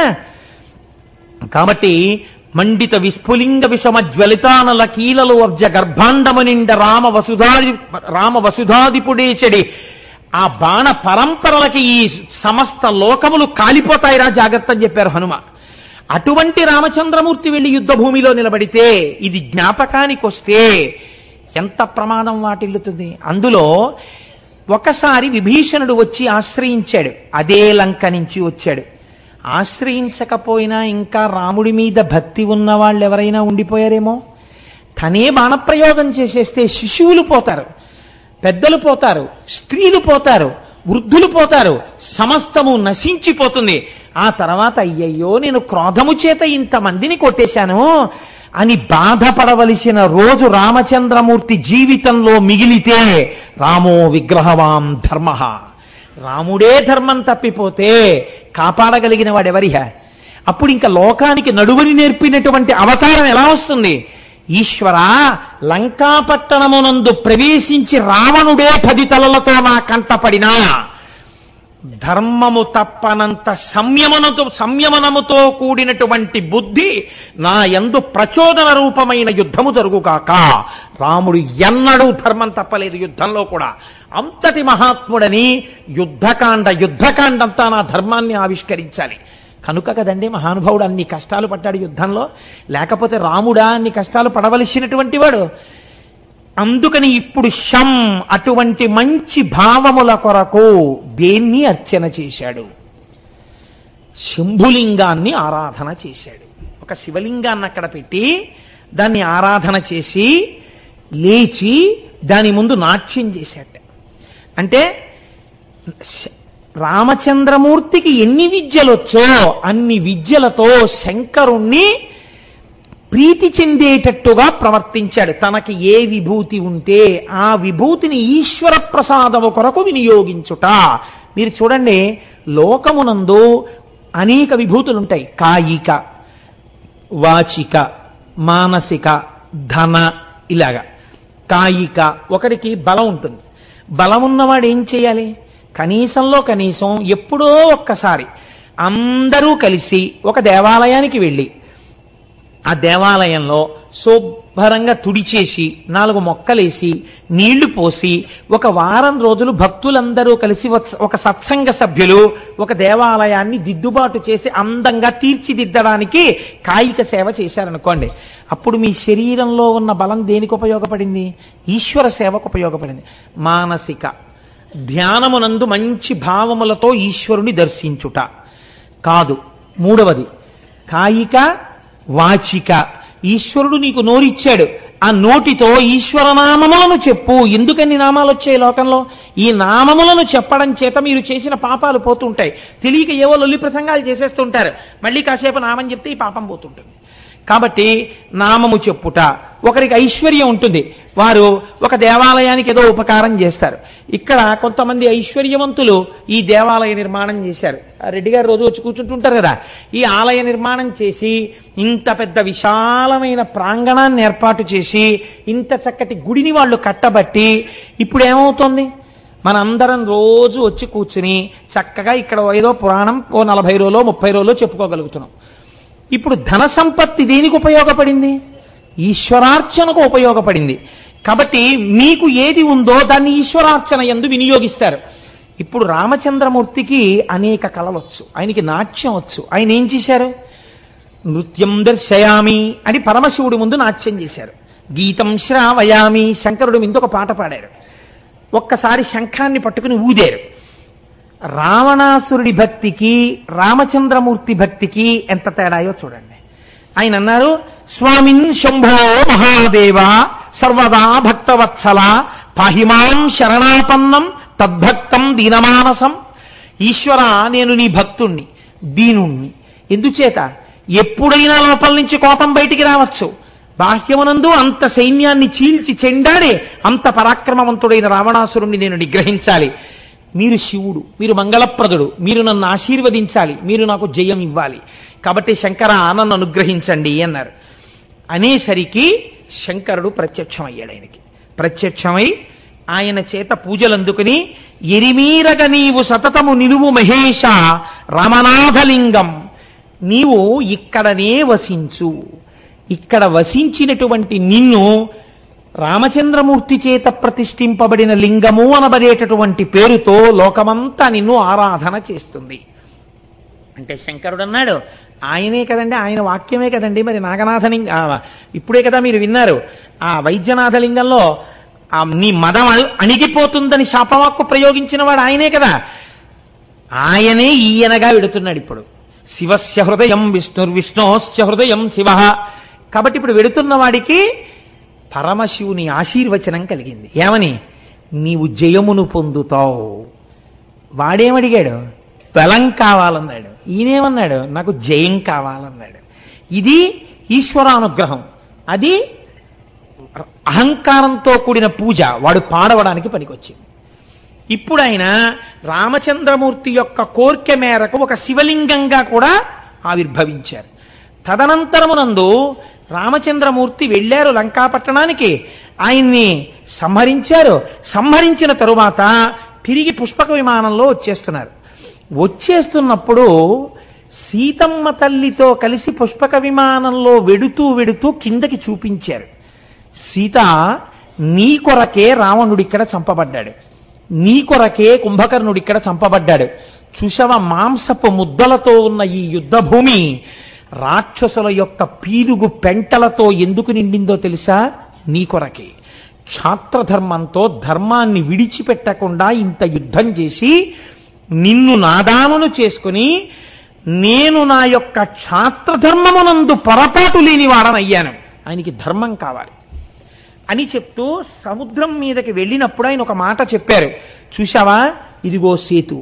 కాబట్టి మండిత విస్ఫులింగ విషమ జ్వలితానల కీలలు అబ్జ గర్భాండము నిండ రామ వసుధాది రామ వసుధాదిపుడేచడి ఆ బాణ పరంపరలకి ఈ సమస్త లోకములు కాలిపోతాయిరా జాగ్రత్త అని చెప్పారు హనుమ అటువంటి రామచంద్రమూర్తి వెళ్లి యుద్ధ భూమిలో నిలబడితే ఇది జ్ఞాపకానికి వస్తే ఎంత ప్రమాదం వాటిల్లుతుంది అందులో ఒకసారి విభీషణుడు వచ్చి ఆశ్రయించాడు అదే లంక నుంచి వచ్చాడు ఆశ్రయించకపోయినా ఇంకా రాముడి మీద భక్తి ఉన్న వాళ్ళు ఎవరైనా ఉండిపోయారేమో తనే బాణప్రయోగం చేసేస్తే శిశువులు పోతారు పెద్దలు పోతారు స్త్రీలు పోతారు వృద్ధులు పోతారు సమస్తము నశించిపోతుంది ఆ తర్వాత అయ్యయ్యో నేను క్రోధము చేత ఇంతమందిని కొట్టేశాను అని బాధపడవలసిన రోజు రామచంద్రమూర్తి జీవితంలో మిగిలితే రామో విగ్రహవాం ధర్మ రాముడే ధర్మం తప్పిపోతే కాపాడగలిగిన వాడెవరిహ అప్పుడు ఇంకా లోకానికి నడువని నేర్పినటువంటి అవతారం ఎలా వస్తుంది ఈశ్వర లంకాపట్టణమునందు ప్రవేశించి రావణుడే పది తలలతో నా కంటపడినా ధర్మము తప్పనంత సంయమనతో సంయమనముతో కూడినటువంటి బుద్ధి నా యందు ప్రచోదన రూపమైన యుద్ధము జరుగుగాక రాముడు ఎన్నడూ ధర్మం తప్పలేదు యుద్ధంలో కూడా అంతటి మహాత్ముడని యుద్ధకాండ యుద్ధకాండంతా నా ధర్మాన్ని ఆవిష్కరించాలి కనుక కదండి మహానుభావుడు అన్ని కష్టాలు పడ్డాడు యుద్ధంలో లేకపోతే రాముడా అన్ని కష్టాలు పడవలసినటువంటి వాడు అందుకని ఇప్పుడు శం అటువంటి మంచి భావముల కొరకు దేన్ని అర్చన చేశాడు శంభులింగాన్ని ఆరాధన చేశాడు ఒక శివలింగాన్ని అక్కడ పెట్టి దాన్ని ఆరాధన చేసి లేచి దాని ముందు నాట్యం చేశాట అంటే శ- రామచంద్రమూర్తికి ఎన్ని విద్యలొచ్చో అన్ని విద్యలతో శంకరుణ్ణి ప్రీతి చెందేటట్టుగా ప్రవర్తించాడు తనకి ఏ విభూతి ఉంటే ఆ విభూతిని ఈశ్వర ప్రసాదము కొరకు వినియోగించుట మీరు చూడండి లోకమునందు అనేక విభూతులు ఉంటాయి కాయిక వాచిక మానసిక ధన ఇలాగా కాయిక ఒకరికి బలం ఉంటుంది బలం ఉన్నవాడు ఏం చేయాలి కనీసంలో కనీసం ఎప్పుడో ఒక్కసారి అందరూ కలిసి ఒక దేవాలయానికి వెళ్ళి ఆ దేవాలయంలో శుభ్రంగా తుడిచేసి నాలుగు మొక్కలేసి నీళ్లు పోసి ఒక వారం రోజులు భక్తులందరూ కలిసి వత్స- ఒక సత్సంగ సభ్యులు ఒక దేవాలయాన్ని దిద్దుబాటు చేసి అందంగా తీర్చిదిద్దడానికి కాయిక సేవ చేశారనుకోండి అప్పుడు మీ శరీరంలో ఉన్న బలం దేనికి ఉపయోగపడింది ఈశ్వర సేవకు ఉపయోగపడింది మానసిక ధ్యానమునందు మంచి భావములతో ఈశ్వరుని దర్శించుట కాదు మూడవది కాయిక వాచిక ఈశ్వరుడు నీకు నోరిచ్చాడు ఆ నోటితో ఈశ్వర నామములను చెప్పు ఎందుకని నామాలు వచ్చాయి లోకంలో ఈ నామములను చెప్పడం చేత మీరు చేసిన పాపాలు పోతుంటాయి తెలియక ఏవో లొల్లి ప్రసంగాలు చేసేస్తుంటారు మళ్ళీ కాసేపు నామం చెప్తే ఈ పాపం పోతుంటుంది కాబట్టి నామము చెప్పుట ఒకరికి ఐశ్వర్యం ఉంటుంది వారు ఒక దేవాలయానికి ఏదో ఉపకారం చేస్తారు ఇక్కడ కొంతమంది ఐశ్వర్యవంతులు ఈ దేవాలయ నిర్మాణం చేశారు ఆ రెడ్డి గారు రోజు వచ్చి కూర్చుంటుంటారు కదా ఈ ఆలయ నిర్మాణం చేసి ఇంత పెద్ద విశాలమైన ప్రాంగణాన్ని ఏర్పాటు చేసి ఇంత చక్కటి గుడిని వాళ్ళు కట్టబట్టి ఇప్పుడు ఏమవుతోంది మనందరం రోజు వచ్చి కూర్చుని చక్కగా ఇక్కడ ఏదో పురాణం ఓ నలభై రోజులో ముప్పై రోజులో చెప్పుకోగలుగుతున్నాం ఇప్పుడు ధన సంపత్తి దేనికి ఉపయోగపడింది ఈశ్వరార్చనకు ఉపయోగపడింది కాబట్టి మీకు ఏది ఉందో దాన్ని ఈశ్వరార్చన ఎందు వినియోగిస్తారు ఇప్పుడు రామచంద్రమూర్తికి అనేక కళలొచ్చు ఆయనకి నాట్యం వచ్చు ఆయన ఏం చేశారు నృత్యం దర్శయామి అని పరమశివుడి ముందు నాట్యం చేశారు గీతం శ్రావయామి శంకరుడు ముందు ఒక పాట పాడారు ఒక్కసారి శంఖాన్ని పట్టుకుని ఊదారు రావణాసురుడి భక్తికి రామచంద్రమూర్తి భక్తికి ఎంత తేడాయో చూడండి ఆయన అన్నారు స్వామిన్ శంభో మహాదేవ సర్వదా భక్తవత్సల పాహిమాం శరణాపన్నం తద్భక్తం దీనమానసం ఈశ్వర నేను నీ భక్తుణ్ణి దీనుణ్ణి ఎందుచేత ఎప్పుడైనా లోపల నుంచి కోపం బయటికి రావచ్చు బాహ్యమునందు అంత సైన్యాన్ని చీల్చి చెండాడే అంత పరాక్రమవంతుడైన రావణాసురుణ్ణి నేను నిగ్రహించాలి మీరు శివుడు మీరు మంగళప్రదుడు మీరు నన్ను ఆశీర్వదించాలి మీరు నాకు జయం ఇవ్వాలి కాబట్టి శంకర నన్ను అనుగ్రహించండి అన్నారు అనేసరికి శంకరుడు ప్రత్యక్షమయ్యాడు ఆయనకి ప్రత్యక్షమై ఆయన చేత పూజలు అందుకుని ఎరిమీరగ నీవు సతతము నిలువు మహేష రామనాథలింగం నీవు ఇక్కడనే వసించు ఇక్కడ వసించినటువంటి నిన్ను రామచంద్రమూర్తి చేత ప్రతిష్ఠింపబడిన లింగము అనబడేటటువంటి పేరుతో లోకమంతా నిన్ను ఆరాధన చేస్తుంది అంటే శంకరుడు అన్నాడు ఆయనే కదండి ఆయన వాక్యమే కదండి మరి నాగనాథలింగ ఆ, ఇప్పుడే కదా మీరు విన్నారు ఆ వైద్యనాథలింగంలో ఆ నీ మదం అణి- అణిగిపోతుందని శాపవాక్కు ప్రయోగించిన వాడు ఆయనే కదా ఆయనే ఈయనగా వెడుతున్నాడు ఇప్పుడు శివస్య హృదయం విష్ణుర్విష్ణోశ్చ హృదయం శివ కాబట్టి ఇప్పుడు వెడుతున్న వాడికి పరమశివుని ఆశీర్వచనం కలిగింది ఏమని నీవు జయమును పొందుతావు వాడేమడిగాడు బలం కావాలన్నాడు ఈయనేమన్నాడు నాకు జయం కావాలన్నాడు ఇది ఈశ్వరానుగ్రహం అది అహంకారంతో కూడిన పూజ వాడు పాడవడానికి పనికొచ్చింది ఇప్పుడు ఆయన రామచంద్రమూర్తి యొక్క కోర్కె మేరకు ఒక శివలింగంగా కూడా ఆవిర్భవించారు తదనంతరమునందు రామచంద్రమూర్తి వెళ్ళారు లంకాపట్టణానికి ఆయన్ని సంహరించారు సంహరించిన తరువాత తిరిగి పుష్పక విమానంలో వచ్చేస్తున్నారు వచ్చేస్తున్నప్పుడు సీతమ్మ తల్లితో కలిసి పుష్పక విమానంలో వెడుతూ వెడుతూ కిందకి చూపించారు సీత నీ కొరకే రావణుడు ఇక్కడ చంపబడ్డాడు నీ కొరకే కుంభకర్ణుడు ఇక్కడ చంపబడ్డాడు చూసవ మాంసపు ముద్దలతో ఉన్న ఈ యుద్ధ భూమి రాక్షసుల యొక్క పీలుగు పెంటలతో ఎందుకు నిండిందో తెలుసా నీ కొరకే క్షాత్రధర్మంతో ధర్మాన్ని విడిచిపెట్టకుండా ఇంత యుద్ధం చేసి నిన్ను నాదానును చేసుకుని నేను నా యొక్క క్షాత్రధర్మమునందు పొరపాటు లేని వాడనయ్యాను ఆయనకి ధర్మం కావాలి అని చెప్తూ సముద్రం మీదకి వెళ్ళినప్పుడు ఆయన ఒక మాట చెప్పారు చూశావా ఇదిగో సేతు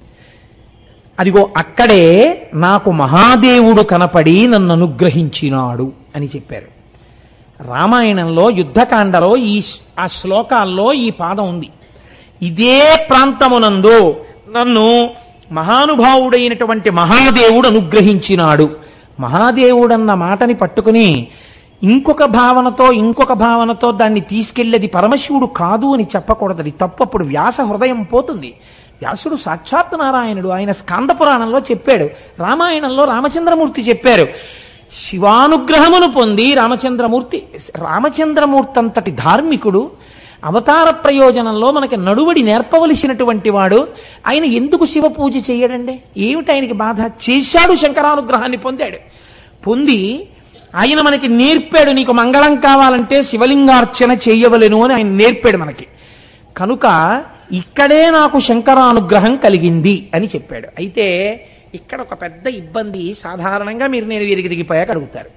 అదిగో అక్కడే నాకు మహాదేవుడు కనపడి నన్ను అనుగ్రహించినాడు అని చెప్పారు రామాయణంలో యుద్ధకాండలో ఈ ఆ శ్లోకాల్లో ఈ పాదం ఉంది ఇదే ప్రాంతమునందు నన్ను మహానుభావుడైనటువంటి మహాదేవుడు అనుగ్రహించినాడు మహాదేవుడన్న మాటని పట్టుకుని ఇంకొక భావనతో ఇంకొక భావనతో దాన్ని తీసుకెళ్ళేది పరమశివుడు కాదు అని చెప్పకూడదు అది తప్పు అప్పుడు వ్యాస హృదయం పోతుంది వ్యాసుడు సాక్షాత్ నారాయణుడు ఆయన స్కాంద పురాణంలో చెప్పాడు రామాయణంలో రామచంద్రమూర్తి చెప్పారు శివానుగ్రహమును పొంది రామచంద్రమూర్తి రామచంద్రమూర్తి అంతటి ధార్మికుడు అవతార ప్రయోజనంలో మనకి నడువడి నేర్పవలసినటువంటి వాడు ఆయన ఎందుకు శివ పూజ చేయడండి ఏమిటి ఆయనకి బాధ చేశాడు శంకరానుగ్రహాన్ని పొందాడు పొంది ఆయన మనకి నేర్పాడు నీకు మంగళం కావాలంటే శివలింగార్చన చేయవలెను అని ఆయన నేర్పాడు మనకి కనుక ఇక్కడే నాకు శంకరానుగ్రహం కలిగింది అని చెప్పాడు అయితే ఇక్కడ ఒక పెద్ద ఇబ్బంది సాధారణంగా మీరు నేను వీరికి దిగిపోయాక అడుగుతారు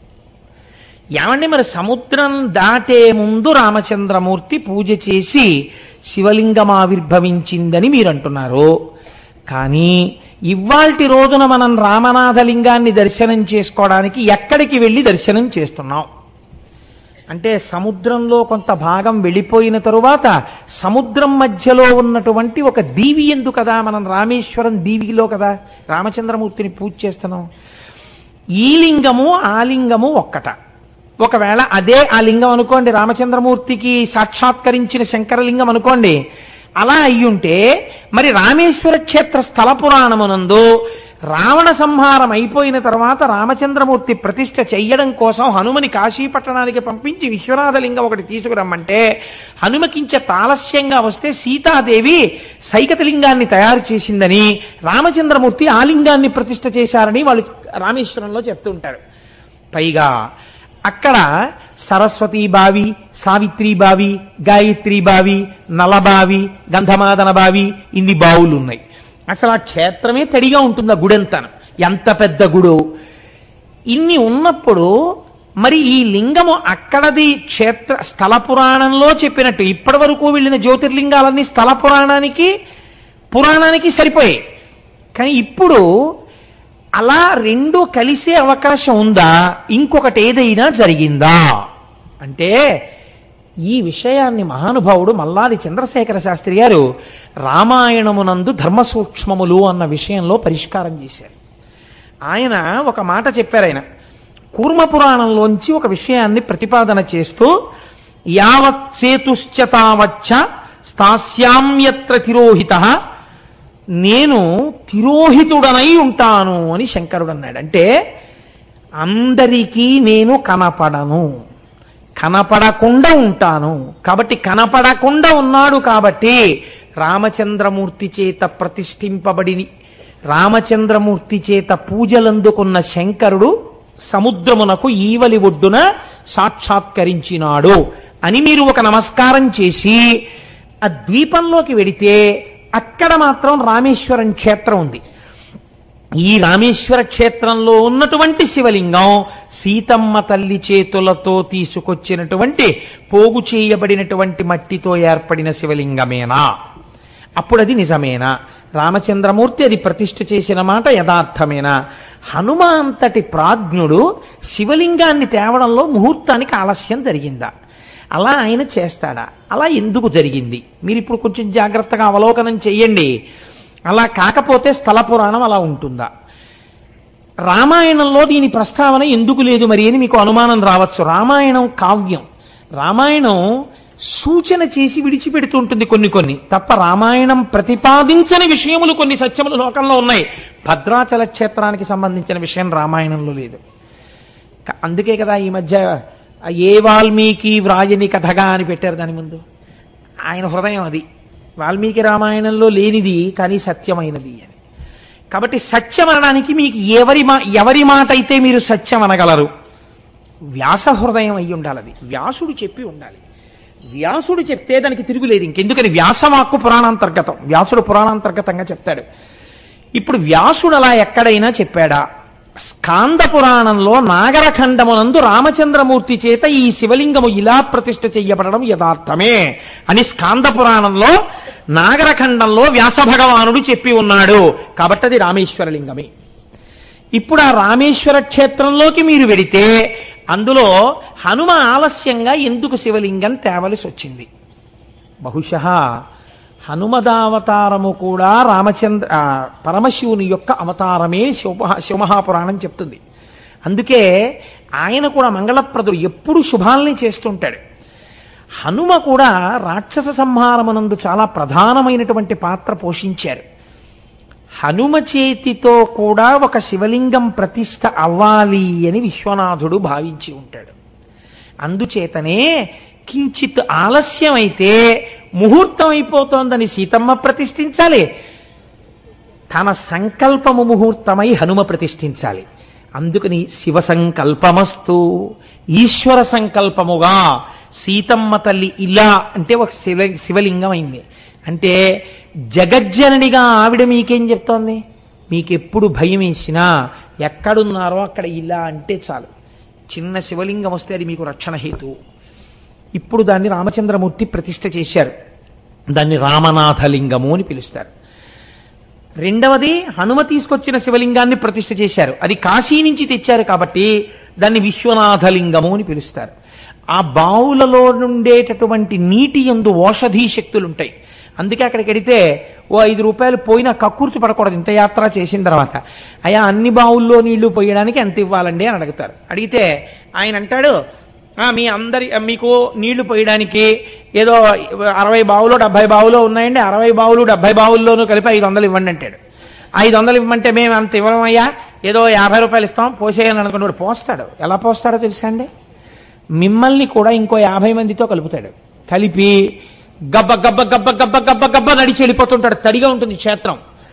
ఏమండి మరి సముద్రం దాటే ముందు రామచంద్రమూర్తి పూజ చేసి శివలింగం ఆవిర్భవించిందని మీరు అంటున్నారు కానీ ఇవాల్టి రోజున మనం రామనాథలింగాన్ని దర్శనం చేసుకోవడానికి ఎక్కడికి వెళ్ళి దర్శనం చేస్తున్నాం అంటే సముద్రంలో కొంత భాగం వెళ్ళిపోయిన తరువాత సముద్రం మధ్యలో ఉన్నటువంటి ఒక దీవి ఎందు కదా మనం రామేశ్వరం దీవిలో కదా రామచంద్రమూర్తిని పూజ చేస్తున్నాం ఈ లింగము ఆ లింగము ఒక్కట ఒకవేళ అదే ఆ లింగం అనుకోండి రామచంద్రమూర్తికి సాక్షాత్కరించిన శంకరలింగం అనుకోండి అలా అయ్యుంటే మరి రామేశ్వర క్షేత్ర స్థల పురాణమునందు రావణ సంహారం అయిపోయిన తర్వాత రామచంద్రమూర్తి ప్రతిష్ఠ చెయ్యడం కోసం హనుమని కాశీ పట్టణానికి పంపించి విశ్వనాథలింగం ఒకటి తీసుకురమ్మంటే హనుమకించే తాలస్యంగా వస్తే సీతాదేవి సైకతలింగాన్ని తయారు చేసిందని రామచంద్రమూర్తి ఆ లింగాన్ని ప్రతిష్ఠ చేశారని వాళ్ళు రామేశ్వరంలో చెప్తుంటారు పైగా అక్కడ సరస్వతీ బావి సావిత్రి బావి గాయత్రి బావి నలబావి గంధమాదన బావి ఇన్ని బావులు ఉన్నాయి అసలు ఆ క్షేత్రమే తడిగా ఉంటుంది ఆ గుడెంతను ఎంత పెద్ద గుడు ఇన్ని ఉన్నప్పుడు మరి ఈ లింగము అక్కడది క్షేత్ర స్థల పురాణంలో చెప్పినట్టు ఇప్పటి వరకు వెళ్ళిన జ్యోతిర్లింగాలన్నీ స్థల పురాణానికి పురాణానికి సరిపోయాయి కానీ ఇప్పుడు అలా రెండు కలిసే అవకాశం ఉందా ఇంకొకటి ఏదైనా జరిగిందా అంటే ఈ విషయాన్ని మహానుభావుడు మల్లాది చంద్రశేఖర శాస్త్రి గారు రామాయణమునందు ధర్మ సూక్ష్మములు అన్న విషయంలో పరిష్కారం చేశారు ఆయన ఒక మాట చెప్పారు ఆయన కూర్మ పురాణంలోంచి ఒక విషయాన్ని ప్రతిపాదన చేస్తూ యావత్ సేతుశ్చ తావచ్చ స్థాస్యామ్యత్ర తిరోహిత నేను తిరోహితుడనై ఉంటాను అని శంకరుడు అన్నాడు అంటే అందరికీ నేను కనపడను కనపడకుండా ఉంటాను కాబట్టి కనపడకుండా ఉన్నాడు కాబట్టి రామచంద్రమూర్తి చేత ప్రతిష్ఠింపబడి రామచంద్రమూర్తి చేత పూజలందుకున్న శంకరుడు సముద్రమునకు ఈవలి ఒడ్డున సాక్షాత్కరించినాడు అని మీరు ఒక నమస్కారం చేసి ఆ ద్వీపంలోకి వెడితే అక్కడ మాత్రం రామేశ్వరం క్షేత్రం ఉంది ఈ రామేశ్వర క్షేత్రంలో ఉన్నటువంటి శివలింగం సీతమ్మ తల్లి చేతులతో తీసుకొచ్చినటువంటి పోగు చేయబడినటువంటి మట్టితో ఏర్పడిన శివలింగమేనా అప్పుడు అది నిజమేనా రామచంద్రమూర్తి అది ప్రతిష్ఠ చేసిన మాట యథార్థమేనా హనుమ అంతటి ప్రాజ్ఞుడు శివలింగాన్ని తేవడంలో ముహూర్తానికి ఆలస్యం జరిగిందా అలా ఆయన చేస్తాడా అలా ఎందుకు జరిగింది మీరు ఇప్పుడు కొంచెం జాగ్రత్తగా అవలోకనం చెయ్యండి అలా కాకపోతే స్థల పురాణం అలా ఉంటుందా రామాయణంలో దీని ప్రస్తావన ఎందుకు లేదు మరి అని మీకు అనుమానం రావచ్చు రామాయణం కావ్యం రామాయణం సూచన చేసి విడిచిపెడుతుంటుంది కొన్ని కొన్ని తప్ప రామాయణం ప్రతిపాదించని విషయములు కొన్ని సత్యములు లోకంలో ఉన్నాయి భద్రాచల క్షేత్రానికి సంబంధించిన విషయం రామాయణంలో లేదు క- అందుకే కదా ఈ మధ్య ఆ ఏ వాల్మీకి వ్రాయని కథగా అని పెట్టారు దాని ముందు ఆయన హృదయం అది వాల్మీకి రామాయణంలో లేనిది కానీ సత్యమైనది అని కాబట్టి సత్యం అనడానికి మీకు ఎవరి మా ఎవరి మాట అయితే మీరు సత్యం అనగలరు వ్యాస హృదయం అయి ఉండాలి అది వ్యాసుడు చెప్పి ఉండాలి వ్యాసుడు చెప్తే దానికి తిరుగులేదు ఇంకెందుకని వ్యాసవాక్కు పురాణాంతర్గతం వ్యాసుడు పురాణాంతర్గతంగా చెప్తాడు ఇప్పుడు వ్యాసుడు అలా ఎక్కడైనా చెప్పాడా స్కాంద పురాణంలో నాగరఖండమునందు రామచంద్రమూర్తి చేత ఈ శివలింగము ఇలా ప్రతిష్ఠ చెయ్యబడడం యథార్థమే అని స్కాంద పురాణంలో నాగరఖండంలో వ్యాస భగవానుడు చెప్పి ఉన్నాడు కాబట్టి అది రామేశ్వర లింగమే ఇప్పుడు ఆ రామేశ్వర క్షేత్రంలోకి మీరు వెడితే అందులో హనుమ ఆలస్యంగా ఎందుకు శివలింగం తేవలసి వచ్చింది బహుశ హనుమదావతారము కూడా రామచంద్ర ఆ, పరమశివుని యొక్క అవతారమే శివ శివమహాపురాణం చెప్తుంది అందుకే ఆయన కూడా మంగళప్రదుడు ఎప్పుడు శుభాల్ని చేస్తుంటాడు హనుమ కూడా రాక్షస సంహారమునందు చాలా ప్రధానమైనటువంటి పాత్ర పోషించారు హనుమ చేతితో కూడా ఒక శివలింగం ప్రతిష్ఠ అవ్వాలి అని విశ్వనాథుడు భావించి ఉంటాడు అందుచేతనే కించిత్ ఆలస్యం అయితే ముహూర్తం అయిపోతోందని సీతమ్మ ప్రతిష్ఠించాలి తన సంకల్పము ముహూర్తమై హనుమ ప్రతిష్ఠించాలి అందుకని శివ సంకల్పమస్తు ఈశ్వర సంకల్పముగా సీతమ్మ తల్లి ఇలా అంటే ఒక శివ శివలింగం అయింది అంటే జగజ్జననిగా ఆవిడ మీకేం చెప్తోంది మీకెప్పుడు భయం వేసినా ఎక్కడున్నారో అక్కడ ఇలా అంటే చాలు చిన్న శివలింగం వస్తే అది మీకు రక్షణ హేతు ఇప్పుడు దాన్ని రామచంద్రమూర్తి ప్రతిష్ఠ చేశారు దాన్ని రామనాథలింగము అని పిలుస్తారు రెండవది హనుమ తీసుకొచ్చిన శివలింగాన్ని ప్రతిష్ఠ చేశారు అది కాశీ నుంచి తెచ్చారు కాబట్టి దాన్ని విశ్వనాథలింగము అని పిలుస్తారు ఆ బావులలో నుండేటటువంటి నీటి ఎందు ఓషధీ శక్తులు ఉంటాయి అందుకే అక్కడికి వెడితే ఓ ఐదు రూపాయలు పోయినా కక్కుర్తి పడకూడదు ఇంత యాత్ర చేసిన తర్వాత అయ్యా అన్ని బావుల్లో నీళ్లు పోయడానికి ఎంత ఇవ్వాలండి అని అడుగుతారు అడిగితే ఆయన అంటాడు "ఆ, మీ అందరి మీకు నీళ్లు పోయడానికి ఏదో అరవై బావులు డెబ్బై బావులు ఉన్నాయండి అరవై బావులు డెబ్బై బావుల్లోనూ కలిపి ఐదు వందలు ఇవ్వండి అంటాడు ఐదు వందలు ఇవ్వమంటే మేము అంత ఇవ్వమయ్యా ఏదో యాభై రూపాయలు ఇస్తాం పోసేయని అనుకున్నాడు పోస్తాడు ఎలా పోస్తాడో తెలుసా అండి మిమ్మల్ని కూడా ఇంకో యాభై మందితో కలుపుతాడు కలిపి గబ్బ గబ్బ గబ్బ గబ్బ గబ్బ గబ్బ నడిచి వెళ్ళిపోతుంటాడు తడిగా ఉంటుంది క్షేత్రం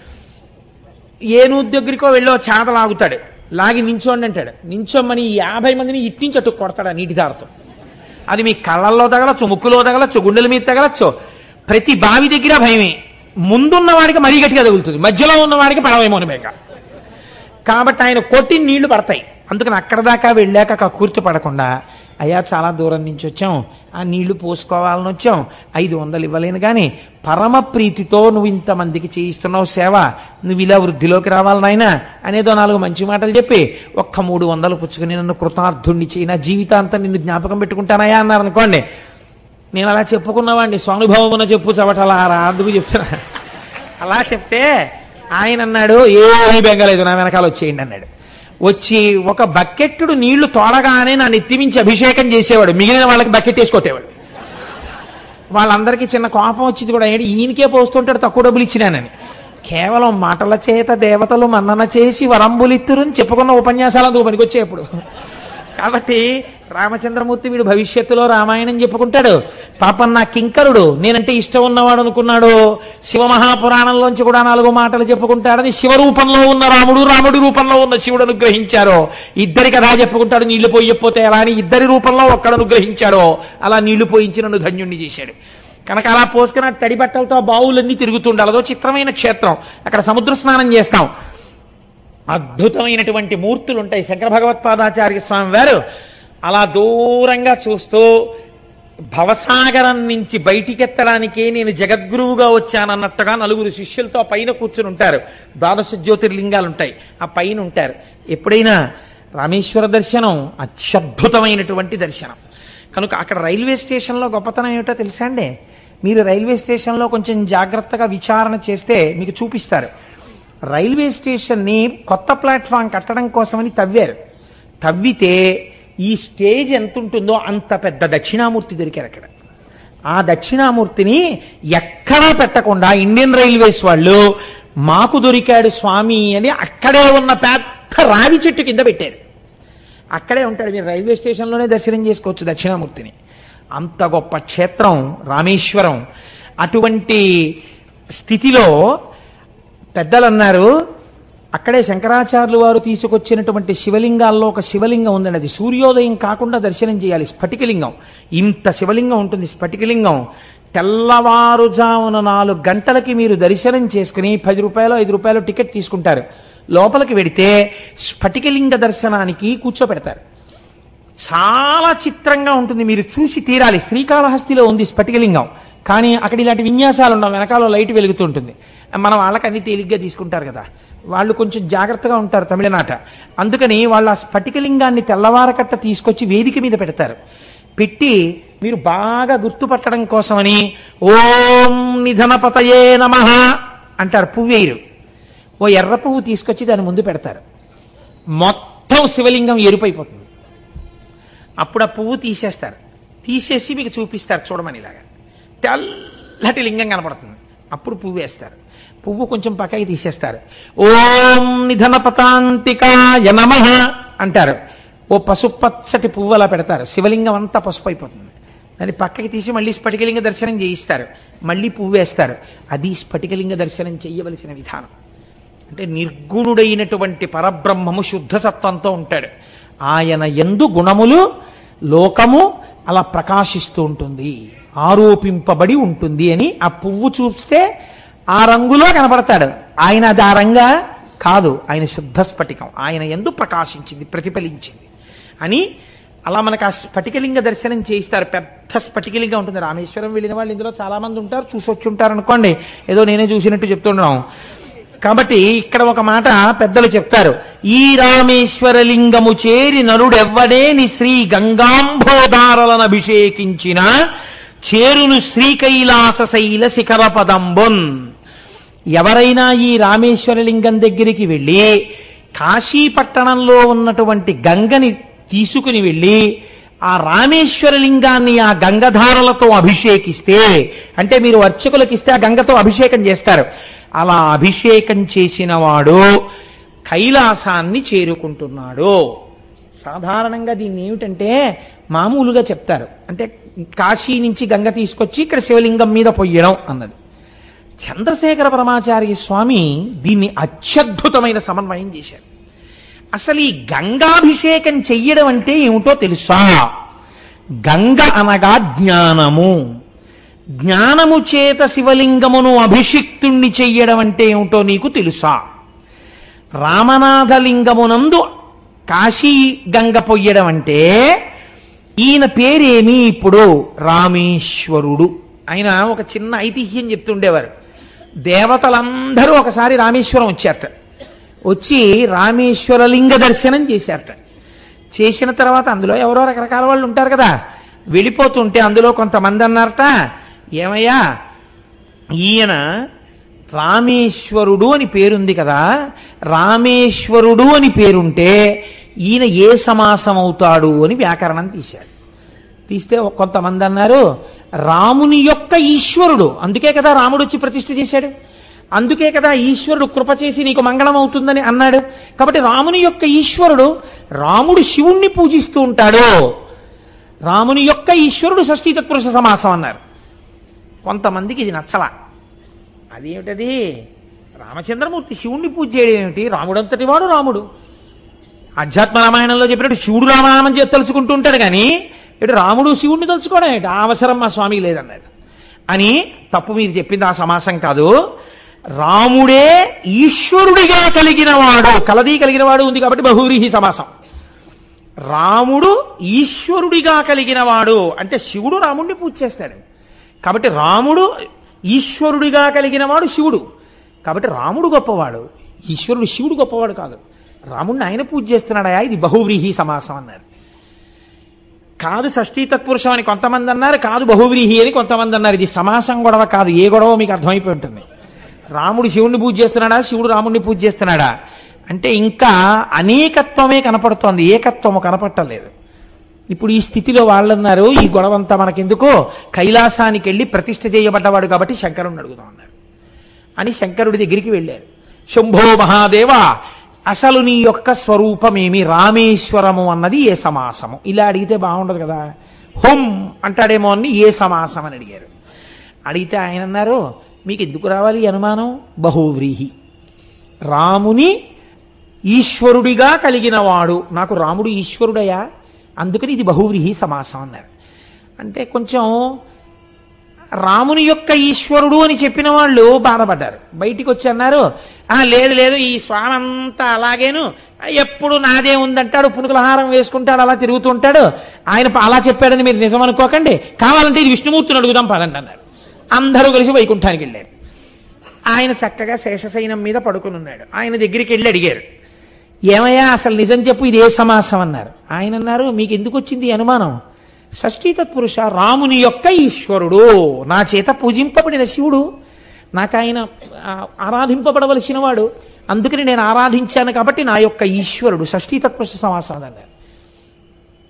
ఏను దగ్గరికో వెళ్ళో చేత లాగుతాడు లాగి నించోండి అంటాడు నించోమని ఈ యాభై మందిని ఇట్టించి అటు కొడతాడు ఆ నీటి దారతో అది మీ కళ్ళల్లో తగలచ్చు ముక్కులో తగలచ్చు గుండెల మీద తగలచ్చు ప్రతి బావి దగ్గర భయమే ముందున్న వాడికి మరీ గట్టిగా తగులుతుంది మధ్యలో ఉన్న వాడికి పడవేమో మేక కాబట్టి ఆయన కొట్టి నీళ్లు పడతాయి అందుకని అక్కడ దాకా వెళ్ళాక కక్కుర్తి పడకుండా అయ్యా చాలా దూరం నుంచి వచ్చాం ఆ నీళ్లు పోసుకోవాలని వచ్చాం ఐదు వందలు ఇవ్వలేను కానీ పరమ ప్రీతితో నువ్వు ఇంతమందికి చేయిస్తున్నావు సేవ నువ్వు ఇలా వృద్ధిలోకి రావాలి నాయనా అనేదో నాలుగు మంచి మాటలు చెప్పి ఒక్క మూడు వందలు పుచ్చుకుని నన్ను కృతార్థుణ్ణి చేయి నా జీవితాంతం నిన్ను జ్ఞాపకం పెట్టుకుంటానయ్యా అన్నారు అనుకోండి నేను అలా చెప్పుకున్నవాడిని స్వానుభవమున చెప్పు చవటలారా అందుకు చెప్తున్నా అలా చెప్తే ఆయన అన్నాడు ఏమీ బెంగలేదు నా వెనకాల వచ్చేయండి అన్నాడు వచ్చి ఒక బకెట్టుడు నీళ్లు తోడగానే నా నెత్తిమించి అభిషేకం చేసేవాడు మిగిలిన వాళ్ళకి బకెట్ వేసుకొట్టేవాడు వాళ్ళందరికీ చిన్న కోపం వచ్చింది కూడా ఏంటి ఈయనకే పోస్తుంటాడు తక్కువ డబ్బులు ఇచ్చినానని కేవలం మాటల చేత దేవతలు మన్నన చేసి వరంబులిత్తురని చెప్పుకున్న ఉపన్యాసాలు అందుకు పనికొచ్చాయి ఇప్పుడు కాబట్టి రామచంద్రమూర్తి వీడు భవిష్యత్తులో రామాయణం చెప్పుకుంటాడు పాపం నా కింకరుడు నేనంటే ఇష్టం ఉన్నవాడు అనుకున్నాడు శివమహాపురాణంలోంచి కూడా నాలుగు మాటలు చెప్పుకుంటాడని శివ రూపంలో ఉన్న రాముడు రాముడి రూపంలో ఉన్న శివుడు అనుగ్రహించారో ఇద్దరి కథ చెప్పుకుంటాడు నీళ్లు పోయకపోతే ఎలా అని ఇద్దరి రూపంలో ఒక్కడు అనుగ్రహించాడో అలా నీళ్లు పోయించి నన్ను ధన్యుణ్ణి చేశాడు కనుక అలా పోసుకున్న తడి బట్టలతో ఆ బావులన్నీ తిరుగుతుండాలి అదో చిత్రమైన క్షేత్రం అక్కడ సముద్ర స్నానం చేస్తాం అద్భుతమైనటువంటి మూర్తులు ఉంటాయి శంకర భగవత్పాదాచార్య స్వామి వారు అలా దూరంగా చూస్తూ భవసాగరం నుంచి బయటికెత్తడానికే నేను జగద్గురువుగా వచ్చానన్నట్టుగా నలుగురు శిష్యులతో ఆ పైన కూర్చుని ఉంటారు ద్వాదశ జ్యోతిర్లింగాలు ఉంటాయి ఆ పైన ఉంటారు ఎప్పుడైనా రామేశ్వర దర్శనం అత్యద్భుతమైనటువంటి దర్శనం కనుక అక్కడ రైల్వే స్టేషన్లో గొప్పతనం ఏమిటో తెలుసా అండి మీరు రైల్వే స్టేషన్లో కొంచెం జాగ్రత్తగా విచారణ చేస్తే మీకు చూపిస్తారు రైల్వే స్టేషన్ని కొత్త ప్లాట్ఫామ్ కట్టడం కోసమని తవ్వారు తవ్వితే ఈ స్టేజ్ ఎంత ఉంటుందో అంత పెద్ద దక్షిణామూర్తి దొరికారు అక్కడ ఆ దక్షిణామూర్తిని ఎక్కడా పెట్టకుండా ఇండియన్ రైల్వేస్ వాళ్ళు మాకు దొరికాడు స్వామి అని అక్కడే ఉన్న పెద్ద రావి చెట్టు కింద పెట్టారు అక్కడే ఉంటాడు మీరు రైల్వే స్టేషన్లోనే దర్శనం చేసుకోవచ్చు దక్షిణామూర్తిని అంత గొప్ప క్షేత్రం రామేశ్వరం అటువంటి స్థితిలో పెద్దలు అన్నారు అక్కడే శంకరాచార్యులు వారు తీసుకొచ్చినటువంటి శివలింగాల్లో ఒక శివలింగం ఉందండి అది సూర్యోదయం కాకుండా దర్శనం చేయాలి స్ఫటికలింగం ఇంత శివలింగం ఉంటుంది స్ఫటికలింగం తెల్లవారుజామున నాలుగు గంటలకి మీరు దర్శనం చేసుకుని పది రూపాయలు ఐదు రూపాయలు టికెట్ తీసుకుంటారు లోపలికి వెడితే స్ఫటికలింగ దర్శనానికి కూర్చోపెడతారు చాలా చిత్రంగా ఉంటుంది మీరు చూసి తీరాలి శ్రీకాళహస్తిలో ఉంది స్ఫటికలింగం కానీ అక్కడ ఇలాంటి విన్యాసాలు ఉండవు వెనకాల లైట్ వెలుగుతుంటుంది మన వాళ్ళకి అన్ని తేలిగ్గా తీసుకుంటారు కదా వాళ్ళు కొంచెం జాగ్రత్తగా ఉంటారు తమిళనాట అందుకని వాళ్ళ ఆ స్ఫటికలింగాన్ని తెల్లవారకట్ట తీసుకొచ్చి వేదిక మీద పెడతారు పెట్టి మీరు బాగా గుర్తుపట్టడం కోసమని ఓం నిధనపతయే నమ అంటారు పువ్వేరు ఓ ఎర్ర పువ్వు తీసుకొచ్చి దాని ముందు పెడతారు మొత్తం శివలింగం ఎరుపైపోతుంది అప్పుడు ఆ పువ్వు తీసేస్తారు తీసేసి మీకు చూపిస్తారు చూడమని ఇలాగా తెల్లటి లింగం కనపడుతుంది అప్పుడు పువ్వు వేస్తారు పువ్వు కొంచెం పక్కకి తీసేస్తారు ఓం నిధన పతాంతికాయ నమ అంటారు ఓ పసుపచ్చటి పువ్వు అలా పెడతారు శివలింగం అంతా పసుపు అయిపోతుంది దాన్ని పక్కకి తీసి మళ్ళీ స్ఫటికలింగ దర్శనం చేయిస్తారు మళ్ళీ పువ్వు వేస్తారు అది స్ఫటికలింగ దర్శనం చేయవలసిన విధానం అంటే నిర్గుణుడైనటువంటి పరబ్రహ్మము శుద్ధ సత్వంతో ఉంటాడు ఆయన ఎందు గుణములు లోకము అలా ప్రకాశిస్తూ ఉంటుంది ఆరోపింపబడి ఉంటుంది అని ఆ పువ్వు చూస్తే ఆ రంగులో కనబడతాడు ఆయన అది ఆ రంగా కాదు ఆయన శుద్ధ స్ఫటికం ఆయన ఎందు ప్రకాశించింది ప్రతిఫలించింది అని అలా మనకు ఆ స్ఫటికలింగ దర్శనం చేయిస్తారు పెద్ద స్ఫటికలింగం ఉంటుంది రామేశ్వరం వెళ్ళిన వాళ్ళు ఇందులో చాలా మంది ఉంటారు చూసొచ్చి ఉంటారు అనుకోండి ఏదో నేనే చూసినట్టు చెప్తున్నాం కాబట్టి ఇక్కడ ఒక మాట పెద్దలు చెప్తారు ఈ రామేశ్వర లింగము చేరి నరుడెవ్వడేని శ్రీ గంగాంబోదారలను అభిషేకించిన చేరును శ్రీకైలాస శైల శిఖర పదంబున్ ఎవరైనా ఈ రామేశ్వర లింగం దగ్గరికి వెళ్ళి కాశీ పట్టణంలో ఉన్నటువంటి గంగని తీసుకుని వెళ్ళి ఆ రామేశ్వర లింగాన్ని ఆ గంగధారలతో అభిషేకిస్తే అంటే మీరు అర్చకులకు ఇస్తే ఆ గంగతో అభిషేకం చేస్తారు అలా అభిషేకం చేసిన వాడు కైలాసాన్ని చేరుకుంటున్నాడు సాధారణంగా దీన్ని ఏమిటంటే మామూలుగా చెప్తారు అంటే కాశీ నుంచి గంగ తీసుకొచ్చి ఇక్కడ శివలింగం మీద పొయ్యడం అన్నది చంద్రశేఖర పరమాచార్య స్వామి దీన్ని అత్యద్భుతమైన సమన్వయం చేశారు అసలు ఈ గంగాభిషేకం చెయ్యడం అంటే ఏమిటో తెలుసా గంగ అనగా జ్ఞానము జ్ఞానము చేత శివలింగమును అభిషిక్తుణ్ణి చెయ్యడం అంటే ఏమిటో నీకు తెలుసా రామనాథలింగమునందు కాశీ గంగ పొయ్యడం అంటే ఈయన పేరేమి ఇప్పుడు రామేశ్వరుడు ఆయన ఒక చిన్న ఐతిహ్యం చెప్తుండేవారు దేవతలందరూ ఒకసారి రామేశ్వరం వచ్చారట వచ్చి రామేశ్వర లింగ దర్శనం చేశారట చేసిన తర్వాత అందులో ఎవరో రకరకాల వాళ్ళు ఉంటారు కదా వెళ్ళిపోతుంటే అందులో కొంతమంది అన్నారట ఏమయ్యా ఈయన రామేశ్వరుడు అని పేరుంది కదా రామేశ్వరుడు అని పేరుంటే ఈయన ఏ సమాసం అవుతాడు అని వ్యాకరణం తీశాడు తీస్తే కొంతమంది అన్నారు రాముని యొక్క ఈశ్వరుడు అందుకే కదా రాముడు వచ్చి ప్రతిష్ఠ చేశాడు అందుకే కదా ఈశ్వరుడు కృప చేసి నీకు మంగళం అవుతుందని అన్నాడు కాబట్టి రాముని యొక్క ఈశ్వరుడు రాముడు శివుణ్ణి పూజిస్తూ ఉంటాడు రాముని యొక్క ఈశ్వరుడు షష్ఠీ తత్పురుష సమాసం అన్నారు కొంతమందికి ఇది నచ్చలా అదేమిటది రామచంద్రమూర్తి శివుణ్ణి పూజ చేయడం ఏమిటి రాముడంతటి వాడు రాముడు అధ్యాత్మ రామాయణంలో చెప్పినట్టు శివుడు రామనామం చేసి తలుచుకుంటూ ఉంటాడు కానీ ఇటు రాముడు శివుణ్ణి తలుచుకోవడం ఏంటి ఆ అవసరం మా స్వామికి లేదన్నాడు అని తప్పు మీరు చెప్పింది ఆ సమాసం కాదు రాముడే ఈశ్వరుడిగా కలిగిన వాడు కలది కలిగిన వాడు ఉంది కాబట్టి బహువ్రీహి సమాసం రాముడు ఈశ్వరుడిగా కలిగిన వాడు అంటే శివుడు రాముడిని పూజ చేస్తాడు కాబట్టి రాముడు ఈశ్వరుడిగా కలిగిన వాడు శివుడు కాబట్టి రాముడు గొప్పవాడు ఈశ్వరుడు శివుడు గొప్పవాడు కాదు రాముడిని ఆయన పూజ చేస్తున్నాడా ఇది బహువ్రీహి సమాసం అన్నారు కాదు షష్ఠీ తత్పురుషం అని కొంతమంది అన్నారు కాదు బహువ్రీహి అని కొంతమంది అన్నారు ఇది సమాసం గొడవ కాదు ఏ గొడవ మీకు అర్థమైపోయి ఉంటుంది రాముడు శివుణ్ణి పూజ చేస్తున్నాడా శివుడు రాముడిని పూజ చేస్తున్నాడా అంటే ఇంకా అనేకత్వమే కనపడుతోంది ఏకత్వము కనపట్టలేదు ఇప్పుడు ఈ స్థితిలో వాళ్ళన్నారు ఈ గొడవంతా మనకెందుకు కైలాసానికి వెళ్ళి ప్రతిష్ఠ చేయబడ్డవాడు కాబట్టి శంకరుని అడుగుదాం అన్నారు అని శంకరుడి దగ్గరికి వెళ్ళారు శంభో మహాదేవ అసలు నీ యొక్క స్వరూపమేమి రామేశ్వరము అన్నది ఏ సమాసము ఇలా అడిగితే బాగుండదు కదా హోం అంటాడేమో అని ఏ సమాసం అని అడిగారు అడిగితే ఆయన అన్నారు మీకు ఎందుకు రావాలి ఈ అనుమానం బహువ్రీహి రాముని ఈశ్వరుడిగా కలిగిన వాడు నాకు రాముడు ఈశ్వరుడయా అందుకని ఇది బహువ్రీహి సమాసం అన్నారు అంటే కొంచెం రాముని యొక్క ఈశ్వరుడు అని చెప్పిన వాళ్ళు బాధపడ్డారు బయటికి వచ్చి అన్నారు "ఆ, లేదు లేదు ఈ స్వామి అంతా అలాగేను ఎప్పుడు నాదే ఉందంటాడు పునుకులహారం వేసుకుంటాడు అలా తిరుగుతూ ఉంటాడు ఆయన అలా చెప్పాడని మీరు నిజం అనుకోకండి కావాలంటే ఇది విష్ణుమూర్తిని అడుగుదాం పదండి అన్నారు అందరూ కలిసి వైకుంఠానికి వెళ్ళారు ఆయన చక్కగా శేషశయనం మీద పడుకుని ఉన్నాడు ఆయన దగ్గరికి వెళ్ళి అడిగారు ఏమయ్యా అసలు నిజం చెప్పు ఇది ఏ సమాసం అన్నారు ఆయన అన్నారు మీకు ఎందుకు వచ్చింది ఈ అనుమానం షష్ఠీ తత్పురుష రాముని యొక్క ఈశ్వరుడు నా చేత పూజింపబడిన శివుడు నాకు ఆయన ఆ, ఆరాధింపబడవలసిన వాడు అందుకని నేను ఆరాధించాను కాబట్టి నా యొక్క ఈశ్వరుడు షష్ఠీ తత్పురుష సమాసం అన్నారు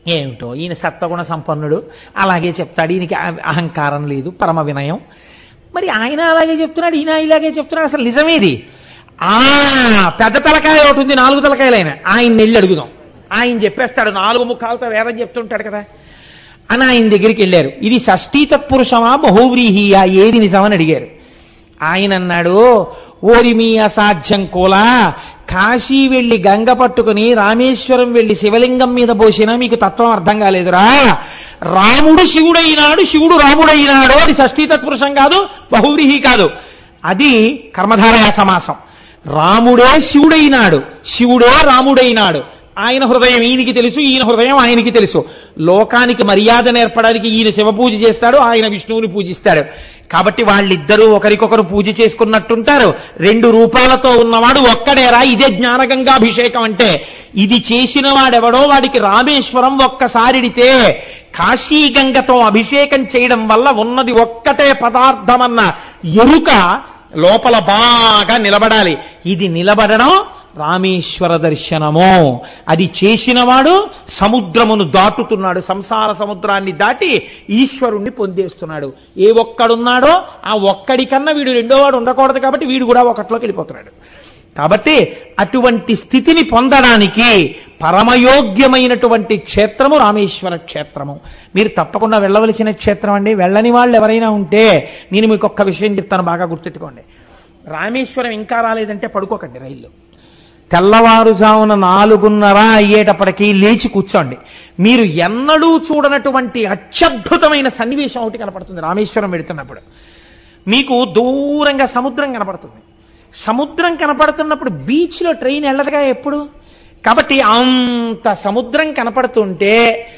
ఏమిటో ఈయన సత్వగుణ సంపన్నుడు అలాగే చెప్తాడు ఈయనకి అహ- అహంకారం లేదు పరమ వినయం మరి ఆయన అలాగే చెప్తున్నాడు ఈయన ఇలాగే చెప్తున్నాడు అసలు నిజమేది ఆ పెద్ద తలకాయ ఒకటి ఉంది నాలుగు తలకాయలైన ఆయన వెళ్ళి అడుగుదాం ఆయన చెప్పేస్తాడు నాలుగు ముఖాలతో వేదం చెప్తుంటాడు కదా అని ఆయన దగ్గరికి వెళ్ళారు ఇది షష్ఠీ తత్పురుషమా బహువ్రీహియా ఏది నిజమని అడిగారు ఆయన అన్నాడు ఓరి మీ అసాధ్యం కోలా కాశీ వెళ్ళి గంగ పట్టుకుని రామేశ్వరం వెళ్ళి శివలింగం మీద పోసినా మీకు తత్వం అర్థం కాలేదురా రాముడు శివుడైనాడు శివుడు రాముడైనాడు అది షష్ఠీ తత్పురుషం కాదు బహువ్రీహి కాదు అది కర్మధారయ సమాసం రాముడే శివుడైనాడు శివుడే రాముడైనాడు ఆయన హృదయం ఈయనకి తెలుసు ఈయన హృదయం ఆయనకి తెలుసు లోకానికి మర్యాద నేర్పడానికి ఈయన శివ పూజ చేస్తాడు ఆయన విష్ణువుని పూజిస్తాడు కాబట్టి వాళ్ళిద్దరూ ఒకరికొకరు పూజ చేసుకున్నట్టుంటారు రెండు రూపాలతో ఉన్నవాడు ఒక్కడేరా ఇదే జ్ఞానగంగాభిషేకం అంటే ఇది చేసిన వాడెవడో వాడికి రామేశ్వరం ఒక్కసారిడితే కాశీ గంగతో అభిషేకం చేయడం వల్ల ఉన్నది ఒక్కటే పదార్థమన్న ఎరుక లోపల బాగా నిలబడాలి ఇది నిలబడడం రామేశ్వర దర్శనము అది చేసినవాడు సముద్రమును దాటుతున్నాడు సంసార సముద్రాన్ని దాటి ఈశ్వరుణ్ణి పొందేస్తున్నాడు ఏ ఒక్కడున్నాడో ఆ ఒక్కడి కన్నా వీడు రెండో వాడు ఉండకూడదు కాబట్టి వీడు కూడా ఒకటిలోకి వెళ్ళిపోతున్నాడు కాబట్టి అటువంటి స్థితిని పొందడానికి పరమయోగ్యమైనటువంటి క్షేత్రము రామేశ్వర క్షేత్రము మీరు తప్పకుండా వెళ్ళవలసిన క్షేత్రం అండి వెళ్ళని వాళ్ళు ఎవరైనా ఉంటే నేను మీకు ఒక్క విషయం చెప్తాను బాగా గుర్తెట్టుకోండి రామేశ్వరం ఇంకా రాలేదంటే పడుకోకండి రైల్లో తెల్లవారుజామున నాలుగున్నర అయ్యేటప్పటికీ లేచి కూర్చోండి మీరు ఎన్నడూ చూడనటువంటి అత్యద్భుతమైన సన్నివేశం ఒకటి కనపడుతుంది రామేశ్వరం వెడుతున్నప్పుడు మీకు దూరంగా సముద్రం కనపడుతుంది సముద్రం కనపడుతున్నప్పుడు బీచ్లో ట్రైన్ వెళ్ళదుగా ఎప్పుడు కాబట్టి అంత సముద్రం కనపడుతుంటే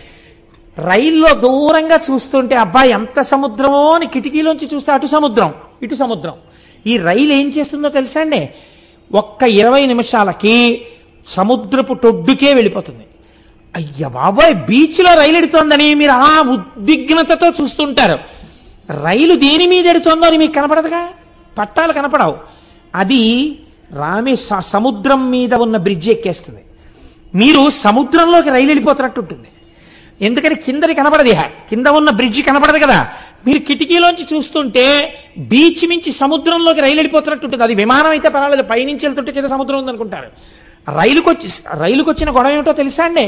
రైల్లో దూరంగా చూస్తుంటే అబ్బా ఎంత సముద్రమో అని కిటికీలోంచి చూస్తే అటు సముద్రం ఇటు సముద్రం ఈ రైలు ఏం చేస్తుందో తెలుసా అండి ఒక్క ఇరవై నిమిషాలకి సముద్రపు టొడ్డుకే వెళ్ళిపోతుంది అయ్య బాబాయ్ బీచ్లో రైలు ఎడుతోందని మీరు ఆ ఉద్విగ్నతతో చూస్తుంటారు రైలు దేని మీద ఎడుతోందో అని మీకు కనపడదుగా పట్టాలు కనపడవు అది రామే స- సముద్రం మీద ఉన్న బ్రిడ్జ్ ఎక్కేస్తుంది మీరు సముద్రంలోకి రైలు వెళ్ళిపోతున్నట్టు ఉంటుంది ఎందుకని కిందది కనపడదు ఇహ. కింద ఉన్న బ్రిడ్జి కనపడదు కదా మీరు కిటికీలోంచి చూస్తుంటే బీచ్ మించి సముద్రంలోకి రైలు వెళ్ళిపోతున్నట్టు ఉంటుంది అది విమానం అయితే పర్వాలేదు పైనుంచి వెళ్తుంటే కింద సముద్రం ఉందనుకుంటారు రైలుకి వచ్చి రైలుకి వచ్చిన గొడవ ఏమిటో తెలుసా అండి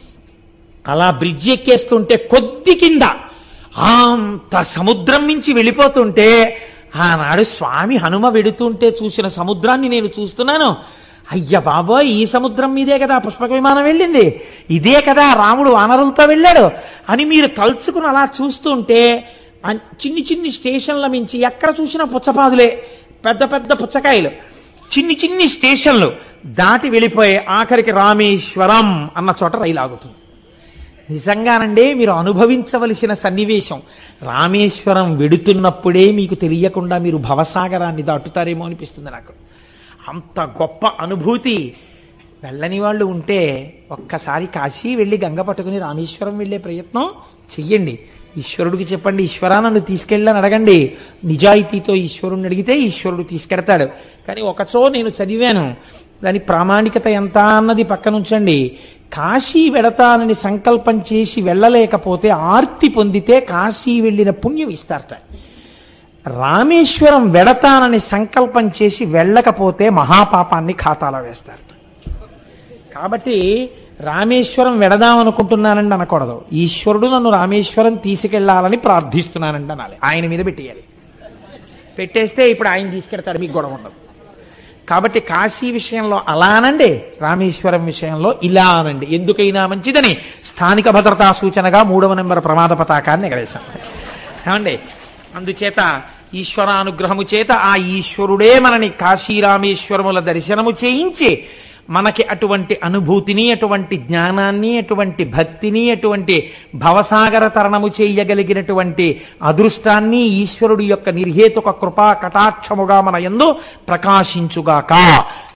అలా బ్రిడ్జి ఎక్కేస్తుంటే కొద్ది కింద అంత సముద్రం మించి వెళ్ళిపోతుంటే ఆనాడు స్వామి హనుమ వెడుతుంటే చూసిన సముద్రాన్ని నేను చూస్తున్నాను అయ్య బాబోయ్ ఈ సముద్రం మీదే కదా పుష్పక విమానం వెళ్ళింది ఇదే కదా రాముడు వానరులతో వెళ్ళాడు అని మీరు తలుచుకుని అలా చూస్తుంటే అన్- చిన్ని చిన్ని స్టేషన్ల మించి ఎక్కడ చూసినా పుచ్చపాదులే పెద్ద పెద్ద పుచ్చకాయలు చిన్ని చిన్ని స్టేషన్లు దాటి వెళ్ళిపోయి ఆఖరికి రామేశ్వరం అన్న చోట రైలు ఆగుతుంది నిజంగానండి మీరు అనుభవించవలసిన సన్నివేశం రామేశ్వరం వెడుతున్నప్పుడే మీకు తెలియకుండా మీరు భవసాగరాన్ని దాటుతారేమో అనిపిస్తుంది నాకు అంత గొప్ప అనుభూతి వెళ్ళని వాళ్ళు ఉంటే ఒక్కసారి కాశీ వెళ్ళి గంగ పట్టుకుని రామేశ్వరం వెళ్ళే ప్రయత్నం చెయ్యండి ఈశ్వరుడికి చెప్పండి ఈశ్వరా నన్ను తీసుకెళ్ళని అడగండి నిజాయితీతో ఈశ్వరుణ్ణి అడిగితే ఈశ్వరుడు తీసుకెడతాడు కానీ ఒకచో నేను చదివాను దాని ప్రామాణికత ఎంత అన్నది పక్కనుంచండి కాశీ వెడతానని సంకల్పం చేసి వెళ్ళలేకపోతే ఆర్తి పొందితే కాశీ వెళ్ళిన పుణ్యం ఇస్తారట రామేశ్వరం వెడతానని సంకల్పం చేసి వెళ్ళకపోతే మహాపాపాన్ని ఖాతాలో వేస్తారు కాబట్టి రామేశ్వరం వెడదామనుకుంటున్నానండి అనకూడదు ఈశ్వరుడు నన్ను రామేశ్వరం తీసుకెళ్లాలని ప్రార్థిస్తున్నానండి అనాలి ఆయన మీద పెట్టేయాలి పెట్టేస్తే ఇప్పుడు ఆయన తీసుకెడతాడు మీకు గొడవ ఉండదు కాబట్టి కాశీ విషయంలో అలా అనండి రామేశ్వరం విషయంలో ఇలా అనండి ఎందుకైనా మంచిదని స్థానిక భద్రతా సూచనగా మూడవ నెంబర్ ప్రమాద పతాకాన్ని ఎగరేశాం ఏమండి అందుచేత ఈశ్వరానుగ్రహము చేత ఆ ఈశ్వరుడే మనని కాశీ రామేశ్వరముల దర్శనము చేయించి మనకి అటువంటి అనుభూతిని అటువంటి జ్ఞానాన్ని అటువంటి భక్తిని అటువంటి భవసాగర తరణము చేయగలిగినటువంటి అదృష్టాన్ని ఈశ్వరుడి యొక్క నిర్హేతుక కృపా కటాక్షముగా మన యందు ప్రకాశించుగాక